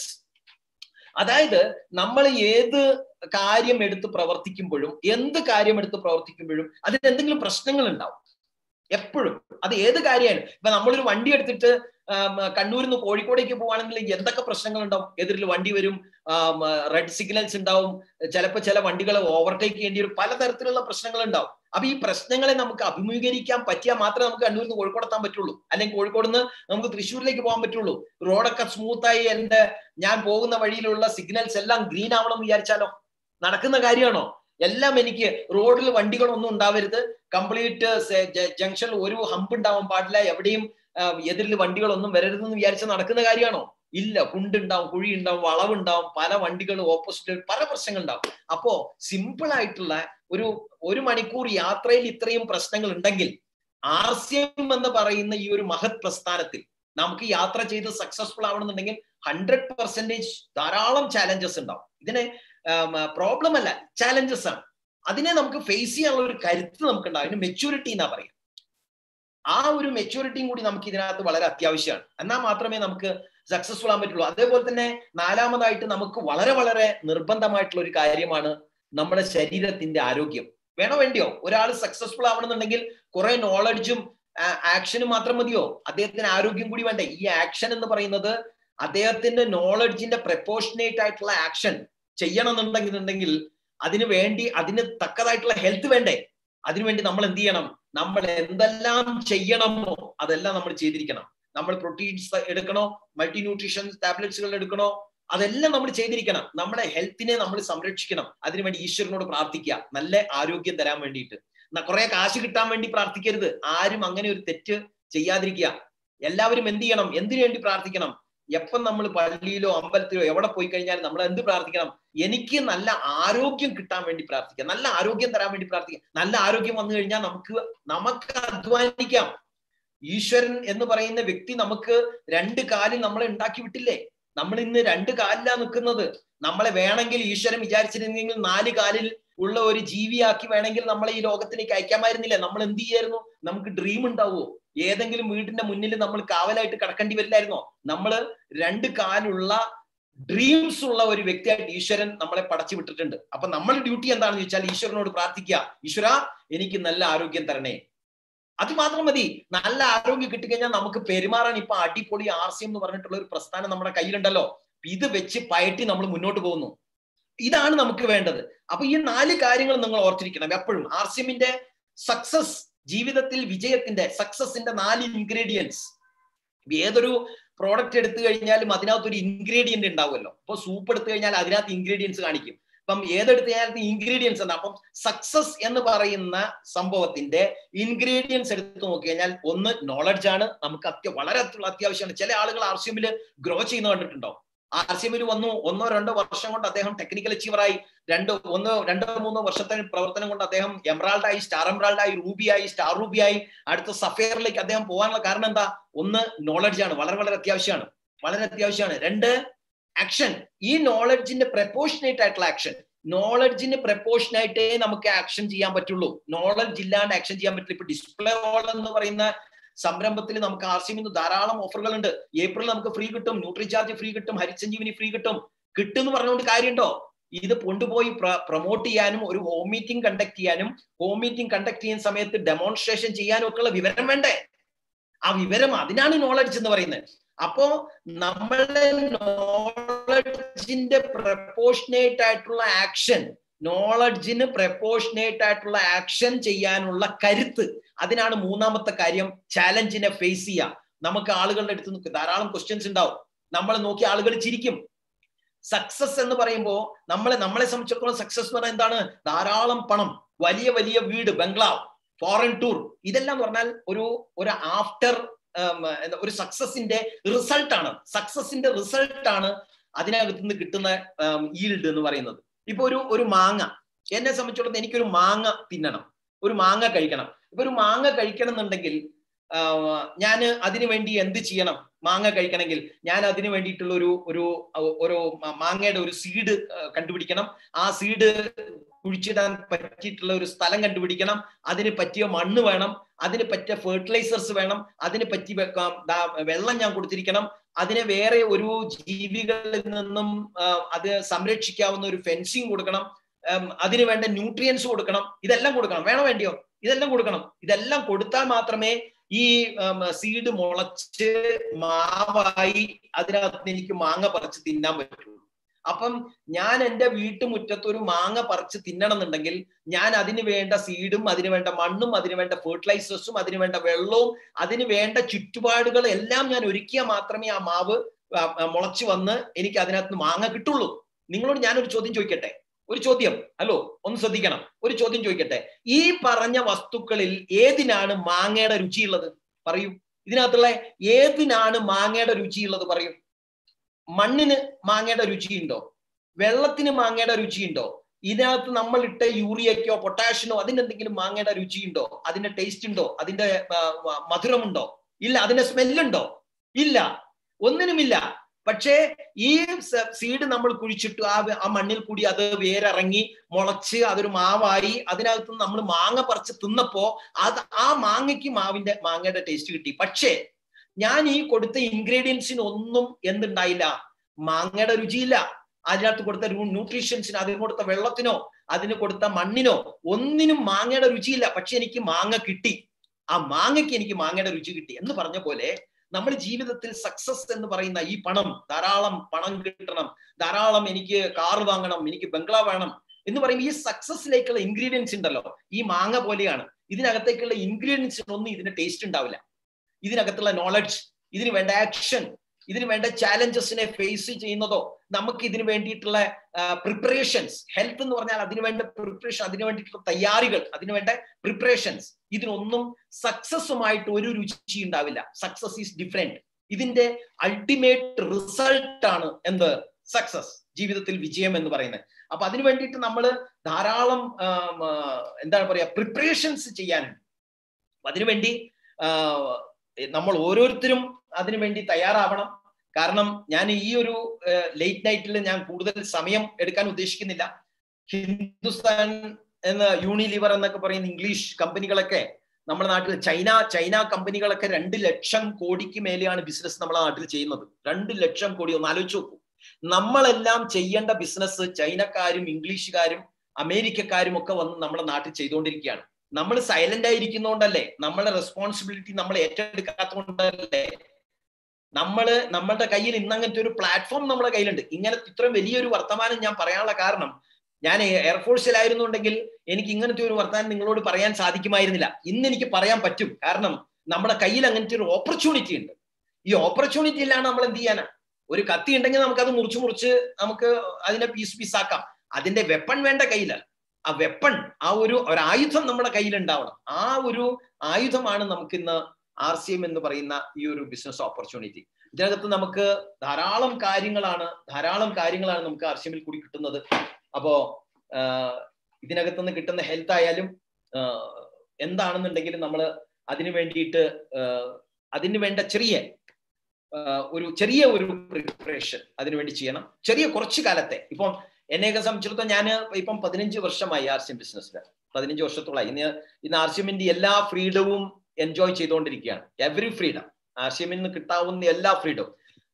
അതായത് നമ്മൾ ഏത് കാര്യം എടുത്ത് പ്രവർത്തിക്കുമ്പോഴും എന്ത് കാര്യം എടുത്ത് പ്രവർത്തിക്കുമ്പോഴും അതിന് എന്തെങ്കിലും പ്രശ്നങ്ങൾ ഉണ്ടാവും എപ്പോഴും അത് ഏത് കാര്യമാണ് ഇപ്പൊ നമ്മളൊരു വണ്ടി എടുത്തിട്ട് കണ്ണൂരിൽ നിന്ന് കോഴിക്കോടേക്ക് പോവാണെങ്കിൽ എന്തൊക്കെ പ്രശ്നങ്ങൾ ഉണ്ടാവും എതിരിൽ വണ്ടി വരും റെഡ് സിഗ്നൽസ് ഉണ്ടാവും ചിലപ്പോൾ ചില വണ്ടികളെ ഓവർടേക്ക് ചെയ്യേണ്ടി വരും പലതരത്തിലുള്ള പ്രശ്നങ്ങൾ ഉണ്ടാവും അപ്പൊ ഈ പ്രശ്നങ്ങളെ നമുക്ക് അഭിമുഖീകരിക്കാൻ പറ്റിയാൽ മാത്രമേ നമുക്ക് കണ്ണൂരിൽ നിന്ന് കോഴിക്കോട് എത്താൻ പറ്റുള്ളൂ അല്ലെങ്കിൽ കോഴിക്കോട് നിന്ന് നമുക്ക് തൃശ്ശൂരിലേക്ക് പോകാൻ പറ്റുള്ളൂ റോഡൊക്കെ സ്മൂത്തായി എന്റെ ഞാൻ പോകുന്ന വഴിയിലുള്ള സിഗ്നൽസ് എല്ലാം ഗ്രീൻ ആവണം എന്ന് വിചാരിച്ചാലോ നടക്കുന്ന കാര്യമാണോ എല്ലാം എനിക്ക് റോഡിൽ വണ്ടികളൊന്നും ഉണ്ടാവരുത് കംപ്ലീറ്റ് ജംഗ്ഷനിൽ ഒരു ഹമ്പ് ഉണ്ടാവാൻ പാടില്ല എവിടെയും എതിരിൽ വണ്ടികളൊന്നും വരരുതെന്ന് വിചാരിച്ച നടക്കുന്ന കാര്യമാണോ ഇല്ല കുണ്ടുണ്ടാവും കുഴി ഉണ്ടാവും വളവുണ്ടാവും പല വണ്ടികൾ ഓപ്പോസിറ്റ് പല പ്രശ്നങ്ങൾ ഉണ്ടാവും അപ്പോ സിമ്പിൾ ആയിട്ടുള്ള ഒരു ഒരു മണിക്കൂർ യാത്രയിൽ ഇത്രയും പ്രശ്നങ്ങൾ ഉണ്ടെങ്കിൽ ആർ സി എം എന്ന് പറയുന്ന ഈ ഒരു മഹത് പ്രസ്ഥാനത്തിൽ നമുക്ക് യാത്ര ചെയ്ത് സക്സസ്ഫുൾ ആവണമെന്നുണ്ടെങ്കിൽ ഹൺഡ്രഡ് പെർസെന്റേജ് ധാരാളം ചാലഞ്ചസ് ഉണ്ടാവും ഇതിനെ പ്രോബ്ലം അല്ല ചാലഞ്ചസ് ആണ് അതിനെ നമുക്ക് ഫേസ് ചെയ്യാനുള്ള ഒരു കരുത്ത് നമുക്ക് ഉണ്ടാവും അതിന് മെച്യൂരിറ്റി എന്നാ പറയാം ആ ഒരു മെച്യൂരിറ്റിയും കൂടി നമുക്ക് ഇതിനകത്ത് വളരെ അത്യാവശ്യമാണ് എന്നാൽ മാത്രമേ നമുക്ക് സക്സസ്ഫുൾ ആകാൻ പറ്റുള്ളൂ അതേപോലെ തന്നെ നാലാമതായിട്ട് നമുക്ക് വളരെ വളരെ നിർബന്ധമായിട്ടുള്ള ഒരു കാര്യമാണ് നമ്മുടെ ശരീരത്തിന്റെ ആരോഗ്യം വേണോ വേണ്ടിയോ ഒരാൾ സക്സസ്ഫുൾ ആവണമെന്നുണ്ടെങ്കിൽ കുറെ നോളജും ആക്ഷനും മാത്രം മതിയോ അദ്ദേഹത്തിന് ആരോഗ്യം കൂടി വേണ്ടേ ഈ ആക്ഷൻ എന്ന് പറയുന്നത് അദ്ദേഹത്തിന്റെ നോളജിന്റെ പ്രപ്പോർഷനേറ്റ് ആയിട്ടുള്ള ആക്ഷൻ ചെയ്യണമെന്നുണ്ടെങ്കിൽ അതിന് വേണ്ടി അതിന് തക്കതായിട്ടുള്ള ഹെൽത്ത് വേണ്ടേ അതിനുവേണ്ടി നമ്മൾ എന്ത് ചെയ്യണം നമ്മൾ എന്തെല്ലാം ചെയ്യണമോ അതെല്ലാം നമ്മൾ ചെയ്തിരിക്കണം നമ്മൾ പ്രോട്ടീൻസ് എടുക്കണോ മൾട്ടി ന്യൂട്രീഷൻ ടാബ്ലറ്റ്സുകൾ എടുക്കണോ അതെല്ലാം നമ്മൾ ചെയ്തിരിക്കണം നമ്മുടെ ഹെൽത്തിനെ നമ്മൾ സംരക്ഷിക്കണം അതിനുവേണ്ടി ഈശ്വരനോട് പ്രാർത്ഥിക്കുക നല്ല ആരോഗ്യം തരാൻ വേണ്ടിയിട്ട് കുറെ കാശ് കിട്ടാൻ വേണ്ടി പ്രാർത്ഥിക്കരുത് ആരും അങ്ങനെ ഒരു തെറ്റ് ചെയ്യാതിരിക്കുക എല്ലാവരും എന്ത് ചെയ്യണം എന്തിനു വേണ്ടി പ്രാർത്ഥിക്കണം എപ്പം നമ്മൾ പള്ളിയിലോ അമ്പലത്തിലോ എവിടെ പോയി കഴിഞ്ഞാൽ നമ്മൾ എന്ത് പ്രാർത്ഥിക്കണം എനിക്ക് നല്ല ആരോഗ്യം കിട്ടാൻ വേണ്ടി പ്രാർത്ഥിക്കാം നല്ല ആരോഗ്യം തരാൻ വേണ്ടി പ്രാർത്ഥിക്കാം നല്ല ആരോഗ്യം വന്നു കഴിഞ്ഞാൽ നമുക്ക് നമുക്ക് അധ്വാനിക്കാം ഈശ്വരൻ എന്ന് പറയുന്ന വ്യക്തി നമുക്ക് രണ്ട് കാലിൽ നമ്മളെ ഉണ്ടാക്കി വിട്ടില്ലേ നമ്മൾ ഇന്ന് രണ്ട് കാലിലാ നിൽക്കുന്നത് നമ്മളെ വേണമെങ്കിൽ ഈശ്വരൻ വിചാരിച്ചിരുന്നെങ്കിൽ നാല് കാലിൽ ഉള്ള ഒരു ജീവിയാക്കി വേണമെങ്കിൽ നമ്മളെ ഈ ലോകത്തിലേക്ക് അയക്കാമായിരുന്നില്ല നമ്മൾ എന്ത് ചെയ്യായിരുന്നു നമുക്ക് ഡ്രീം ഉണ്ടാവുമോ ഏതെങ്കിലും വീടിന്റെ മുന്നിൽ നമ്മൾ കാവലായിട്ട് കിടക്കേണ്ടി വരില്ലായിരുന്നോ നമ്മൾ രണ്ട് കാലുള്ള ഡ്രീംസ് ഉള്ള ഒരു വ്യക്തിയായിട്ട് ഈശ്വരൻ നമ്മളെ പടച്ചു വിട്ടിട്ടുണ്ട് അപ്പൊ നമ്മുടെ ഡ്യൂട്ടി എന്താണെന്ന് ചോദിച്ചാൽ ഈശ്വരനോട് പ്രാർത്ഥിക്കുക ഈശ്വര എനിക്ക് നല്ല ആരോഗ്യം തരണേ അത് മാത്രം മതി നല്ല ആരോഗ്യം കിട്ടിക്കഴിഞ്ഞാൽ നമുക്ക് പെരുമാറാൻ ഇപ്പൊ അടിപൊളി ആർ സി എം എന്ന് പറഞ്ഞിട്ടുള്ള ഒരു പ്രസ്ഥാനം നമ്മുടെ കയ്യിലുണ്ടല്ലോ ഇത് വെച്ച് പയറ്റി നമ്മൾ മുന്നോട്ട് പോകുന്നു ഇതാണ് നമുക്ക് വേണ്ടത് അപ്പൊ ഈ നാല് കാര്യങ്ങൾ നിങ്ങൾ ഓർത്തിരിക്കണം എപ്പോഴും ആർ സി എമ്മിന്റെ സക്സസ് ജീവിതത്തിൽ വിജയത്തിന്റെ സക്സസിന്റെ നാല് ഇൻഗ്രീഡിയൻസ് ഏതൊരു പ്രോഡക്റ്റ് എടുത്തു കഴിഞ്ഞാലും അതിനകത്ത് ഒരു ഇൻഗ്രീഡിയന്റ് ഉണ്ടാവുമല്ലോ ഇപ്പൊ സൂപ്പ് എടുത്തു കഴിഞ്ഞാൽ അതിനകത്ത് ഇൻഗ്രീഡിയൻസ് കാണിക്കും അപ്പം ഏതെടുത്ത് കഴിഞ്ഞാൽ ഇൻഗ്രീഡിയൻസ് എന്താ അപ്പം സക്സസ് എന്ന് പറയുന്ന സംഭവത്തിന്റെ ഇൻഗ്രീഡിയൻസ് എടുത്ത് നോക്കി കഴിഞ്ഞാൽ ഒന്ന് നോളജ് ആണ് നമുക്ക് അത്യ വളരെ അത്യാവശ്യമാണ് ചില ആളുകൾ ആർ സി എമ്മിൽ ഗ്രോ ചെയ്യുന്ന കണ്ടിട്ടുണ്ടോ ആർ സി എമ്മിൽ വന്നു ഒന്നോ രണ്ടോ വർഷം കൊണ്ട് അദ്ദേഹം ടെക്നിക്കൽ അച്ചീവറായി രണ്ട് ഒന്നോ രണ്ടോ മൂന്നോ വർഷത്തെ പ്രവർത്തനം കൊണ്ട് അദ്ദേഹം എംറാൾഡായി സ്റ്റാർ എംറാൾഡായി റൂബിയായി സ്റ്റാർ റൂബിയായി അടുത്ത സഫയറിലേക്ക് അദ്ദേഹം പോകാനുള്ള കാരണം എന്താ ഒന്ന് നോളജ് ആണ് വളരെ വളരെ അത്യാവശ്യമാണ് വളരെ അത്യാവശ്യമാണ് രണ്ട് ആക്ഷൻ ഈ നോളജിന്റെ പ്രപ്പോർഷനേറ്റ് ആയിട്ടുള്ള ആക്ഷൻ നോളജിന് പ്രപ്പോർഷൻ ആയിട്ടേ നമുക്ക് ആക്ഷൻ ചെയ്യാൻ പറ്റുള്ളൂ നോളജ് ഇല്ലാണ്ട് ആക്ഷൻ ചെയ്യാൻ പറ്റില്ല ഇപ്പൊ ഡിസ്പ്ലേ ഓൾ എന്ന് പറയുന്ന സംരംഭത്തിൽ നമുക്ക് ആർ സി നിന്ന് ധാരാളം ഓഫറുകൾ ഉണ്ട് ഏപ്രിൽ നമുക്ക് ഫ്രീ കിട്ടും ന്യൂട്രി ചാർജ് ഫ്രീ കിട്ടും ഹരിസഞ്ജീവിനി ഫ്രീ കിട്ടും കിട്ടും എന്ന് പറഞ്ഞുകൊണ്ട് കാര്യമുണ്ടോ ഇത് കൊണ്ടുപോയി പ്രൊമോട്ട് ചെയ്യാനും ഒരു ഹോം മീറ്റിംഗ് കണ്ടക്ട് ചെയ്യാനും ഹോം മീറ്റിംഗ് കണ്ടക്ട് ചെയ്യുന്ന സമയത്ത് ഡെമോൺസ്ട്രേഷൻ ചെയ്യാനും ഒക്കെ ഉള്ള വിവരം വേണ്ടേ ആ വിവരം അതിനാണ് നോളജ് എന്ന് പറയുന്നത് അപ്പോ നമ്മളുടെ നോളജിന്റെ പ്രപ്പോർഷനേറ്റ് ആയിട്ടുള്ള ആക്ഷൻ നോളജിന് പ്രപ്പോർഷനേറ്റ് ആയിട്ടുള്ള ആക്ഷൻ ചെയ്യാനുള്ള കരുത്ത് അതിനാണ് മൂന്നാമത്തെ കാര്യം ചാലഞ്ചിനെ ഫേസ് ചെയ്യുക നമുക്ക് ആളുകളുടെ അടുത്ത് നിന്ന് ധാരാളം ക്വസ്റ്റ്യൻസ് ഉണ്ടാവും നമ്മൾ നോക്കി ആളുകൾ ചിരിക്കും സക്സസ് എന്ന് പറയുമ്പോൾ നമ്മളെ നമ്മളെ സംബന്ധിച്ചിടത്തോളം സക്സസ് എന്ന് പറയുന്നത് എന്താണ് ധാരാളം പണം വലിയ വലിയ വീട് ബംഗ്ലാവ് ഫോറിൻ ടൂർ ഇതെല്ലാം എന്ന് പറഞ്ഞാൽ ഒരു ഒരു ആഫ്റ്റർ ഒരു സക്സസിന്റെ റിസൾട്ട് ആണ് സക്സസിന്റെ റിസൾട്ട് ആണ് അതിനകത്ത് നിന്ന് കിട്ടുന്ന ഈൽഡ് എന്ന് പറയുന്നത് ഇപ്പൊ ഒരു ഒരു മാങ്ങ എന്നെ സംബന്ധിച്ചിടത്തോളം എനിക്കൊരു മാങ്ങ തിന്നണം ഒരു മാങ്ങ കഴിക്കണം ഇപ്പൊ ഒരു മാങ്ങ കഴിക്കണം എന്നുണ്ടെങ്കിൽ ഞാൻ അതിനു വേണ്ടി എന്ത് ചെയ്യണം മാങ്ങ കഴിക്കണമെങ്കിൽ ഞാൻ അതിന് വേണ്ടിയിട്ടുള്ള ഒരു ഒരു ഒരു മാങ്ങയുടെ ഒരു സീഡ് കണ്ടുപിടിക്കണം ആ സീഡ് കുഴിച്ചിടാൻ പറ്റിയിട്ടുള്ള ഒരു സ്ഥലം കണ്ടുപിടിക്കണം അതിന് പറ്റിയ മണ്ണ് വേണം അതിന് പറ്റിയ ഫെർട്ടിലൈസേഴ്സ് വേണം അതിന് പറ്റി വെക്കാം വെള്ളം ഞാൻ കൊടുത്തിരിക്കണം അതിനെ വേറെ ഒരു ജീവികളിൽ നിന്നും അത് സംരക്ഷിക്കാവുന്ന ഒരു ഫെൻസിങ് കൊടുക്കണം അതിന് വേണ്ട ന്യൂട്രിയൻസ് കൊടുക്കണം ഇതെല്ലാം കൊടുക്കണം വേണോ വേണ്ടിയോ ഇതെല്ലാം കൊടുക്കണം ഇതെല്ലാം കൊടുത്താൽ മാത്രമേ ഈ സീഡ് മുളച്ച് മാവായി അതിനകത്ത് എനിക്ക് മാങ്ങ പറിച്ച് തിന്നാൻ പറ്റുള്ളൂ അപ്പം ഞാൻ എൻ്റെ വീട്ടുമുറ്റത്ത് ഒരു മാങ്ങ പറിച്ച് തിന്നണം എന്നുണ്ടെങ്കിൽ ഞാൻ അതിന് വേണ്ട സീഡും അതിന് വേണ്ട മണ്ണും അതിന് വേണ്ട ഫെർട്ടിലൈസേഴ്സും അതിന് വേണ്ട വെള്ളവും അതിന് വേണ്ട ചുറ്റുപാടുകൾ എല്ലാം ഞാൻ ഒരുക്കിയാൽ മാത്രമേ ആ മാവ് മുളച്ചു വന്ന് എനിക്ക് അതിനകത്ത് മാങ്ങ കിട്ടുള്ളൂ നിങ്ങളോട് ഞാനൊരു ചോദ്യം ചോദിക്കട്ടെ ഒരു ചോദ്യം ഹലോ ഒന്ന് ശ്രദ്ധിക്കണം ഒരു ചോദ്യം ചോദിക്കട്ടെ ഈ പറഞ്ഞ വസ്തുക്കളിൽ ഏതിനാണ് മാങ്ങയുടെ രുചിയുള്ളത് പറയൂ ഇതിനകത്തുള്ള ഏതിനാണ് മാങ്ങയുടെ രുചിയുള്ളത് പറയൂ മണ്ണിന് മാങ്ങയുടെ രുചിയുണ്ടോ വെള്ളത്തിന് മാങ്ങയുടെ രുചിയുണ്ടോ ഇതിനകത്ത് നമ്മൾ ഇട്ട യൂറിയക്കോ പൊട്ടാഷ്യനോ അതിന് എന്തെങ്കിലും മാങ്ങയുടെ രുചിയുണ്ടോ അതിന്റെ ടേസ്റ്റ് ഉണ്ടോ അതിന്റെ മധുരമുണ്ടോ ഇല്ല അതിന്റെ സ്മെല്ലുണ്ടോ ഇല്ല ഒന്നിനുമില്ല പക്ഷേ ഈ സീഡ് നമ്മൾ കുഴിച്ചിട്ട് ആ ആ മണ്ണിൽ കൂടി അത് വേരിറങ്ങി മുളച്ച് അതൊരു മാവായി അതിനകത്ത് നമ്മൾ മാങ്ങ പറിച്ച് തിന്നപ്പോ അത് ആ മാങ്ങയ്ക്ക് മാവിന്റെ മാങ്ങയുടെ ടേസ്റ്റ് കിട്ടി പക്ഷേ ഞാൻ ഈ കൊടുത്ത ഇൻഗ്രീഡിയൻസിന് ഒന്നും എന്തുണ്ടായില്ല മാങ്ങയുടെ രുചിയില്ല അതിനകത്ത് കൊടുത്ത ന്യൂട്രീഷ്യൻസിന് അതിന് കൊടുത്ത വെള്ളത്തിനോ അതിന് കൊടുത്ത മണ്ണിനോ ഒന്നിനും മാങ്ങയുടെ രുചിയില്ല പക്ഷെ എനിക്ക് മാങ്ങ കിട്ടി ആ മാങ്ങയ്ക്ക് എനിക്ക് മാങ്ങയുടെ രുചി കിട്ടി എന്ന് പറഞ്ഞ പോലെ നമ്മൾ ജീവിതത്തിൽ സക്സസ് എന്ന് പറയുന്ന ഈ പണം ധാരാളം പണം കിട്ടണം ധാരാളം എനിക്ക് കാറ് വാങ്ങണം എനിക്ക് ബംഗ്ലാവ് വേണം എന്ന് പറയുമ്പോൾ ഈ സക്സസിലേക്കുള്ള ഇൻഗ്രീഡിയൻസ് ഉണ്ടല്ലോ ഈ മാങ്ങ പോലെയാണ് ഇതിനകത്തേക്കുള്ള ഇൻഗ്രീഡിയൻസിനൊന്നും ഇതിന് ടേസ്റ്റ് ഉണ്ടാവില്ല ഇതിനകത്തുള്ള നോളജ് ഇതിന് വേണ്ട ആക്ഷൻ ഇതിന് വേണ്ട ചാലഞ്ചസിനെ ഫേസ് ചെയ്യുന്നതോ നമുക്ക് ഇതിന് വേണ്ടിയിട്ടുള്ള പ്രിപ്പറേഷൻസ് ഹെൽത്ത് എന്ന് പറഞ്ഞാൽ അതിന് വേണ്ട പ്രിപ്പറേഷൻ അതിന് വേണ്ടിയിട്ടുള്ള തയ്യാറികൾ അതിന് വേണ്ട പ്രിപ്പറേഷൻസ് ഇതിനൊന്നും സക്സസുമായിട്ട് ഒരു രുചി ഉണ്ടാവില്ല സക്സസ് ഈസ് ഡിഫറെന്റ് ഇതിന്റെ അൾട്ടിമേറ്റ് റിസൾട്ട് ആണ് എന്ത് സക്സസ് ജീവിതത്തിൽ വിജയം എന്ന് പറയുന്നത് അപ്പൊ അതിനു വേണ്ടിയിട്ട് നമ്മൾ ധാരാളം എന്താണ് പറയാ പ്രിപ്പറേഷൻസ് ചെയ്യാനുണ്ട് അതിനുവേണ്ടി നമ്മൾ ഓരോരുത്തരും അതിനുവേണ്ടി തയ്യാറാവണം കാരണം ഞാൻ ഈ ഒരു ലേറ്റ് നൈറ്റിൽ ഞാൻ കൂടുതൽ സമയം എടുക്കാൻ ഉദ്ദേശിക്കുന്നില്ല ഹിന്ദുസ്ഥാൻ എന്ന യൂണിലിവർ എന്നൊക്കെ പറയുന്ന ഇംഗ്ലീഷ് കമ്പനികളൊക്കെ നമ്മുടെ നാട്ടിൽ ചൈന ചൈന കമ്പനികളൊക്കെ രണ്ട് ലക്ഷം കോടിക്ക് മേലെയാണ് ബിസിനസ് നമ്മുടെ നാട്ടിൽ ചെയ്യുന്നത് രണ്ട് ലക്ഷം കോടി ഒന്ന് ആലോചിച്ച് നോക്കൂ നമ്മളെല്ലാം ചെയ്യേണ്ട ബിസിനസ് ചൈനക്കാരും ഇംഗ്ലീഷുകാരും അമേരിക്കക്കാരും ഒക്കെ വന്ന് നമ്മുടെ നാട്ടിൽ ചെയ്തുകൊണ്ടിരിക്കുകയാണ് നമ്മൾ സൈലന്റ് ആയിരിക്കുന്നോണ്ടല്ലേ നമ്മളെ റെസ്പോൺസിബിലിറ്റി നമ്മൾ ഏറ്റെടുക്കാത്തതുകൊണ്ടല്ലേ നമ്മള് നമ്മളുടെ കയ്യിൽ ഇന്ന് അങ്ങനത്തെ ഒരു പ്ലാറ്റ്ഫോം നമ്മുടെ കയ്യിലുണ്ട് ഇങ്ങനെ ഇത്രയും വലിയൊരു വർത്തമാനം ഞാൻ പറയാനുള്ള കാരണം ഞാൻ എയർഫോഴ്സിലായിരുന്നുണ്ടെങ്കിൽ എനിക്ക് ഇങ്ങനത്തെ ഒരു വർത്തമാനം നിങ്ങളോട് പറയാൻ സാധിക്കുമായിരുന്നില്ല ഇന്ന് എനിക്ക് പറയാൻ പറ്റും കാരണം നമ്മുടെ കയ്യിൽ അങ്ങനത്തെ ഒരു ഓപ്പർച്യൂണിറ്റി ഉണ്ട് ഈ ഓപ്പർച്യൂണിറ്റി ഇല്ലാണ്ട് നമ്മൾ എന്ത് ചെയ്യാനാ ഒരു കത്തി ഉണ്ടെങ്കിൽ നമുക്ക് അത് മുറിച്ച് മുറിച്ച് നമുക്ക് അതിനെ പീസ് പീസ് ആക്കാം അതിന്റെ വെപ്പൺ വേണ്ട കയ്യില് ആ വെപ്പൺ ആ ഒരു ഒരു ആയുധം നമ്മുടെ കയ്യിൽ ഉണ്ടാവണം ആ ഒരു ആയുധമാണ് നമുക്ക് ഇന്ന് ആർ സി എം എന്ന് പറയുന്ന ഈ ഒരു ബിസിനസ് ഓപ്പർച്യൂണിറ്റി ഇതിനകത്ത് നമുക്ക് ധാരാളം കാര്യങ്ങളാണ് ധാരാളം കാര്യങ്ങളാണ് നമുക്ക് ആർ സി എമ്മിൽ കൂടി കിട്ടുന്നത് അപ്പോ ആഹ് ഇതിനകത്ത് നിന്ന് കിട്ടുന്ന ഹെൽത്ത് ആയാലും ആഹ് എന്താണെന്നുണ്ടെങ്കിലും നമ്മൾ അതിനു വേണ്ടിയിട്ട് ആഹ് അതിന് വേണ്ട ചെറിയ ആഹ് ഒരു ചെറിയ ഒരു പ്രിപ്പറേഷൻ അതിനുവേണ്ടി ചെയ്യണം ചെറിയ കുറച്ചു കാലത്തെ ഇപ്പം എന്നെയൊക്കെ സംബന്ധിച്ചിടത്തോളം ഞാൻ ഇപ്പം പതിനഞ്ച് വർഷമായി ആർ സി എം ബിസിനസ്സിൽ പതിനഞ്ച് വർഷത്തോളമായി ഇന്ന് ഇന്ന് ആർ സി എമ്മിന്റെ എല്ലാ ഫ്രീഡവും എൻജോയ് ചെയ്തുകൊണ്ടിരിക്കുകയാണ് എവറി ഫ്രീഡം ആർ സി എമ്മിൽ നിന്ന് കിട്ടാവുന്ന എല്ലാ ഫ്രീഡവും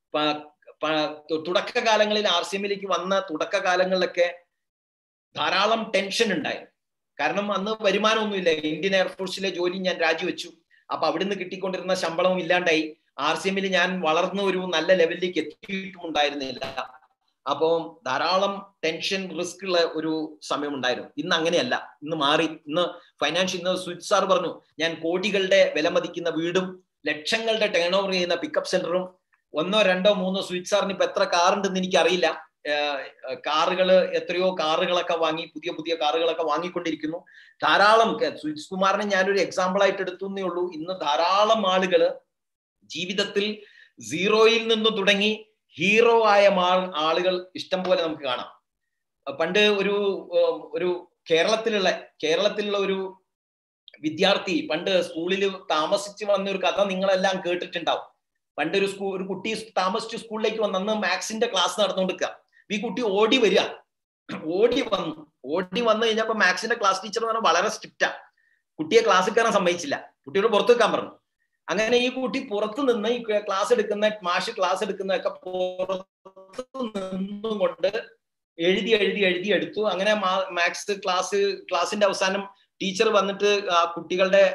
തുടക്കകാലങ്ങളിൽ ആർ സി എമ്മിലേക്ക് വന്ന തുടക്കകാലങ്ങളിലൊക്കെ ധാരാളം ടെൻഷൻ ഉണ്ടായി കാരണം അന്ന് വരുമാനമൊന്നുമില്ല ഇന്ത്യൻ എയർഫോഴ്സിലെ ജോലി ഞാൻ രാജിവെച്ചു അപ്പൊ അവിടുന്ന് കിട്ടിക്കൊണ്ടിരുന്ന ശമ്പളവും ഇല്ലാണ്ടായി ആർ സി എമ്മിൽ ഞാൻ വളർന്ന ഒരു നല്ല ലെവലിലേക്ക് എത്തിയിട്ടും ഉണ്ടായിരുന്നില്ല അപ്പം ധാരാളം ടെൻഷൻ റിസ്ക് ഉള്ള ഒരു സമയം ഉണ്ടായിരുന്നു ഇന്ന് അങ്ങനെയല്ല ഇന്ന് മാറി ഇന്ന് ഫൈനാൻഷ്യൽ ഇന്ന് സ്വിറ്റ് സാർ പറഞ്ഞു ഞാൻ കോടികളുടെ വില മതിക്കുന്ന വീടും ലക്ഷങ്ങളുടെ ടേൺ ഓവർ ചെയ്യുന്ന പിക്കപ്പ് സെന്ററും ഒന്നോ രണ്ടോ മൂന്നോ സ്വിറ്റ് സാറിന് ഇപ്പൊ എത്ര കാറുണ്ടെന്ന് എനിക്കറിയില്ല കാറുകള് എത്രയോ കാറുകളൊക്കെ വാങ്ങി പുതിയ പുതിയ കാറുകളൊക്കെ വാങ്ങിക്കൊണ്ടിരിക്കുന്നു ധാരാളം സ്വിറ്റ്സ് കുമാറിനെ ഞാനൊരു എക്സാമ്പിൾ ആയിട്ട് എടുത്തുന്നേ ഉള്ളൂ ഇന്ന് ധാരാളം ആളുകള് ജീവിതത്തിൽ സീറോയിൽ നിന്ന് തുടങ്ങി ഹീറോ ആയ ആളുകൾ ഇഷ്ടം പോലെ നമുക്ക് കാണാം പണ്ട് ഒരു ഒരു കേരളത്തിലുള്ള കേരളത്തിലുള്ള ഒരു വിദ്യാർത്ഥി പണ്ട് സ്കൂളിൽ താമസിച്ച് വന്ന ഒരു കഥ നിങ്ങളെല്ലാം കേട്ടിട്ടുണ്ടാവും പണ്ട് ഒരു സ്കൂൾ ഒരു കുട്ടി താമസിച്ച് സ്കൂളിലേക്ക് വന്ന് അന്ന് മാത്സിന്റെ ക്ലാസ് നടന്നുകൊണ്ടിരിക്കുക ഈ കുട്ടി ഓടി വരിക ഓടി വന്നു ഓടി വന്നു കഴിഞ്ഞപ്പോ മാത്സിന്റെ ക്ലാസ് ടീച്ചർ എന്ന് പറഞ്ഞാൽ വളരെ സ്ട്രിക്റ്റാ കുട്ടിയെ ക്ലാസ്സിൽ കയറാൻ സമ്മതിച്ചില്ല കുട്ടിയോട് പുറത്തു വെക്കാൻ പറഞ്ഞു അങ്ങനെ ഈ കുട്ടി പുറത്തു നിന്ന് ഈ ക്ലാസ് എടുക്കുന്ന മാഷ് ക്ലാസ് എടുക്കുന്നതൊക്കെ പുറത്ത് നിന്നും കൊണ്ട് എഴുതി എഴുതി എഴുതി എടുത്തു അങ്ങനെ മാത്സ് ക്ലാസ് ക്ലാസിന്റെ അവസാനം ടീച്ചർ വന്നിട്ട് ആ കുട്ടികളുടെ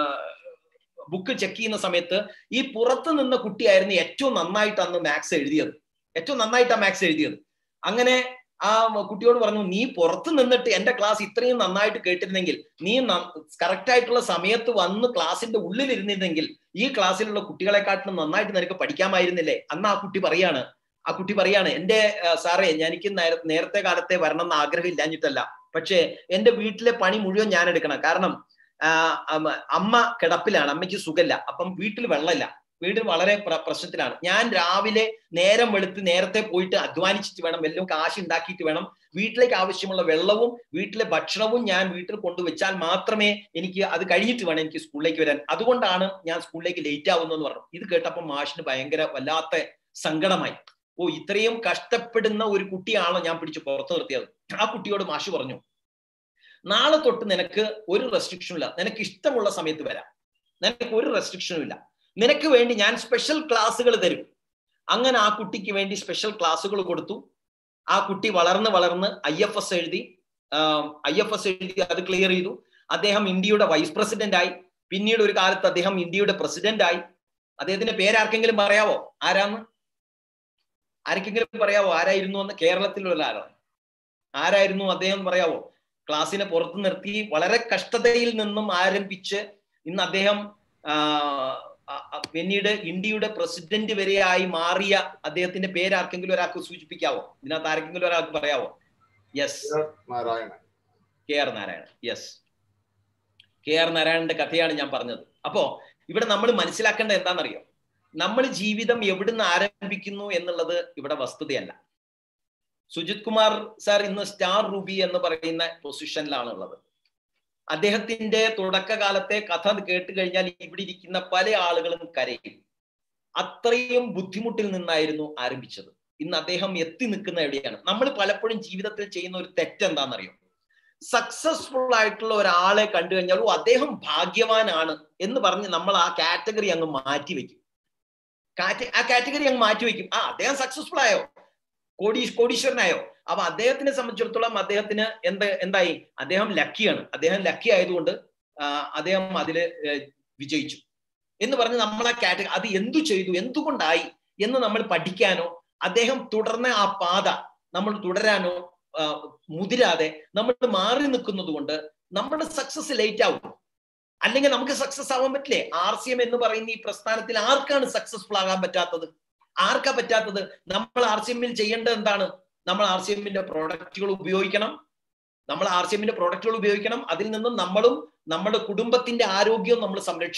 ബുക്ക് ചെക്ക് ചെയ്യുന്ന സമയത്ത് ഈ പുറത്ത് നിന്ന കുട്ടിയായിരുന്നു ഏറ്റവും നന്നായിട്ട് അന്ന് മാത്സ് എഴുതിയത് ഏറ്റവും നന്നായിട്ടാണ് മാത്സ് എഴുതിയത് അങ്ങനെ ആ കുട്ടിയോട് പറഞ്ഞു നീ പുറത്ത് നിന്നിട്ട് എന്റെ ക്ലാസ് ഇത്രയും നന്നായിട്ട് കേട്ടിരുന്നെങ്കിൽ നീ കറക്റ്റ് ആയിട്ടുള്ള സമയത്ത് വന്ന് ക്ലാസിന്റെ ഉള്ളിൽ ഇരുന്നിരുന്നെങ്കിൽ ഈ ക്ലാസ്സിലുള്ള കുട്ടികളെക്കാട്ടിലും നന്നായിട്ട് നിനക്ക് പഠിക്കാമായിരുന്നില്ലേ അന്ന് ആ കുട്ടി പറയാണ് ആ കുട്ടി പറയാണ് എന്റെ സാറേ എനിക്ക് നേരത്തെ കാലത്തെ വരണം എന്ന് ആഗ്രഹം ഇല്ലാഞ്ഞിട്ടല്ല പക്ഷേ എന്റെ വീട്ടിലെ പണി മുഴുവൻ ഞാൻ എടുക്കണം കാരണം അമ്മ കിടപ്പിലാണ് അമ്മയ്ക്ക് സുഖമില്ല അപ്പം വീട്ടിൽ വെള്ളമില്ല വീട് വളരെ പ്രശ്നത്തിലാണ് ഞാൻ രാവിലെ നേരം വെളുത്ത് നേരത്തെ പോയിട്ട് അധ്വാനിച്ചിട്ട് വേണം വല്ലതും കാശ് ഉണ്ടാക്കിയിട്ട് വേണം വീട്ടിലേക്ക് ആവശ്യമുള്ള വെള്ളവും വീട്ടിലെ ഭക്ഷണവും ഞാൻ വീട്ടിൽ കൊണ്ടുവച്ചാൽ മാത്രമേ എനിക്ക് അത് കഴിഞ്ഞിട്ട് വേണം എനിക്ക് സ്കൂളിലേക്ക് വരാൻ അതുകൊണ്ടാണ് ഞാൻ സ്കൂളിലേക്ക് ലേറ്റ് ആവുന്നതെന്ന് പറഞ്ഞു ഇത് കേട്ടപ്പോൾ മാഷിന് ഭയങ്കര വല്ലാത്ത സങ്കടമായി ഓ ഇത്രയും കഷ്ടപ്പെടുന്ന ഒരു കുട്ടിയാണോ ഞാൻ പിടിച്ച് പുറത്തു നിർത്തിയത് ആ കുട്ടിയോട് മാഷ് പറഞ്ഞു നാളെ തൊട്ട് നിനക്ക് ഒരു റെസ്ട്രിക്ഷനും ഇല്ല നിനക്ക് ഇഷ്ടമുള്ള സമയത്ത് വരാം നിനക്ക് ഒരു റെസ്ട്രിക്ഷനും ഇല്ല നിനക്ക് വേണ്ടി ഞാൻ സ്പെഷ്യൽ ക്ലാസ്സുകൾ തരും അങ്ങനെ ആ കുട്ടിക്ക് വേണ്ടി സ്പെഷ്യൽ ക്ലാസ്സുകൾ കൊടുത്തു ആ കുട്ടി വളർന്ന് വളർന്ന് ഐ എഫ് എസ് എഴുതി ഐ എഫ് എസ് എഴുതി അത് ക്ലിയർ ചെയ്തു അദ്ദേഹം ഇന്ത്യയുടെ വൈസ് പ്രസിഡന്റ് ആയി പിന്നീട് ഒരു കാലത്ത് അദ്ദേഹം ഇന്ത്യയുടെ പ്രസിഡന്റ് ആയി അദ്ദേഹത്തിന്റെ പേരാർക്കെങ്കിലും പറയാവോ ആരാന്ന് ആർക്കെങ്കിലും പറയാവോ ആരായിരുന്നു എന്ന് കേരളത്തിലുള്ള ആരാണ് ആരായിരുന്നു അദ്ദേഹം പറയാവോ ക്ലാസ്സിനെ പുറത്തു നിർത്തി വളരെ കഷ്ടതയിൽ നിന്നും ആരംഭിച്ച് ഇന്ന് അദ്ദേഹം പിന്നീട് ഇന്ത്യയുടെ പ്രസിഡന്റ് വരെയായി മാറിയ അദ്ദേഹത്തിന്റെ പേര് ആർക്കെങ്കിലും ഒരാൾക്ക് സൂചിപ്പിക്കാവോ ഇതിനകത്ത് ആർക്കെങ്കിലും ഒരാൾക്ക് പറയാവോ yes
Narayanan
K R Narayanan yes K R നാരായണന്റെ കഥയാണ് ഞാൻ പറഞ്ഞത് അപ്പോ ഇവിടെ നമ്മൾ മനസ്സിലാക്കേണ്ടത് എന്താണെന്നറിയോ നമ്മൾ ജീവിതം എവിടുന്ന് ആരംഭിക്കുന്നു എന്നുള്ളത് ഇവിടെ വസ്തുതയല്ല സുജിത് കുമാർ സാർ ഇന്ന് സ്റ്റാർ റൂബി എന്ന് പറയുന്ന പൊസിഷനിലാണ് ഉള്ളത് അദ്ദേഹത്തിന്റെ തുടക്കകാലത്തെ കഥ കേട്ട് കഴിഞ്ഞാൽ ഇവിടെ ഇരിക്കുന്ന പല ആളുകളും കരയും അത്രയും ബുദ്ധിമുട്ടിൽ നിന്നായിരുന്നു ആരംഭിച്ചത് ഇന്ന് അദ്ദേഹം എത്തി നിൽക്കുന്ന എവിടെയാണ് നമ്മൾ പലപ്പോഴും ജീവിതത്തിൽ ചെയ്യുന്ന ഒരു തെറ്റ് എന്താണെന്നറിയോ സക്സസ്ഫുൾ ആയിട്ടുള്ള ഒരാളെ കണ്ടു കഴിഞ്ഞാൽ ഓ അദ്ദേഹം ഭാഗ്യവാനാണ് എന്ന് പറഞ്ഞ് നമ്മൾ ആ കാറ്റഗറി അങ്ങ് മാറ്റി വെക്കും ആ കാറ്റഗറി അങ്ങ് മാറ്റി വെക്കും ആ അദ്ദേഹം സക്സസ്ഫുൾ ആയോ കോടീ കോടീശ്വരനായോ അപ്പൊ അദ്ദേഹത്തിനെ സംബന്ധിച്ചിടത്തോളം അദ്ദേഹത്തിന് എന്ത് എന്തായി അദ്ദേഹം ലക്കിയാണ് അദ്ദേഹം ലക്കി ആയതുകൊണ്ട് അദ്ദേഹം അതില് വിജയിച്ചു എന്ന് പറഞ്ഞ് നമ്മൾ ആ കാറ്റഗറി അത് എന്തു ചെയ്തു എന്തുകൊണ്ടായി എന്ന് നമ്മൾ പഠിക്കാനോ അദ്ദേഹം തുടർന്ന ആ പാത നമ്മൾ തുടരാനോ മുതിരാതെ നമ്മൾ മാറി നിൽക്കുന്നത് കൊണ്ട് നമ്മുടെ സക്സസ് ലേറ്റ് ആവും അല്ലെങ്കിൽ നമുക്ക് സക്സസ് ആവാൻ പറ്റില്ലേ ആർ സി എം എന്ന് പറയുന്ന ഈ പ്രസ്ഥാനത്തിൽ ആർക്കാണ് സക്സസ്ഫുൾ ആകാൻ പറ്റാത്തത് ആർക്കാ പറ്റാത്തത് നമ്മൾ ആർ സി എമ്മിൽ ചെയ്യേണ്ടത് എന്താണ് നമ്മൾ ആർ സി എമ്മിന്റെ പ്രോഡക്റ്റുകൾ ഉപയോഗിക്കണം നമ്മൾ ആർ സി എമ്മിന്റെ പ്രോഡക്റ്റുകൾ ഉപയോഗിക്കണം അതിൽ നിന്നും നമ്മളും നമ്മുടെ കുടുംബത്തിന്റെ ആരോഗ്യവും നമ്മൾ സംരക്ഷിക്കുന്നു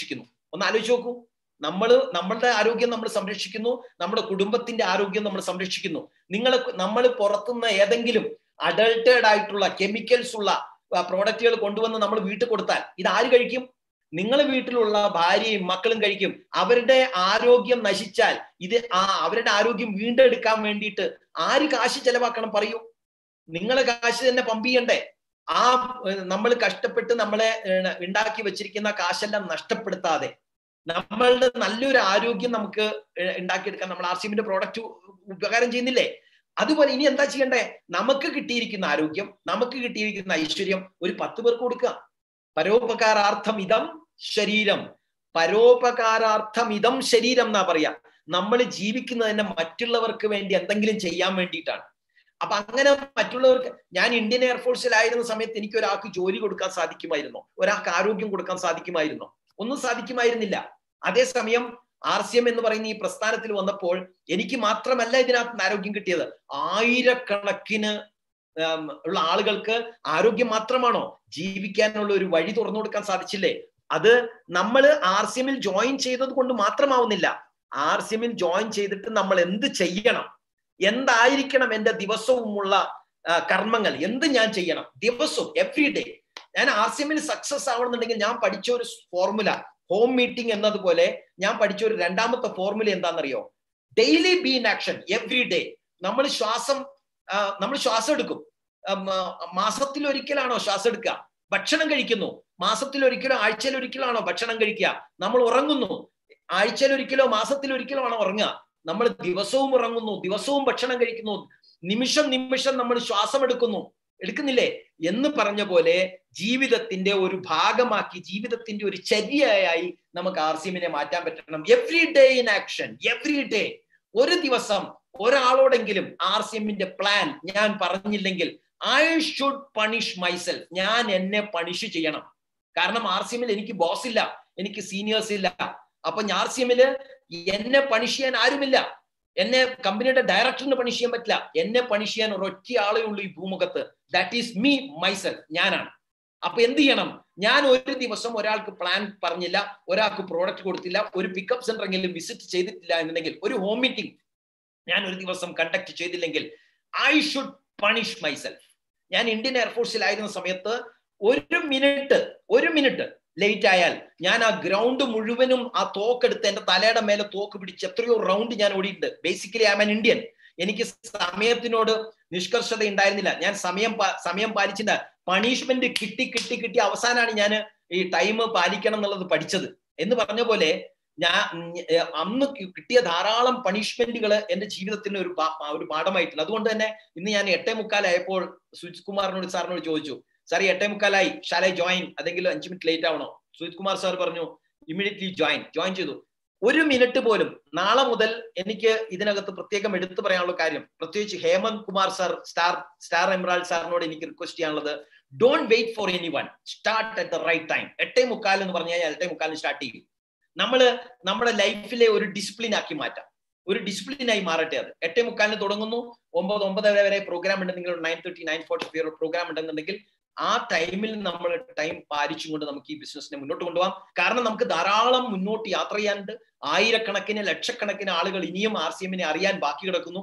ഒന്ന് ആലോചിച്ച് നോക്കൂ നമ്മൾ നമ്മളുടെ ആരോഗ്യം നമ്മൾ സംരക്ഷിക്കുന്നു നമ്മുടെ കുടുംബത്തിന്റെ ആരോഗ്യം നമ്മൾ സംരക്ഷിക്കുന്നു നിങ്ങൾ നമ്മൾ പുറത്തുനിന്ന് ഏതെങ്കിലും അഡൾട്ടേഡ് ആയിട്ടുള്ള കെമിക്കൽസ് ഉള്ള പ്രോഡക്റ്റുകൾ കൊണ്ടുവന്ന് നമ്മൾ വീട്ടിൽ കൊടുത്താൽ ഇത് ആര് കഴിക്കും നിങ്ങളെ വീട്ടിലുള്ള ഭാര്യയും മക്കളും കഴിക്കും അവരുടെ ആരോഗ്യം നശിച്ചാൽ ഇത് ആ അവരുടെ ആരോഗ്യം വീണ്ടെടുക്കാൻ വേണ്ടിയിട്ട് ആര് കാശ് ചെലവാക്കണം പറയൂ നിങ്ങളെ കാശ് തന്നെ പമ്പ് ചെയ്യണ്ടേ ആ നമ്മൾ കഷ്ടപ്പെട്ട് നമ്മളെ ഏഹ്, ഉണ്ടാക്കി വെച്ചിരിക്കുന്ന കാശെല്ലാം നഷ്ടപ്പെടുത്താതെ നമ്മളുടെ നല്ലൊരു ആരോഗ്യം നമുക്ക് ഏഹ്, ഉണ്ടാക്കിയെടുക്കാൻ നമ്മൾ ആർ സി എമ്മിന്റെ പ്രോഡക്റ്റ് ഉപകാരം ചെയ്യുന്നില്ലേ അതുപോലെ ഇനി എന്താ ചെയ്യണ്ടേ നമുക്ക് കിട്ടിയിരിക്കുന്ന ആരോഗ്യം നമുക്ക് കിട്ടിയിരിക്കുന്ന ഐശ്വര്യം ഒരു പത്ത് പേർക്ക് കൊടുക്കുക പരോപകാരാർത്ഥം ഇതം ശരീരം പരോപകാരാർത്ഥം ഇതം ശരീരം എന്നാ പറയാ നമ്മൾ ജീവിക്കുന്നത് തന്നെ മറ്റുള്ളവർക്ക് വേണ്ടി എന്തെങ്കിലും ചെയ്യാൻ വേണ്ടിയിട്ടാണ് അപ്പൊ അങ്ങനെ മറ്റുള്ളവർക്ക് ഞാൻ ഇന്ത്യൻ എയർഫോഴ്സിലായിരുന്ന സമയത്ത് എനിക്ക് ഒരാൾക്ക് ജോലി കൊടുക്കാൻ സാധിക്കുമായിരുന്നോ ഒരാൾക്ക് ആരോഗ്യം കൊടുക്കാൻ സാധിക്കുമായിരുന്നോ ഒന്നും സാധിക്കുമായിരുന്നില്ല അതേസമയം ആർ സി എം എന്ന് പറയുന്ന ഈ പ്രസ്ഥാനത്തിൽ വന്നപ്പോൾ എനിക്ക് മാത്രമല്ല ഇതിനകത്ത് നിന്ന് ആരോഗ്യം കിട്ടിയത് ആയിരക്കണക്കിന് ഉം, ഉള്ള ആളുകൾക്ക് ആരോഗ്യം മാത്രമാണോ ജീവിക്കാനുള്ള ഒരു വഴി തുറന്നു കൊടുക്കാൻ സാധിച്ചില്ലേ അത് നമ്മൾ ആർ സി എമ്മിൽ ജോയിൻ ചെയ്തത് കൊണ്ട് മാത്രമാവുന്നില്ല ആർ സി എമ്മിൽ ജോയിൻ ചെയ്തിട്ട് നമ്മൾ എന്ത് ചെയ്യണം എന്തായിരിക്കണം എന്റെ ദിവസവുമുള്ള ആ, കർമ്മങ്ങൾ എന്ത് ഞാൻ ചെയ്യണം ദിവസവും every day R C C എമ്മിൽ സക്സസ് ആവണമെന്നുണ്ടെങ്കിൽ ഞാൻ പഠിച്ച ഒരു ഫോർമുല ഹോം മീറ്റിംഗ് എന്നതുപോലെ ഞാൻ പഠിച്ച ഒരു രണ്ടാമത്തെ ഫോർമുല എന്താണെന്നറിയോ daily be in action every day നമ്മൾ ശ്വാസം നമ്മൾ ശ്വാസം എടുക്കും ഉം, ആ, മാസത്തിൽ ഒരിക്കലാണോ ശ്വാസം എടുക്കുക ഭക്ഷണം കഴിക്കുന്നു മാസത്തിൽ ഒരിക്കലോ ആഴ്ചയിൽ ഒരിക്കലാണോ ഭക്ഷണം കഴിക്കുക നമ്മൾ ഉറങ്ങുന്നു ആഴ്ചയിൽ ഒരിക്കലോ മാസത്തിൽ ഒരിക്കലോ ആണോ ഉറങ്ങുക നമ്മൾ ദിവസവും ഉറങ്ങുന്നു ദിവസവും ഭക്ഷണം കഴിക്കുന്നു നിമിഷം നിമിഷം നമ്മൾ ശ്വാസം എടുക്കുന്നു എടുക്കുന്നില്ലേ എന്ന് പറഞ്ഞ പോലെ ജീവിതത്തിന്റെ ഒരു ഭാഗമാക്കി ജീവിതത്തിന്റെ ഒരു ചര്യയായി നമുക്ക് ആർ സി എമ്മിനെ മാറ്റാൻ പറ്റണം every day in action every day ഒരു ദിവസം ഒരാളോടെങ്കിലും ആർ സി എമ്മിന്റെ പ്ലാൻ ഞാൻ പറഞ്ഞില്ലെങ്കിൽ ഐ ഷുഡ് പണിഷ് മൈസെൽഫ് ഞാൻ എന്നെ പണിഷ് ചെയ്യണം കാരണം ആർ സി എമ്മിൽ എനിക്ക് ബോസ് ഇല്ല എനിക്ക് സീനിയേഴ്സ് ഇല്ല അപ്പൊ ആർ സി എമ്മില് എന്നെ പണിഷ് ചെയ്യാൻ ആരുമില്ല എന്നെ കമ്പനിയുടെ ഡയറക്ടറിന് പണിഷ് ചെയ്യാൻ പറ്റില്ല എന്നെ പണിഷ് ചെയ്യാൻ ഒരൊറ്റ ആളേ ഉള്ളൂ ഈ ഭൂമുഖത്ത് ദാറ്റ് ഈസ് മീ മൈസെൽഫ് ഞാനാണ് അപ്പൊ എന്ത് ചെയ്യണം ഞാൻ ഒരു ദിവസം ഒരാൾക്ക് പ്ലാൻ പറഞ്ഞില്ല ഒരാൾക്ക് പ്രോഡക്റ്റ് കൊടുത്തില്ല ഒരു പിക്കപ്പ് സെന്റർ എങ്കിലും വിസിറ്റ് ചെയ്തിട്ടില്ല എന്നുണ്ടെങ്കിൽ ഒരു ഹോം മീറ്റിംഗ് ഞാൻ ഒരു ദിവസം കണ്ടക്ട് ചെയ്തില്ലെങ്കിൽ ഐ ഷുഡ് പണിഷ് മൈസെൽഫ് ഞാൻ ഇന്ത്യൻ എയർഫോഴ്സിലായിരുന്ന സമയത്ത് ഒരു മിനിറ്റ് ഒരു മിനിറ്റ് ലേറ്റ് ആയാൽ ഞാൻ ആ ഗ്രൗണ്ട് മുഴുവനും ആ തോക്കെടുത്ത് എന്റെ തലയുടെ മേലെ തോക്ക് പിടിച്ച് എത്രയോ റൗണ്ട് ഞാൻ ഓടിയിട്ടുണ്ട് ബേസിക്കലി ഐ ആൻ ഇന്ത്യൻ എനിക്ക് സമയത്തിനോട് നിഷ്കർഷത ഉണ്ടായിരുന്നില്ല ഞാൻ സമയം പാ- സമയം പാലിച്ചില്ല പണിഷ്മെന്റ് കിട്ടി കിട്ടി കിട്ടി അവസാനമാണ് ഞാൻ ഈ ടൈം പാലിക്കണം എന്നുള്ളത് പഠിച്ചത് എന്ന് പറഞ്ഞ പോലെ ഞാൻ ഏർ അന്ന് കി- കിട്ടിയ ധാരാളം പണിഷ്മെന്റുകൾ എന്റെ ജീവിതത്തിന് ഒരു പാ- ഒരു പാഠമായിട്ടുണ്ട് അതുകൊണ്ട് തന്നെ ഇന്ന് ഞാൻ എട്ടേ മുക്കാലായപ്പോൾ സുജിത് കുമാറിനോട് സാറിനോട് ചോദിച്ചു സാർ എട്ടേ മുക്കാലായി ഷാലൈ ജോയിൻ അതെങ്കിലും അഞ്ചു മിനിറ്റ് ലേറ്റ് ആവണോ സുജിത് കുമാർ സാർ പറഞ്ഞു ഇമ്മീഡിയറ്റ്ലി ജോയിൻ ജോയിൻ ചെയ്തു ഒരു മിനിറ്റ് പോലും നാളെ മുതൽ എനിക്ക് ഇതിനകത്ത് പ്രത്യേകം എടുത്തു പറയാനുള്ള കാര്യം പ്രത്യേകിച്ച് Hemanth Kumar sir star star എംറാൾ സാറിനോട് എനിക്ക് റിക്വസ്റ്റ് ചെയ്യാനുള്ളത് don't wait for anyone start at the right time എട്ടേ മുക്കാൽ എന്ന് പറഞ്ഞു കഴിഞ്ഞാൽ എട്ടേ മുക്കാലിന് സ്റ്റാർട്ട് ചെയ്യും നമ്മൾ നമ്മുടെ ലൈഫിലെ ഒരു ഡിസിപ്ലിൻ ആക്കി മാറ്റാം ഒരു ഡിസിപ്ലിനായി മാറട്ടെ അത് എട്ടേ മുക്കാലിന് തുടങ്ങുന്നു ഒമ്പത് ഒമ്പതര വരെ പ്രോഗ്രാം ഉണ്ടെങ്കിൽ nine thirty nine forty five programme ഉണ്ടെന്നുണ്ടെങ്കിൽ ആ ടൈമിൽ നമ്മൾ ടൈം പാലിച്ചുകൊണ്ട് നമുക്ക് ഈ ബിസിനസിനെ മുന്നോട്ട് കൊണ്ടുപോകാം കാരണം നമുക്ക് ധാരാളം മുന്നോട്ട് യാത്ര ചെയ്യാനുണ്ട് ആയിരക്കണക്കിന് ലക്ഷക്കണക്കിന് ആളുകൾ ഇനിയും ആർ സി എമ്മിനെ അറിയാൻ ബാക്കി കിടക്കുന്നു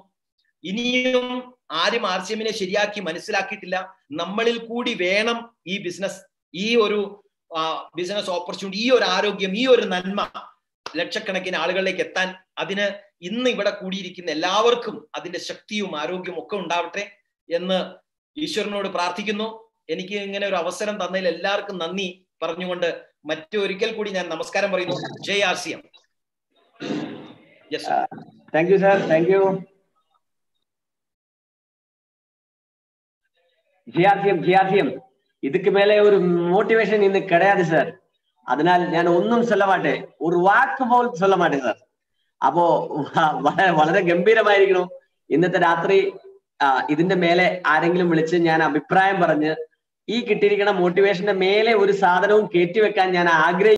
ഇനിയും ആരും ആർ സി എമ്മിനെ ശരിയാക്കി മനസ്സിലാക്കിയിട്ടില്ല നമ്മളിൽ കൂടി വേണം ഈ ബിസിനസ് ഈ ഒരു ബിസിനസ് ഓപ്പർച്യൂണിറ്റി ഈ ഒരു ആരോഗ്യം ഈ ഒരു നന്മ ലക്ഷക്കണക്കിന് ആളുകളിലേക്ക് എത്താൻ അതിന് ഇന്ന് ഇവിടെ കൂടിയിരിക്കുന്ന എല്ലാവർക്കും അതിന്റെ ശക്തിയും ആരോഗ്യവും ഒക്കെ ഉണ്ടാവട്ടെ എന്ന് ഈശ്വരനോട് പ്രാർത്ഥിക്കുന്നു എനിക്ക് ഇങ്ങനെ ഒരു അവസരം തന്നതിൽ എല്ലാവർക്കും നന്ദി പറഞ്ഞുകൊണ്ട് മറ്റൊരിക്കൽ കൂടി ഞാൻ നമസ്കാരം പറയുന്നു ജയ് R C M yes
thank you sir thank you ஜிஆர்சிஎம் ஜிஆர்சிஎம் இதுக்கு மேலே ஒரு மோட்டிவேஷன் இன்னும் கிடையாது சார் அதனால் ഞാൻ ഒന്നും சொல்ல മാട്ടേன் ഒരു വാക്ക് പോലും சொல்ல മാട്ടേൻ സാർ അപ്പോ വളരെ വളരെ ഗംഭീരമായിരിക്കണം ഇന്നത്തെ രാത്രി ആ, ഇതിന്റെ മേലെ ആരെങ്കിലും വിളിച്ച് ഞാൻ അഭിപ്രായം പറഞ്ഞ് ഈ കിട്ടിയിരിക്കുന്ന മോട്ടിവേഷന്റെ മേലെ ഒരു സാധനവും കയറ്റിവെക്കാൻ ഞാൻ ആഗ്രഹിക്കുന്നു